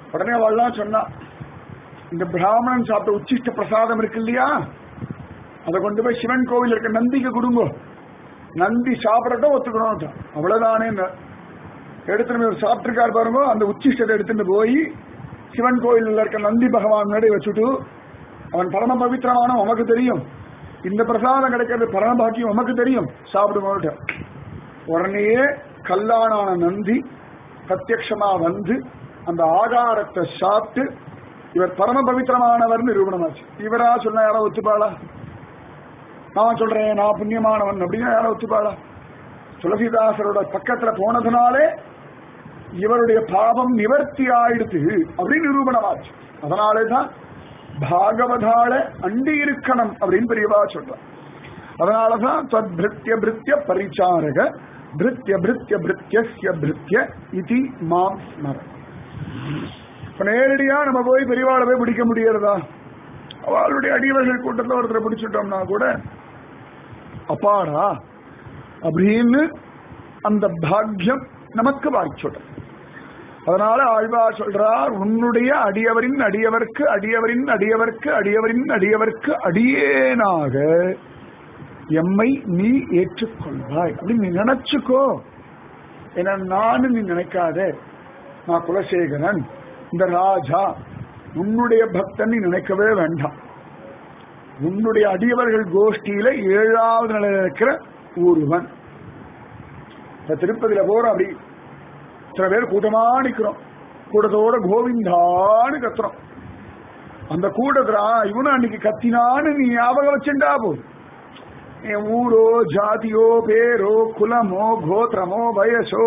உடனே அவள்லாம் சொன்னா இந்த பிராமணன் சாப்பிட்ட உச்சிஷ்ட பிரசாதம் இருக்கு இல்லையா அதை கொண்டு போய் சிவன் கோவில் இருக்க நந்திக்கு கொடுங்கோ நந்தி சாப்பிடட்டும் ஒத்துக்கணும் அவ்வளவுதானே எடுத்துட்டு போய் சாப்பிட்டுருக்காரு பாருங்க அந்த உச்சிஷ்டத்தை எடுத்துட்டு போய் சிவன் கோயிலில் இருக்க நந்தி பகவான் முன்னாடி வச்சுட்டு அவன் பரம பவித்திரமான உமக்கு தெரியும் இந்த பிரசாதம் கிடைக்கிறது பரம பாக்கியம் உமக்கு தெரியும் சாப்பிடுவோம் உடனேயே கல்லானான நந்தி பிரத்யக்ஷமா வந்து அந்த ஆகாரத்தை சாப்பிட்டு இவர் பரம பவித்திரமானவர் நிரூபணமாச்சு இவரா சொன்ன யாரோ ஒத்துப்பாளா நான் சொல்றேன் நான் புண்ணியமானவன் அப்படின்னு யாரோ ஒத்துப்பாளா துளசிதாசரோட பக்கத்துல போனதுனாலே இவருடைய பாவம் நிவர்த்தி ஆயிடுது அப்படின்னு நிரூபணமாச்சு அதனாலே தான் பாகவதால அண்டி இருக்கணும் அப்படின்னு பெரியவா சொல்றான் அதனாலதான் தத் பிருத்திய பிருத்திய பரிச்சாரக பிருத்திய பிருத்திய பிருத்திய பிருத்திய இதி மாம் ஸ்மர இப்ப நேரடியா நம்ம போய் பெரியவாளை போய் பிடிக்க முடியறதா அவளுடைய அடியவர்கள் கூட்டத்தில் ஒருத்தரை பிடிச்சிட்டோம்னா கூட அப்பாடா அப்படின்னு அந்த பாக்கியம் நமக்கு வாய்ச்சுடும் அதனால ஆழ்வார் சொல்றார் உன்னுடைய அடியவரின் அடியவர்க்கு அடியவரின் அடியவர்க்கு அடியவரின் அடியவர்க்கு அடியேனாக எம்மை நீ ஏற்றுக்கொள்வாய் அப்படின்னு நீ நினைச்சுக்கோ என நானும் நீ நினைக்காத நான் குலசேகரன் இந்த ராஜா உன்னுடைய பக்தன் நீ நினைக்கவே வேண்டாம் உன்னுடைய அடியவர்கள் கோஷ்டியில ஏழாவது நிலையில இருக்கிற ஒருவன் இந்த திருப்பதியில போற அப்படி சில பேர் கூட்டமா நிக்கிறோம் கூட்டத்தோட கோவிந்தான்னு கத்துறோம் அந்த கூட்டத்துல இவனும் அன்னைக்கு கத்தினான்னு நீ ஞாபகம் வச்சுட்டா போதும் என் ஊரோ ஜாதியோ பேரோ குலமோ கோத்திரமோ வயசோ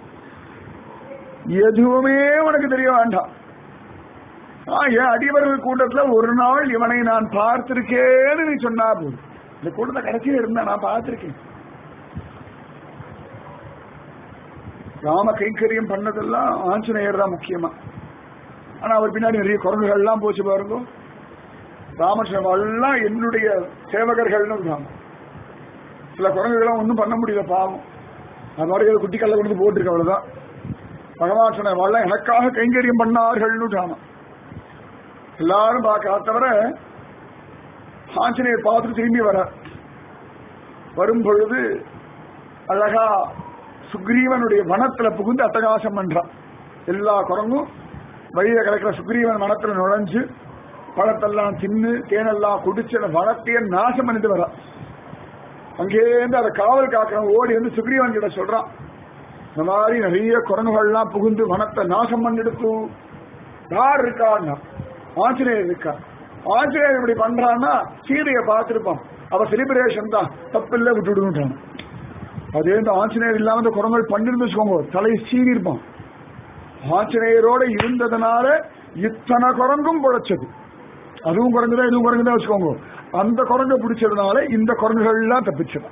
எதுவுமே உனக்கு தெரிய வேண்டாம் என் அடிவர்கள் கூட்டத்துல ஒரு நாள் இவனை நான் பார்த்திருக்கேன்னு நீ சொன்னா போதும் இந்த கூட்டத்தை கடைசியில் இருந்தா நான் பார்த்திருக்கேன் ராம கைங்கரியம் பண்ணதெல்லாம் ஆஞ்சநேயர் தான் முக்கியமா ஆனா அவர் பின்னாடி நிறைய குரங்குகள் எல்லாம் போச்சு பாருங்க ராமகிருஷ்ணன் எல்லாம் என்னுடைய சேவகர்கள்னு இருக்காங்க சில குரங்குகள்லாம் ஒன்றும் பண்ண முடியல பாவம் அது மாதிரி குட்டி கல்ல கொண்டு போட்டிருக்க அவ்வளவுதான் பகவான் சொன்ன வாழ எனக்காக கைங்கரியம் பண்ணார்கள்னு எல்லாரும் பார்க்க தவிர ஆஞ்சநேயர் பார்த்துட்டு திரும்பி வர வரும் பொழுது அழகா சுக்ரீவனுடைய வனத்துல புகுந்து அட்டகாசம் பண்றான் எல்லா குரங்கும் வழியில கிடக்கிற சுக்ரீவன் வனத்துல நுழைஞ்சு பழத்தெல்லாம் தின்னு தேனெல்லாம் குடிச்சு அந்த வனத்தையே நாசம் பண்ணிட்டு வர அங்கேருந்து அதை காவல் காக்கிறவன் ஓடி வந்து சுக்ரீவன் கிட்ட சொல்றான் இந்த மாதிரி நிறைய குரங்குகள்லாம் புகுந்து வனத்தை நாசம் பண்ணிடுத்து யார் இருக்கான்னா ஆஞ்சநேயர் இருக்கா ஆஞ்சநேயர் இப்படி பண்றான்னா சீதையை பார்த்திருப்பான் அவ செலிபிரேஷன் தான் தப்பில்ல விட்டுடுன்றான் அதே இந்த ஆஞ்சநேயர் இல்லாம இந்த குரங்கள் பண்ணிருந்து வச்சுக்கோங்க தலை சீறி இருப்பான் ஆஞ்சநேயரோட இருந்ததுனால இத்தனை குரங்கும் பொழைச்சது அதுவும் குரங்குதான் இதுவும் குரங்குதான் வச்சுக்கோங்க அந்த குரங்கை பிடிச்சதுனால இந்த குரங்குகள் எல்லாம் தப்பிச்சது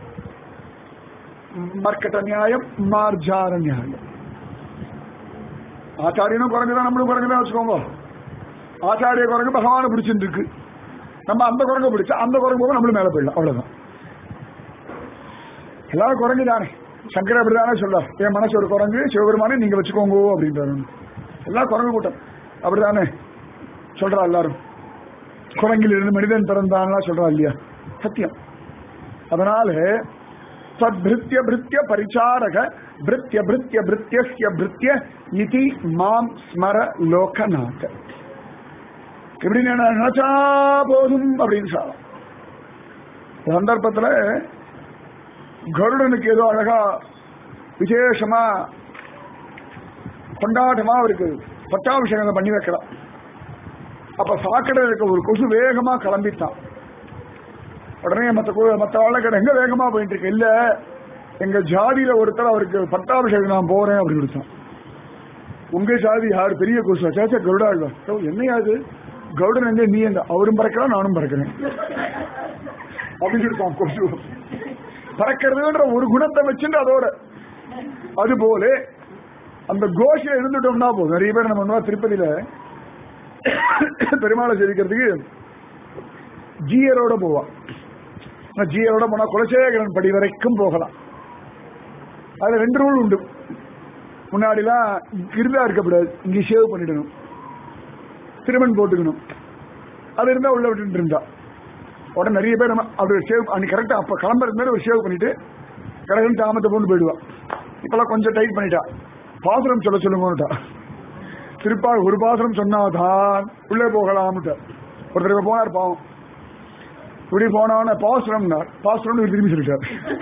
மர்க்கட்ட நியாயம் மார்ஜார நியாயம் ஆச்சாரியனும் குரங்குதான் நம்மளும் குரங்குதான் வச்சுக்கோங்க ஆச்சாரிய குரங்கு பகவானை பிடிச்சிட்டு இருக்கு நம்ம அந்த குரங்கை பிடிச்சா அந்த குரங்கு போக நம்மளும் மேல போயிடலாம் அவ்வளவுதான் எல்லாரும் குரங்கு தானே சங்கர அப்படிதானே சொல்றார் என் மனசு ஒரு குரங்கு சிவபெருமானே நீங்க வச்சுக்கோங்க அப்படின்றாரு எல்லாம் குரங்கு கூட்டம் அப்படிதானே சொல்றா எல்லாரும் குரங்கில் இருந்து மனிதன் பிறந்தான்லாம் சொல்றா இல்லையா சத்தியம் அதனால தத்பிருத்திய பிருத்திய பரிச்சாரக பிருத்திய பிருத்திய பிருத்திய பிருத்திய இதி மாம் ஸ்மர லோகநாத இப்படி நான் நினைச்சா போதும் அப்படின்னு சொல்லலாம் சந்தர்ப்பத்துல கருடனுக்கு ஏதோ அழகா விசேஷமா கொண்டாட்டமா அவருக்கு பட்டாபிஷேகம் பண்ணி வைக்கலாம் அப்ப சாக்கடை இருக்க ஒரு கொசு வேகமா கிளம்பிட்டான் உடனே மத்த கு- மத்த வாழைக்கடை எங்க வேகமா போயிட்டு இருக்கு இல்ல எங்க ஜாதியில ஒருத்தர் அவருக்கு பட்டாபிஷேகம் நான் போறேன் அப்படின்னு கொடுத்தான் உங்க ஜாதி யார் பெரிய கொசு சேச்சா கருடா இல்ல என்னையா அது கருடன் எங்க நீ எங்க அவரும் பறக்கலாம் நானும் பறக்கிறேன் அப்படின்னு இருக்கான் கொசு பறக்கிறதுன்ற ஒரு குணத்தை வச்சுட்டு அதோட அது போல அந்த கோஷில இருந்துட்டோம்னா போதும் நிறைய பேர் நம்ம முன்னாடி திருப்பதியில பெருமாளை சேவிக்கிறதுக்கு ஜீயரோட போவான் ஆனா ஜீயரோட போனா குலசேகரன் படி வரைக்கும் போகலாம் அதுல ரெண்டு ரூல் உண்டு முன்னாடிலாம் கிருதா இருக்கக்கூடாது இங்க சேவ் பண்ணிடணும் திருமண் போட்டுக்கணும் அது இருந்தா உள்ள விட்டுட்டு இருந்தா உடனே நிறைய பேர் நம்ம அப்படி சேவ் அன்னைக்கு கரெக்டா அப்ப கிளம்புறது மாதிரி ஒரு சேவ் பண்ணிட்டு கடகன் தாமத்தை கொண்டு போயிடுவா இப்பெல்லாம் கொஞ்சம் டைட் பண்ணிட்டா பாசுரம் சொல்ல சொல்லுங்கன்னுட்டா திருப்பா ஒரு பாசுரம் சொன்னாதான் உள்ளே போகலாம்னுட்டா ஒருத்தர் இப்ப போனார் பாவம் இப்படி போனவன பாசுரம்னார் பாசுரம் திரும்பி சொல்லிட்டார்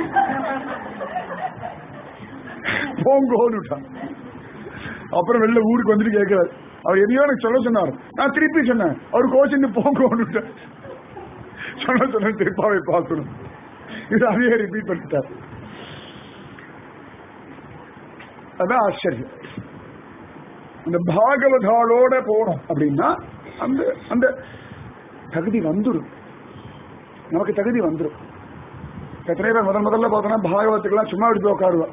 போங்கோன்னுட்டான் அப்புறம் வெளில ஊருக்கு வந்துட்டு கேட்கிறார் அவர் எதையோ எனக்கு சொல்ல சொன்னார் நான் திருப்பி சொன்னேன் அவர் கோச்சின்னு போங்கோன்னு சொன்ன சொன்ன திருப்பாவை பார்க்கணும் இது அதையே ரிப்பீட் பண்ணிட்டார் அதான் ஆச்சரியம் அந்த பாகவதாளோட போனோம் அப்படின்னா அந்த அந்த தகுதி வந்துடும் நமக்கு தகுதி வந்துடும் எத்தனை பேர் முதல் முதல்ல பார்த்தோம்னா பாகவத்துக்கெல்லாம் சும்மா எடுத்து உட்காருவா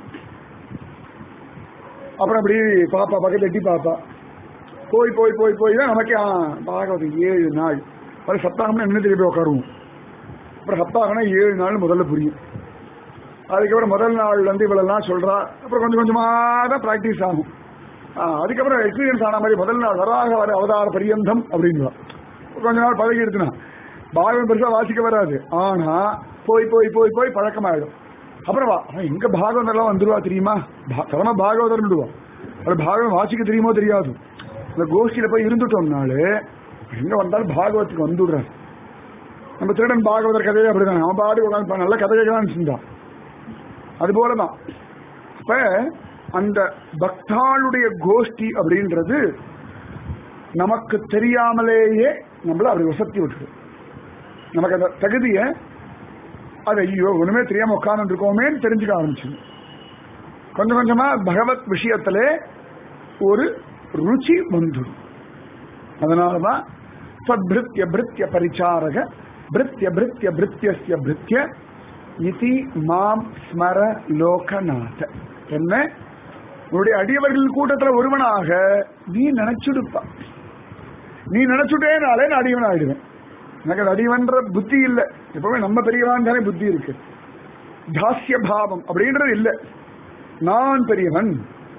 அப்புறம் அப்படி பாப்பா பக்கத்துல எட்டி பாப்பா போய் போய் போய் போய் தான் நமக்கு ஆ, பாகவதம் ஏழு நாள் அது சப்தாகம்னா என்ன திருப்பி உட்காருவோம் அப்புறம் சப்தாகம்னா ஏழு நாள் முதல்ல புரியும் அதுக்கப்புறம் முதல் நாள் வந்து இவ்வளவுலாம் சொல்றா அப்புறம் கொஞ்சம் கொஞ்சமா தான் பிராக்டிஸ் ஆகும் ஆ, அதுக்கப்புறம் எக்ஸ்பீரியன்ஸ் ஆன மாதிரி முதல் நாள் வராக வர அவதார பரியந்தம் அப்படின்வா கொஞ்ச நாள் பழகி எடுத்துனா பாகவம் பெருசா வாசிக்க வராது ஆனா போய் போய் போய் போய் பழக்கமாயிடும் அப்புறம் வா அவன் எங்க பாகவதம் எல்லாம் வந்துருவா தெரியுமா பா- பரம பாகவதர்னுடுவா அது பாகவதம் வாசிக்க தெரியுமோ தெரியாது இந்த கோஷ்டியில போய் இருந்துட்டோம்னாலே எங்க வந்தாலும் பாகவத்துக்கு வந்துடுறாரு நம்ம திருடன் பாகவதர் கதையே அப்படிதான் அவன் பாடு உட்காந்து நல்ல கதை கேட்கலாம்னு இருந்தான் அது போலதான் அப்ப அந்த பக்தாளுடைய கோஷ்டி அப்படின்றது நமக்கு தெரியாமலேயே நம்மள அப்படி வசத்தி விட்டுரு நமக்கு அந்த தகுதியை அது ஐயோ ஒண்ணுமே தெரியாம உட்கார்ந்து இருக்கோமேன்னு தெரிஞ்சுக்க ஆரம்பிச்சு கொஞ்சம் கொஞ்சமா பகவத் விஷயத்துல ஒரு ருச்சி வந்துடும் அதனாலதான் சத்பிருத்திய பிருத்திய பரிச்சாரக பிருத்திய பிருத்திய பிருத்தியஸ்ய பிருத்திய இதி மாம் ஸ்மர லோகநாத என்ன உன்னுடைய அடியவர்கள் கூட்டத்துல ஒருவனாக நீ நினைச்சுடுப்பா நீ நினைச்சுட்டேனாலே நான் அடியவன் ஆயிடுவேன் எனக்கு அது அடிவன்ற புத்தி இல்லை எப்பவுமே நம்ம பெரியவான் தானே புத்தி இருக்கு தாஸ்ய பாவம் அப்படின்றது இல்லை நான் பெரியவன்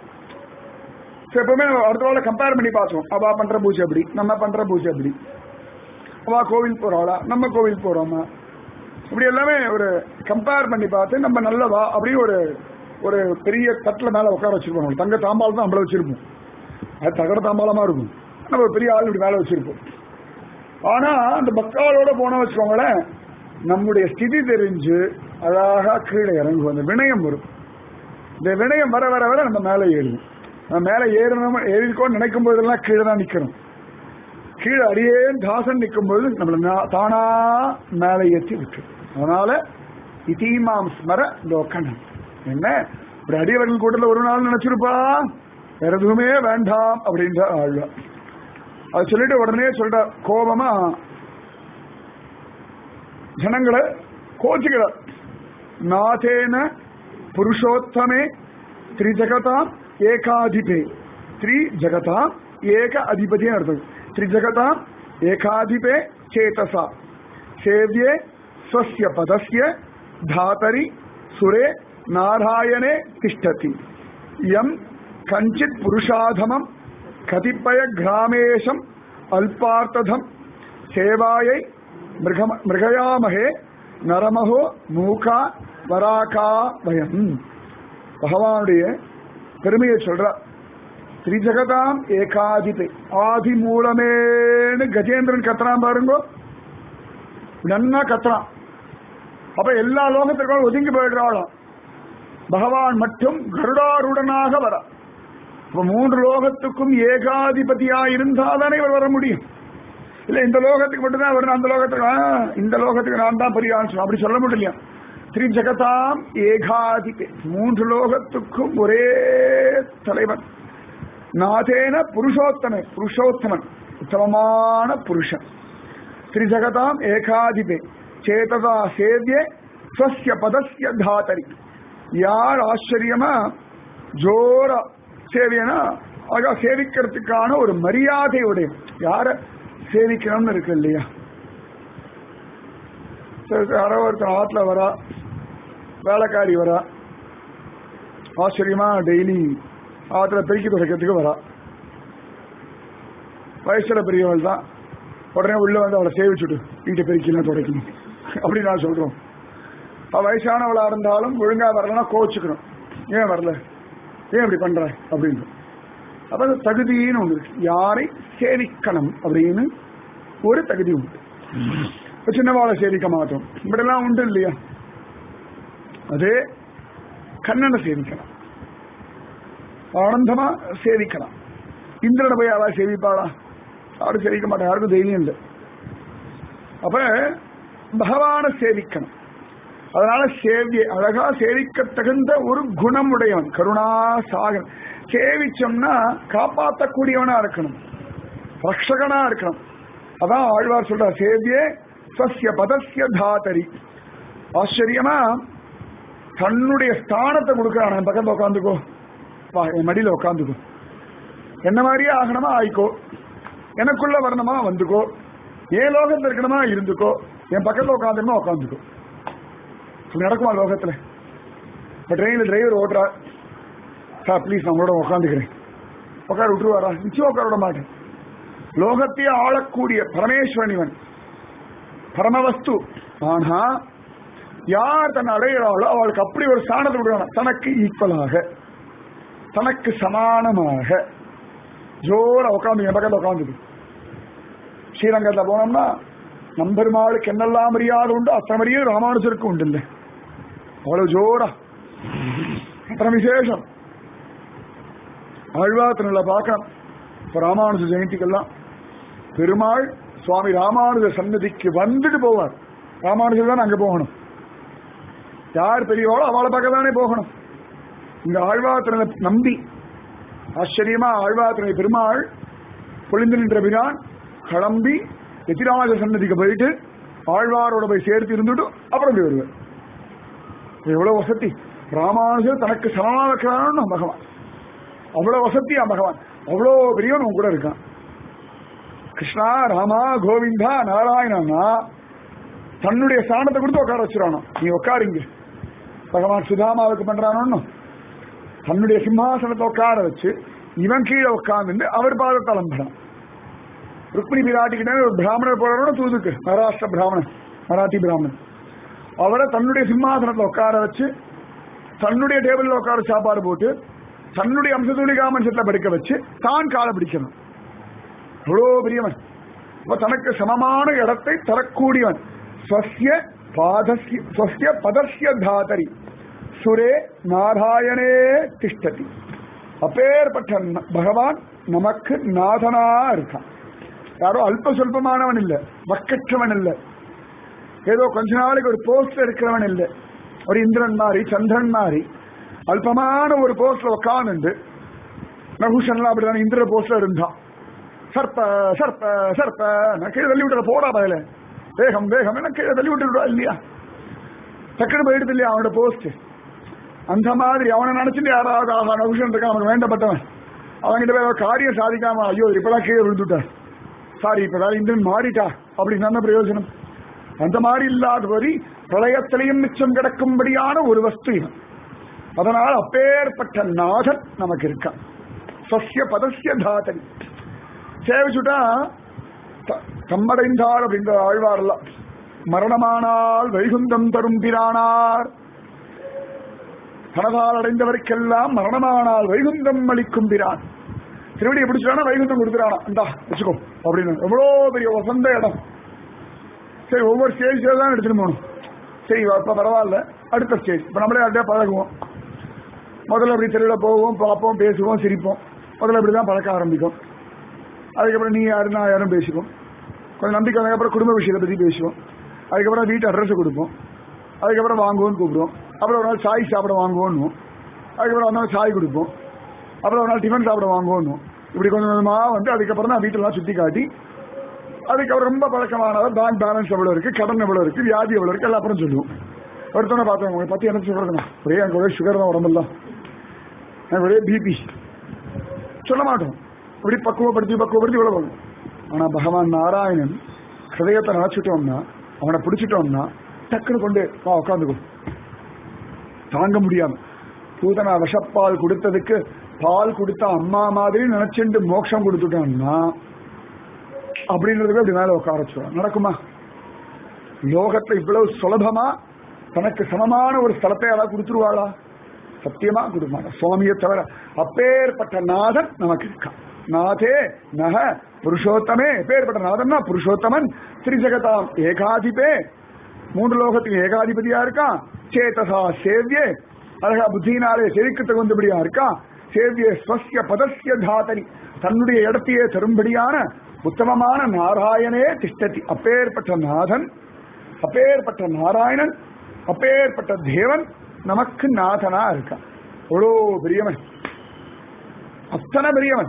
So, எப்பவுமே நம்ம அடுத்தவாளை கம்பேர் பண்ணி பார்த்தோம் அவ பண்ற பூஜை அப்படி நம்ம பண்ற பூஜை அப்படி அவ கோவில் போறாளா நம்ம கோவில் போறோமா இப்படி எல்லாமே ஒரு கம்பேர் பண்ணி பார்த்து நம்ம நல்லவா அப்படி ஒரு ஒரு பெரிய தட்டுல மேல உட்கார வச்சிருப்போம் தங்க தாம்பால் தான் நம்மள வச்சிருப்போம் அது தகட தாம்பாலமா இருக்கும் நம்ம ஒரு பெரிய ஆள் இப்படி மேல வச்சிருப்போம் ஆனா அந்த பக்தாளோட போன வச்சுக்கோங்களேன் நம்முடைய ஸ்திதி தெரிஞ்சு அழகா கீழே இறங்குவோம் அந்த வினயம் வரும் இந்த வினயம் வர வர வர நம்ம மேலே ஏறுவோம் நம்ம மேலே ஏறணும் ஏறிக்கோன்னு நினைக்கும் போதெல்லாம் கீழே தான் நிக்கிறோம் கீழே அடியே தாசன் நிற்கும் போது நம்மள நா- தானா மேலே ஏற்றி விட்டு அதனால இதீமாம் ஸ்மர லோகனம் என்ன ஒரு அடியவர்கள் கூட்டத்தில் ஒரு நாள் நினைச்சிருப்பா வேற எதுவுமே வேண்டாம் அப்படின்ற ஆழ்வா அது சொல்லிட்டு உடனே சொல்ற கோபமா ஜனங்களை கோச்சுக்கிறார் நாதேன புருஷோத்தமே திரிஜகதாம் ஏகாதிபே த்ரி ஜகதாம் ஏக அதிபதினு அர்த்தம் திரிஜகதாம் ஏகாதிபே சேதசா சேவியே ஸ்வஸ்ய பதஸ்ய தாதரி சுரே நாராயணே திஷ்டதி யம் கஞ்சித் புருஷாதமம் கதிப்பய கிராமேஷம் அல்பார்த்ததம் சேவாயை மிருகம மிருகயாமகே நரமஹோ மூகா வராகா வயம் பகவானுடைய பெருமையை சொல்றார் திரிஜகதாம் ஏகாதிபை ஆதி மூலமேன்னு கஜேந்திரன் கத்துறான் பாருங்க நன்னா கத்துறான் அப்ப எல்லா லோகத்திற்கும் ஒதுங்கி போயிடுறாளாம் பகவான் மட்டும் கருடாருடனாக வர அப்ப மூன்று லோகத்துக்கும் ஏகாதிபதியா இருந்தாதானே இவர் வர முடியும் இல்ல இந்த லோகத்துக்கு மட்டும்தான் வரணும் அந்த லோகத்துக்கு ஆ, இந்த லோகத்துக்கு நான் தான் பெரிய ஆன்சர் அப்படி சொல்ல முடியல திரி ஜகதாம் ஏகாதிபே மூன்று லோகத்துக்கும் ஒரே தலைவன் நாதேன புருஷோத்தம புருஷோத்தமன் உத்தமமான புருஷன் திரி ஜகதாம் ஏகாதிபே சேததா சேவிய ஸ்வஸ்ய பதஸ்ய தாத்தரி யார் ஆச்சரியமா ஜோரா சேவியனா அழகா சேவிக்கிறதுக்கான ஒரு மரியாதையுடைய யார சேவிக்கணும்னு இருக்கு இல்லையா சரி, யாரோ ஒருத்தர் ஆத்துல வரா வேலைக்காரி வரா ஆச்சரியமா டெய்லி ஆத்துல பெருக்கி துடைக்கிறதுக்கு வரா வயசுல பெரியவள் தான் உடனே உள்ள வந்து அவளை சேவிச்சுட்டு வீட்டை பெருக்கலாம் துடைக்கணும் அப்படி நான் சொல்றோம் அவ வயசானவளா இருந்தாலும் ஒழுங்கா வரலன்னா கோச்சுக்கணும் ஏன் வரல ஏன் இப்படி பண்ற அப்படின்னு அப்ப அந்த தகுதின்னு ஒண்ணு இருக்கு யாரை சேவிக்கணும் அப்படின்னு ஒரு தகுதி உண்டு இப்ப சின்னவாளை சேவிக்க மாட்டோம் இப்படிலாம் உண்டு இல்லையா அதே கண்ணனை சேவிக்கலாம் ஆனந்தமா சேவிக்கலாம் இந்திரனை போய் யாரா சேவிப்பாளா யாரும் சேவிக்க மாட்டாங்க யாருக்கும் தைரியம் இல்லை அப்ப பகவானை சேவிக்கணும் அதனால சேவிய அழகா சேவிக்க தகுந்த ஒரு குணமுடையவன் கருணா சாகன் சேவிச்சோம்னா காப்பாற்றக்கூடியவனா இருக்கணும் ரக்ஷகனா இருக்கணும் அதான் ஆழ்வார் சொல்ற சேவியே சஸ்ய பதஸ்ய தாத்தரி ஆச்சரியமா தன்னுடைய ஸ்தானத்தை கொடுக்கறான் என் பக்கத்துல உட்காந்துக்கோ வா என் மடியில உட்காந்துக்கோ என்ன மாதிரியே ஆகணுமா ஆயிக்கோ எனக்குள்ள வரணுமா வந்துக்கோ ஏன் லோகத்துல இருக்கணுமா இருந்துக்கோ என் பக்கத்துல உட்காந்துக்கணுமா உட்காந்துக்கோ இது நடக்குமா லோகத்துல இப்ப ட்ரெயின்ல டிரைவர் ஓட்டுறார் சார் ப்ளீஸ் நான் உங்களோட உட்காந்துக்கிறேன் உட்கார விட்டுருவாரா நிச்சயம் உட்கார விட மாட்டேன் லோகத்தையே ஆளக்கூடிய பரமேஸ்வரன் இவன் பரமவஸ்து ஆனா யார் தன்னை அடைகிறாளோ அவளுக்கு அப்படி ஒரு ஸ்தானத்தை விடுவாங்க தனக்கு ஈக்குவலாக தனக்கு சமானமாக ஜோர உட்காந்து என் பக்கத்தில் உட்காந்துது ஸ்ரீரங்கத்தில் போனோம்னா நம்பெருமாளுக்கு என்னெல்லாம் மரியாதை உண்டு அத்தனை மரியாதை ராமானுஜருக்கு உண்டு இல்லை அவ்வளவு ஜோரா அத்தனை விசேஷம் ஆழ்வாத்திரில் பார்க்கணும் இப்ப ராமானுஜ ஜெயந்திக்கெல்லாம் பெருமாள் சுவாமி ராமானுஜ சன்னதிக்கு வந்துட்டு போவார் ராமானுஜர் தான் அங்க போகணும் யார் பெரியவாளோ அவளை பார்க்க தானே போகணும் இந்த ஆழ்வாத்திரனை நம்பி ஆச்சரியமா ஆழ்வாத்திரனை பெருமாள் பொழிந்து நின்ற பிரான் கிளம்பி எதிராஜ சன்னதிக்கு போயிட்டு ஆழ்வாரோட போய் சேர்த்து இருந்துட்டு அப்புறம் போய் வருவார் இது எவ்வளவு வசதி ராமானுஜர் தனக்கு சமாளிக்கிறான்னு பகவான் அவ்வளவு வசதியா பகவான் அவ்வளோ பெரியவன் உன் கூட இருக்கான் கிருஷ்ணா ராமா கோவிந்தா நாராயணனா தன்னுடைய ஸ்தானத்தை கொடுத்து உட்கார வச்சிருவானோ நீ உட்காருங்க பகவான் சுதாமாவுக்கு பண்றானோ தன்னுடைய சிம்மாசனத்தை உட்கார வச்சு இவன் கீழே உட்கார்ந்து அவர் பாதத்தை அலம்பலாம் ருக்மிணி பிராட்டிக்கிட்ட ஒரு பிராமணர் போறவரோட தூதுக்கு மகாராஷ்டிர பிராமணன் மராத்தி பிராமணன் அவரை தன்னுடைய சிம்மாசனத்தை உட்கார வச்சு தன்னுடைய டேபிள்ல உட்கார சாப்பாடு போட்டு தன்னுடைய அம்சத்துளிகா மனுஷத்துல படுக்க வச்சு தான் காலை பிடிக்கணும் அவ்வளோ பெரியவன் அப்ப தனக்கு சமமான இடத்தை தரக்கூடியவன் ஸ்வசிய பாதஸ்ய ஸ்வசிய பதஸ்ய தாதரி சுரே நாராயணே திஷ்டதி அப்பேற்பட்ட ந- பகவான் நமக்கு நாதனா இருக்கான் யாரோ அல்ப சொல்பமானவன் இல்ல வக்கற்றவன் இல்ல ஏதோ கொஞ்ச நாளைக்கு ஒரு போஸ்ட்ல இருக்கிறவன் இல்ல ஒரு இந்திரன் மாதிரி சந்திரன் மாதிரி அல்பமான ஒரு போஸ்ட்ல உட்கார்ந்து நகுஷன்லாம் அப்படிதான் இந்திர போஸ்ட்ல இருந்தான் சர்ப்ப சர்ப்ப சர்ப்ப நான் கீழே தள்ளி விட்டுற போடா பதில வேகம் வேகம் என்ன கீழே தள்ளி விட்டுடுவா இல்லையா டக்குனு போயிடுது இல்லையா அவனோட போஸ்ட் அந்த மாதிரி அவனை நினைச்சுட்டு யாராவது ஆஹா நகுஷன் இருக்கான் அவனுக்கு வேண்டப்பட்டவன் அவன்கிட்ட போய் அவன் காரியம் சாதிக்காம ஐயோ இப்பதான் கீழே விழுந்துட்டார் சாரி இப்பதான் இந்திரன் மாறிட்டா அப்படின்னு என்ன பிரயோஜனம் அந்த மாதிரி இல்லாதபடி பிரளயத்திலையும் மிச்சம் கிடக்கும்படியான ஒரு வஸ்து இவன் அதனால் அப்பேற்பட்ட நாதன் நமக்கு இருக்கான் சஸ்ய பதஸ்ய தாதன் சேவிச்சுட்டா த- தம்மடைந்தார் அப்படின்ற ஆழ்வார்லாம் மரணமானால் வைகுந்தம் தரும் பிரானார் தனதால் அடைந்தவருக்கெல்லாம் மரணமானால் வைகுந்தம் அளிக்கும் பிரான் திருவடியை பிடிச்சானா வைகுந்தம் கொடுக்குறானா இந்தா வச்சுக்கோ அப்படின்னு எவ்வளோ பெரிய வசந்த இடம் சரி ஒவ்வொரு ஸ்டேஜில் தான் எடுத்துட்டு போகணும் சரி இப்போ பரவாயில்ல அடுத்த ஸ்டேஜ் இப்போ நம்மளே அப்படியே பழகுவோம் முதல்ல அப்படி தெருவில் போவோம் பார்ப்போம் பேசுவோம் சிரிப்போம் முதல்ல இப்படி தான் பழக்க ஆரம்பிக்கும் அதுக்கப்புறம் நீ யாரு நான் யாரும் பேசிப்போம் கொஞ்சம் நம்பிக்கை வந்ததுக்கப்புறம் குடும்ப விஷயத்தை பற்றி பேசுவோம் அதுக்கப்புறம் வீட்டு அட்ரஸ் கொடுப்போம் அதுக்கப்புறம் வாங்குவோன்னு கூப்பிடுவோம் அப்புறம் ஒரு நாள் சாய் சாப்பிட வாங்குவோன்னு அதுக்கப்புறம் ஒரு நாள் சாய் கொடுப்போம் அப்புறம் ஒரு நாள் டிஃபன் சாப்பிட வாங்குவோன்னு இப்படி கொஞ்சம் கொஞ்சமாக வந்து அதுக்கப்புறம் தான் வீட்டெல்லாம் சுற்றி காட்டி அதுக்கப்புறம் ரொம்ப பழக்கமானவர் பேங்க் பேலன்ஸ் எவ்வளோ இருக்கு கடன் எவ்வளோ இருக்கு வியாதி எவ்வளோ இருக்கு எல்லாம் அப்புறம் சொல்லுவோம் ஒருத்தவனை பார்த்தேன் உங்களை பற்றி என்ன சொல்றதுண்ணா ஒரே எனக்கு ஒரே சுகர் தான் உடம்பெல்லாம் எனக்கு ஒரே பிபி சொல்ல மாட்டோம் இப்படி பக்குவப்படுத்தி பக்குவப்படுத்தி இவ்வளவு வரும் ஆனா பகவான் நாராயணன் ஹிருதயத்தை நினைச்சிட்டோம்னா அவனை பிடிச்சிட்டோம்னா டக்குன்னு கொண்டு வா உட்காந்துக்கோ தாங்க முடியாம பூதனா விஷப்பால் கொடுத்ததுக்கு பால் கொடுத்த அம்மா மாதிரி நினைச்சுட்டு மோட்சம் கொடுத்துட்டோம்னா அப்படின்றதுக்கு அப்படி மேல உட்கார வச்சுருவாங்க நடக்குமா லோகத்தை இவ்வளவு சுலபமா தனக்கு சமமான ஒரு ஸ்தலத்தை யாராவது கொடுத்துருவாளா சத்தியமா கொடுக்க மாட்டா சுவாமியை தவிர அப்பேற்பட்ட நாதன் நமக்கு இருக்கான் நாதே நக புருஷோத்தமே எப்பேற்பட்ட நாதன்னா புருஷோத்தமன் திரிஜகதாம் ஏகாதிபே மூன்று லோகத்துக்கு ஏகாதிபதியா இருக்கான் சேதசா சேவியே அழகா புத்தினாலே செவிக்கு தகுந்தபடியா இருக்கான் சேவிய ஸ்வசிய பதசிய தாதனி தன்னுடைய இடத்தையே தரும்படியான உத்தமமான நாராயணே திஷ்டதி அப்பேற்பட்ட நாதன் அப்பேற்பட்ட நாராயணன் அப்பேற்பட்ட தேவன் நமக்கு நாதனா இருக்கான் எவ்வளோ பெரியவன் அத்தனை பெரியவன்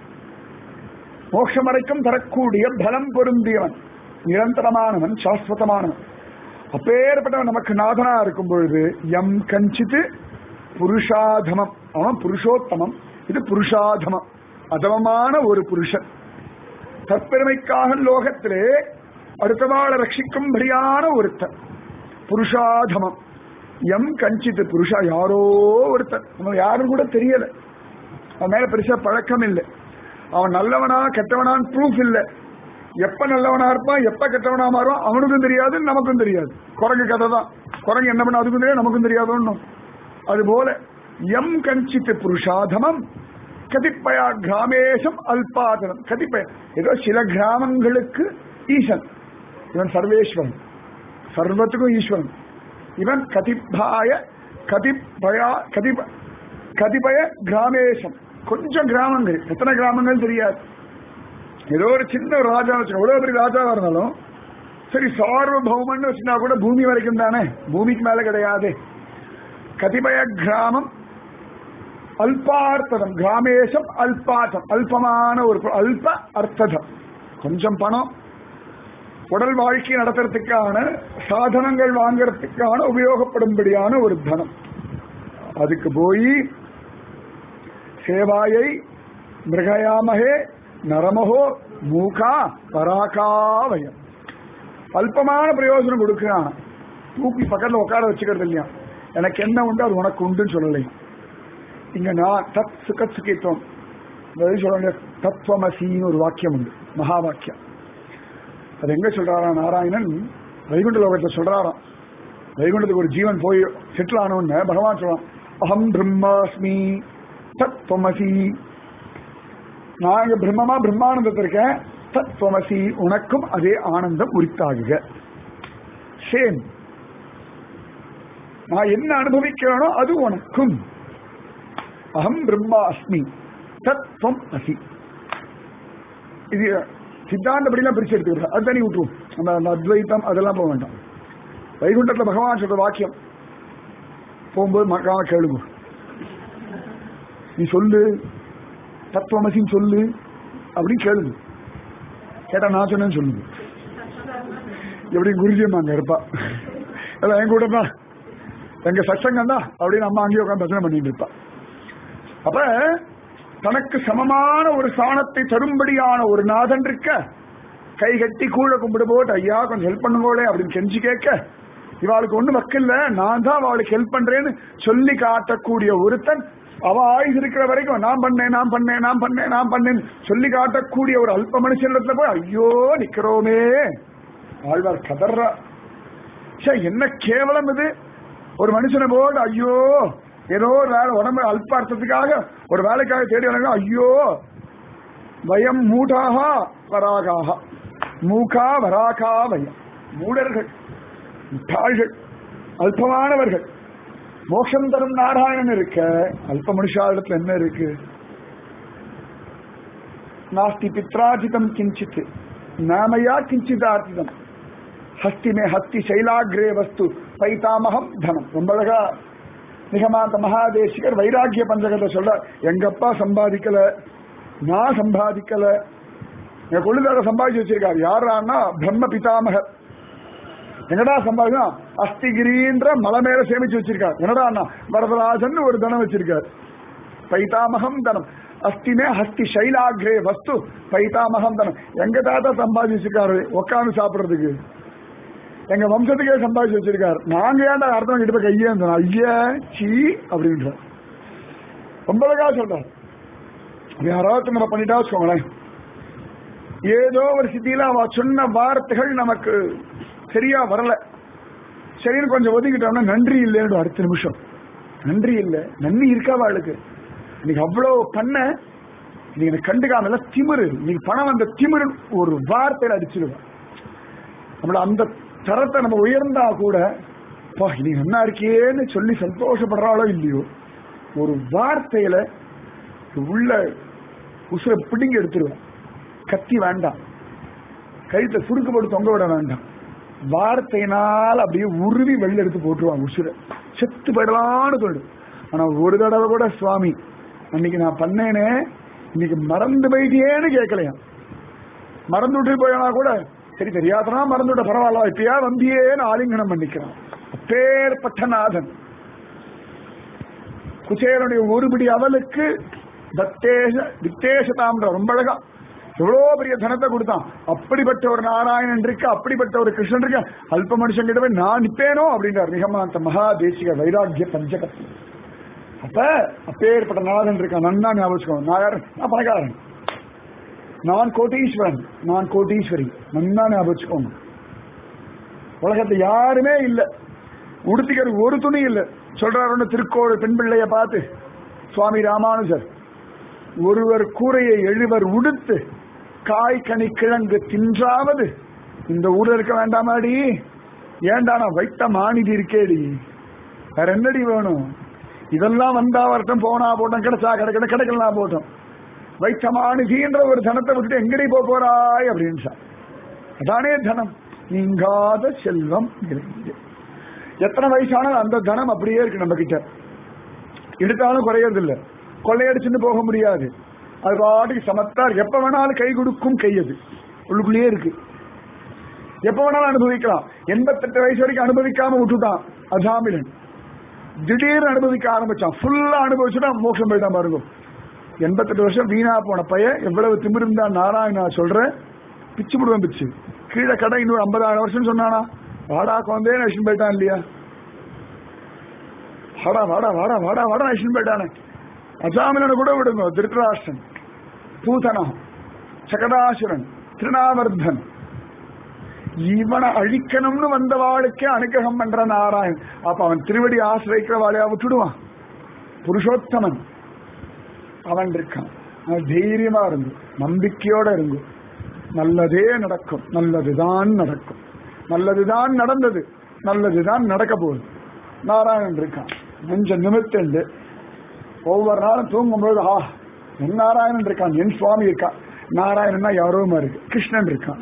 மோட்சம் வரைக்கும் தரக்கூடிய பலம் பொருந்தியவன் நிரந்தரமானவன் சாஸ்வதமானவன் அப்பேற்பட்டவன் நமக்கு நாதனா இருக்கும் பொழுது எம் கஞ்சித்து புருஷாதமம் அவன் புருஷோத்தமம் இது புருஷாதமம் அதமமான ஒரு புருஷன் தற்பெருமைக்காக லோகத்திலே அடுத்தவாளை ரட்சிக்கும்படியான ஒருத்தன் புருஷாதமம் எம் கஞ்சித்து புருஷா யாரோ ஒருத்தன் நம்ம யாரும் கூட தெரியல அவன் மேல பெருசா பழக்கம் இல்லை அவன் நல்லவனா கெட்டவனான்னு ப்ரூஃப் இல்லை எப்ப நல்லவனா இருப்பான் எப்ப கெட்டவனா மாறுவான் அவனுக்கும் தெரியாது நமக்கும் தெரியாது குரங்கு கதை தான் குரங்கு என்ன பண்ண அதுக்கும் தெரியாது நமக்கும் தெரியாது ஒன்றும் அதுபோல எம் கஞ்சித்து புருஷாதமம் கதிப்பயா கிராமேசம் அல்பாதனம் கதிப்பய ஏதோ சில கிராமங்களுக்கு ஈசன் இவன் சர்வேஸ்வரன் சர்வத்துக்கும் ஈஸ்வரன் இவன் கதிப்பாய கதிப்பயா கதிப கதிபய கிராமேசம் கொஞ்சம் கிராமங்கள் எத்தனை கிராமங்கள் தெரியாது ஏதோ ஒரு சின்ன ராஜா வச்சு எவ்வளவு பெரிய ராஜாவா இருந்தாலும் சரி சார்வபௌமன்னு வச்சுனா கூட பூமி வரைக்கும் தானே பூமிக்கு மேல கிடையாது கதிபய கிராமம் அல்பார்த்ததம் கிராமேசம் அல்பார்த்தம் அல்பமான ஒரு பொ- அல்ப அர்த்ததம் கொஞ்சம் பணம் உடல் வாழ்க்கை நடத்துறதுக்கான சாதனங்கள் வாங்கறதுக்கான உபயோகப்படும்படியான ஒரு தனம் அதுக்கு போய் சேவாயை மிருகயாமகே நரமகோ மூகா பராகாவயம் அல்பமான பிரயோஜனம் கொடுக்கிறான் தூக்கி பக்கத்துல உட்கார வச்சுக்கிறது இல்லையா எனக்கு என்ன உண்டு அது உனக்கு உண்டுன்னு சொல்லலை இங்க நான் தத் சுகத் சுகித்துவம் அதாவது சொல்ல வேண்டிய தத்துவமசின்னு ஒரு வாக்கியம் உண்டு மகா வாக்கியம் அது எங்க சொல்றாரா நாராயணன் வைகுண்ட லோகத்தை சொல்றாராம் வைகுண்டத்துக்கு ஒரு ஜீவன் போய் செட்டில் ஆனவன்னு பகவான் சொல்றான் அகம் பிரம்மாஸ்மி தத்வமசி நான் இங்க பிரம்மமா பிரம்மானந்தத்தில் இருக்கேன் தத்வமசி உனக்கும் அதே ஆனந்தம் உரித்தாகுக சேம் நான் என்ன அனுபவிக்கிறேனோ அது உனக்கும் அகம் பிரம்மா அஸ்மி தத்வம் அசி இது சித்தாந்தப்படிலாம் பிரிச்சு எடுத்துக்கிறேன் அது தனி விட்டுருவோம் நம்ம அந்த அத்வைத்தம் அதெல்லாம் போக வேண்டாம் வைகுண்டத்துல பகவான் சொல்ற வாக்கியம் போகும்போது மக்காம கேளுங்க நீ சொல்லு தத்துவமசின்னு சொல்லு அப்படின்னு கேளுங்க கேட்டா நான் சொன்னேன்னு சொல்லுங்க எப்படி குருஜி அம்மா அங்க இருப்பா எல்லாம் என் கூட தான் எங்க சத்சங்கம் தான் அப்படின்னு அம்மா அங்கேயே உட்காந்து பிரச்சனை பண்ணிட்டு இருப்பா அப்ப தனக்கு சமமான ஒரு சாணத்தை தரும்படியான ஒரு நாதன் இருக்க கை கட்டி கூழ கும்பிடு போட்டு ஐயா கொஞ்சம் ஹெல்ப் பண்ணுங்கோளே அப்படின்னு கெஞ்சி கேட்க இவாளுக்கு ஒண்ணு வக்கில்ல நான் தான் அவளுக்கு ஹெல்ப் பண்றேன்னு சொல்லி காட்டக்கூடிய ஒருத்தன் அவ ஆயுசு இருக்கிற வரைக்கும் நான் பண்ணேன் நான் பண்ணேன் நான் பண்ணேன் நான் பண்ணேன் சொல்லி காட்டக்கூடிய ஒரு அல்ப மனுஷனிடத்துல போய் ஐயோ நிக்கிறோமே ஆழ்வார் கதர்றா ச்சே, என்ன கேவலம் இது ஒரு மனுஷனை போது ஐயோ ஏதோ ஒரு வேலை உடம்பு அல்பார்த்தத்துக்காக ஒரு வேலைக்காக தேடி வராங்க ஐயோ வயம் மூடாக வராகாக மூகா வராகா வயம் மூடர்கள் முட்டாள்கள் அல்பமானவர்கள் மோட்சம் தரும் நாராயணன் இருக்க அல்ப மனுஷாளிடத்துல என்ன இருக்கு நாஸ்தி பித்ராஜிதம் கிஞ்சித் நாமயா கிஞ்சிதார்த்திதம் ஹஸ்தி மே ஹஸ்தி சைலாகிரே வஸ்து பைதாமகம் தனம் ரொம்ப அழகா நிகமாந்த மகாதேசிகர் வைராக்கிய பஞ்சகத்தை சொல்ற எங்க அப்பா சம்பாதிக்கல நான் சம்பாதிக்கல எங்க கொள்ளுதார சம்பாதிச்சு வச்சிருக்காரு யாரான்னா பிரம்ம பிதாமகர் என்னடா சம்பாதிக்கும் அஸ்திகிரின்ற மலை மேல சேமிச்சு வச்சிருக்காரு என்னடா வரதராஜன் ஒரு தனம் வச்சிருக்காரு பைதாமகம் தனம் அஸ்திமே ஹஸ்தி சைலாகிரே வஸ்து பைதாமகம் தனம் எங்க தாத்தா சம்பாதிச்சு வச்சிருக்காரு உட்காந்து சாப்பிடுறதுக்கு எங்க வம்சத்துக்கே சம்பாதிச்சு வச்சிருக்காரு நாங்க ஏன்டா அர்த்தம் கிட்ட போய் கையே இருந்தோம் ஐயா சீ அப்படின்ற ரொம்ப அழகா சொல்றாரு அப்படி யாராவது நம்ம பண்ணிட்டா வச்சுக்கோங்களேன் ஏதோ ஒரு சித்தியில அவ சொன்ன வார்த்தைகள் நமக்கு சரியா வரல சரின்னு கொஞ்சம் ஒதுக்கிட்டோம்னா நன்றி இல்லைன்னு அடுத்த நிமிஷம் நன்றி இல்லை நன்றி இருக்கா அவளுக்கு இன்னைக்கு அவ்வளவு பண்ண நீ எனக்கு கண்டுக்காமல திமிரு நீங்க பணம் வந்த திமிரு ஒரு வார்த்தையில அடிச்சிருவேன் நம்மள அந்த தரத்தை நம்ம உயர்ந்தா கூட பா நீ நல்லா இருக்கியேன்னு சொல்லி சந்தோஷப்படுறாளோ இல்லையோ ஒரு வார்த்தையில உள்ள உசுரை பிடுங்கி எடுத்துருவேன் கத்தி வேண்டாம் கழுத்தை சுருக்கு போட்டு தொங்க விட வேண்டாம் வார்த்தையினால் அப்படியே உருவி வெளில எடுத்து போட்டுருவாங்க உசுரை செத்து போயிடலான்னு தோணும் ஆனா ஒரு தடவை கூட சுவாமி அன்னைக்கு நான் பண்ணேனே இன்னைக்கு மறந்து போயிட்டேன்னு கேட்கலையாம் மறந்து விட்டு போயினா கூட சரி தெரியாதனா மறந்து விட்ட பரவாயில்ல இப்பயா வந்தியேன்னு ஆலிங்கனம் பண்ணிக்கிறான் அப்பேற்பட்ட நாதன் குசேலனுடைய ஒருபடி அவளுக்கு தத்தேச தித்தேசதாம்ன்ற ரொம்ப அழகா எவ்வளோ பெரிய தனத்தை கொடுத்தான் அப்படிப்பட்ட ஒரு நாராயணன் இருக்கு அப்படிப்பட்ட ஒரு கிருஷ்ணன் இருக்கு அல்ப மனுஷன் கிட்ட போய் நான் நிப்பேனோ அப்படின்றார் நிகமாந்த மகா தேசிக வைராக்கிய பஞ்சகத் அப்ப அப்பேற்பட்ட நாதன் இருக்கான் நன்னா ஞாபகம் நான் யாரு நான் பணக்காரன் நான் கோட்டீஸ்வரன் நான் கோட்டீஸ்வரி நன்னா ஞாபகம் உலகத்துல யாருமே இல்ல உடுத்திக்கிற ஒரு துணி இல்ல சொல்றாரு திருக்கோடு பெண் பிள்ளைய பார்த்து சுவாமி ராமானுஜர் ஒருவர் கூரையை எழுவர் உடுத்து காய் கனி கிழங்கு தின்றாவது இந்த ஊர்ல இருக்க வேண்டாமாடி ஏண்டா நான் வைத்த மாநிதி இருக்கேடி வேற என்னடி வேணும் இதெல்லாம் வந்தா வரட்டும் போனா போட்டோம் கிடைச்சா கிடைக்கணும் கிடைக்கலாம் போட்டோம் வைத்த மாநிதின்ற ஒரு தனத்தை விட்டுட்டு எங்கடி போக போறாய் அப்படின்னு சார் அதானே தனம் நீங்காத செல்வம் இருக்கு எத்தனை வயசானாலும் அந்த தனம் அப்படியே இருக்கு நம்ம கிட்ட எடுத்தாலும் குறையறது இல்ல கொள்ளையடிச்சுன்னு போக முடியாது அது பாட்டுக்கு சமத்தார் எப்ப வேணாலும் கை கொடுக்கும் கை அது உள்ளுக்குள்ளேயே இருக்கு எப்ப வேணாலும் அனுபவிக்கலாம் எண்பத்தெட்டு வயசு வரைக்கும் அனுபவிக்காம விட்டுட்டான் அஜாமிலன் திடீர்னு அனுபவிக்க ஆரம்பிச்சான் ஃபுல்லா அனுபவிச்சுட்டா மோட்சம் போயிட்டான் பாருங்க எண்பத்தெட்டு வருஷம் வீணா போன பையன் எவ்வளவு திமிருந்தா நாராயணா சொல்றேன் பிச்சு விடுவேன் பிச்சு கீழே கடை இன்னொரு ஐம்பதாயிரம் வருஷம் சொன்னானா வாடா குழந்தையே நஷ்டம் போயிட்டான் இல்லையா வாடா வாடா வாடா வாடா வாடா நஷ்டம் போயிட்டானே அஜாமிலனை கூட விடுங்க திருத்தராஷ்டிரன் பூதனம் சகடாசுரன் திருநாவர்தன் இவனை அழிக்கணும்னு வந்த வாளுக்கே அனுகிரகம் பண்ற நாராயண் அப்ப அவன் திருவடி ஆசிரியக்கிற வாழையா விட்டுடுவான் புருஷோத்தமன் அவன் இருக்கான் அவன் தைரியமா இருங்க நம்பிக்கையோட இருங்க நல்லதே நடக்கும் நல்லதுதான் நடக்கும் நல்லதுதான் நடந்தது நல்லதுதான் நடக்க போகுது நாராயணன் இருக்கான் நெஞ்ச நிமித்தண்டு ஒவ்வொரு நாளும் தூங்கும்போது ஆ என் நாராயணன் இருக்கான் என் சுவாமி இருக்கான் நாராயணன்னா யாரோ மாதிரி இருக்கு கிருஷ்ணன் இருக்கான்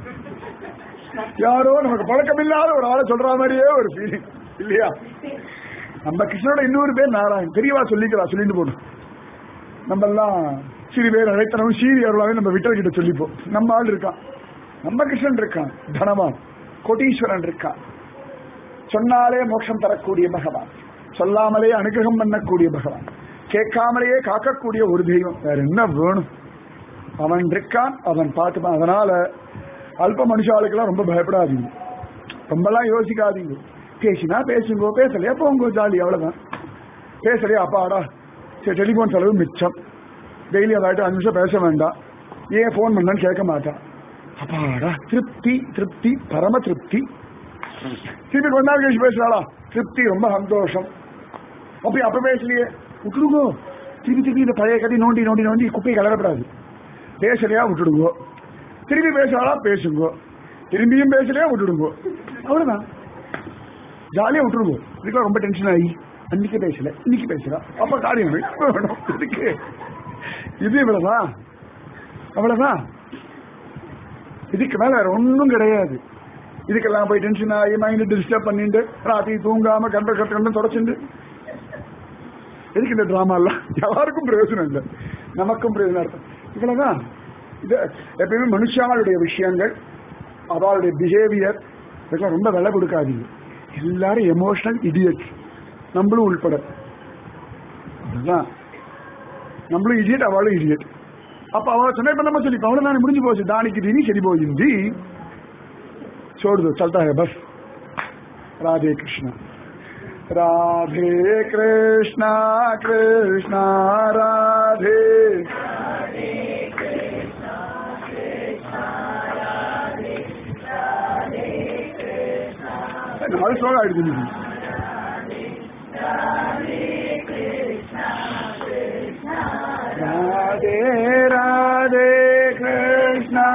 யாரோ நமக்கு பழக்கமில்லாத ஒரு ஆளை சொல்ற மாதிரியே ஒரு ஃபீலிங் இல்லையா நம்ம கிருஷ்ணனோட இன்னொரு பேர் நாராயணன் தெரியவா சொல்லிக்கலாம் சொல்லிட்டு போடும் நம்ம எல்லாம் சிறு பேர் அழைத்தனவும் சீரி அருளாவே நம்ம விட்டல் கிட்ட சொல்லிப்போம் நம்ம ஆள் இருக்கான் நம்ம கிருஷ்ணன் இருக்கான் தனவான் கோட்டீஸ்வரன் இருக்கான் சொன்னாலே மோட்சம் தரக்கூடிய பகவான் சொல்லாமலே அனுகிரகம் பண்ணக்கூடிய பகவான் கேட்காமலேயே காக்கக்கூடிய ஒரு தெய்வம் வேற என்ன வேணும் அவன் இருக்கான் அவன் பார்த்துப்பான் அதனால அல்ப மனுஷாளுக்கெல்லாம் ரொம்ப பயப்படாதீங்க ரொம்பலாம் யோசிக்காதீங்க பேசினா பேசுங்கோ பேசலையா போங்கோ ஜாலி அவ்வளவுதான் பேசலையா அப்பாடா சரி டெலிஃபோன் செலவு மிச்சம் டெய்லி அதாட்டு அஞ்சு நிமிஷம் பேச வேண்டாம் ஏன் ஃபோன் பண்ணான்னு கேட்க மாட்டான் அப்பாடா திருப்தி திருப்தி பரம திருப்தி திருப்பி கொஞ்ச நாள் கழிச்சு பேசுறாளா திருப்தி ரொம்ப சந்தோஷம் அப்படி அப்ப பேசலையே விட்டுடுங்கோ திருப்பி திருப்பி இந்த பழைய கதை நோண்டி நோண்டி நோண்டி குப்பையை கலரப்படாது பேசலையா விட்டுடுங்கோ திருப்பி பேசுறாளா பேசுங்கோ திரும்பியும் பேசலையா விட்டுடுங்கோ அவ்வளவுதான் ஜாலியா விட்டுருங்கோ இதுக்கெல்லாம் ரொம்ப டென்ஷன் ஆகி அன்னைக்கு பேசல இன்னைக்கு பேசுறா அப்ப காரியம் வேணும் இதுக்கு இது இவ்வளவுதான் அவ்வளவுதான் இதுக்கு மேல வேற ஒன்றும் கிடையாது இதுக்கெல்லாம் போய் டென்ஷன் ஆகி மைண்ட் டிஸ்டர்ப் பண்ணிட்டு ராத்திரி தூங்காம கண்ட கட்ட கண்டம் தொடச்சுண்டு எதுக்கு இந்த டிராமா எல்லாம் யாருக்கும் பிரயோஜனம் இல்லை நமக்கும் பிரயோஜனம் இருக்கும் இவ்வளவுதான் இது எப்பயுமே மனுஷாளுடைய விஷயங்கள் அவளுடைய பிஹேவியர் இதெல்லாம் ரொம்ப விலை கொடுக்காதீங்க எல்லாரும் எமோஷனல் இடியட் நம்மளும் உள்பட அதுதான் நம்மளும் இடியட் அவளும் இடியட் அப்ப அவளை சொன்ன இப்ப நம்ம சொல்லி அவ்வளவுதான் முடிஞ்சு போச்சு தானிக்கு தீனி சரி போயிந்தி छोड़ दो चलता है बस राधे कृष्णा राधे कृष्णा कृष्णा राधे நாலு ஸ்லோகம் ஆயிடுச்சு இன்னைக்கு. ராதே ராதே கிருஷ்ணா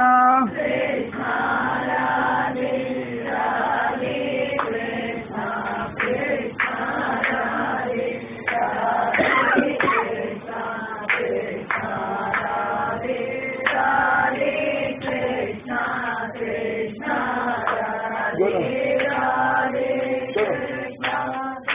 बोलो चलो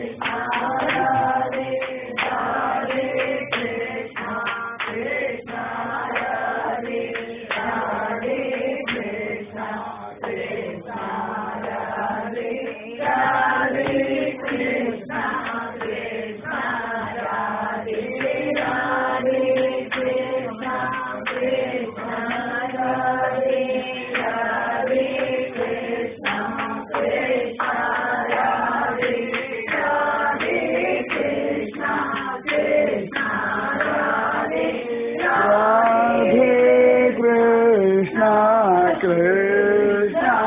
राधे कृष्णा कृष्णा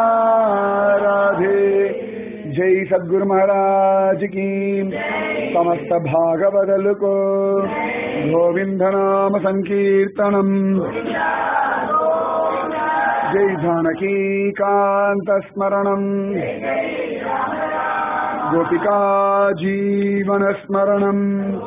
राधे जय सद्गुरु महाराज की समस्त भागवदल को गोविंद नाम संकीर्तनम जय जानकी कांत स्मरणम गोपिका जीवन स्मरणम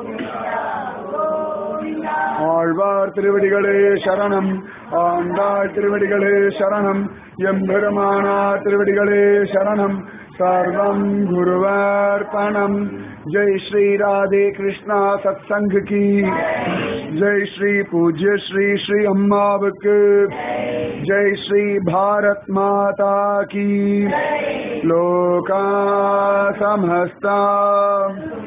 ஆழ்வார் திருவடிகளே சரணம் ஆண்டாள் திருவடிகளே சரணம் எம்பெருமானார் திருவடிகளே சரணம் சர்வம் குருவர்ப்பணம் ஜெய் ஸ்ரீ ராதே கிருஷ்ணா சத்சங் கி ஜெய் ஸ்ரீ பூஜ்ய ஸ்ரீ ஸ்ரீ அம்மாவுக்கு ஜெய் ஸ்ரீ பாரத் மாதா கி லோகா சமஸ்தா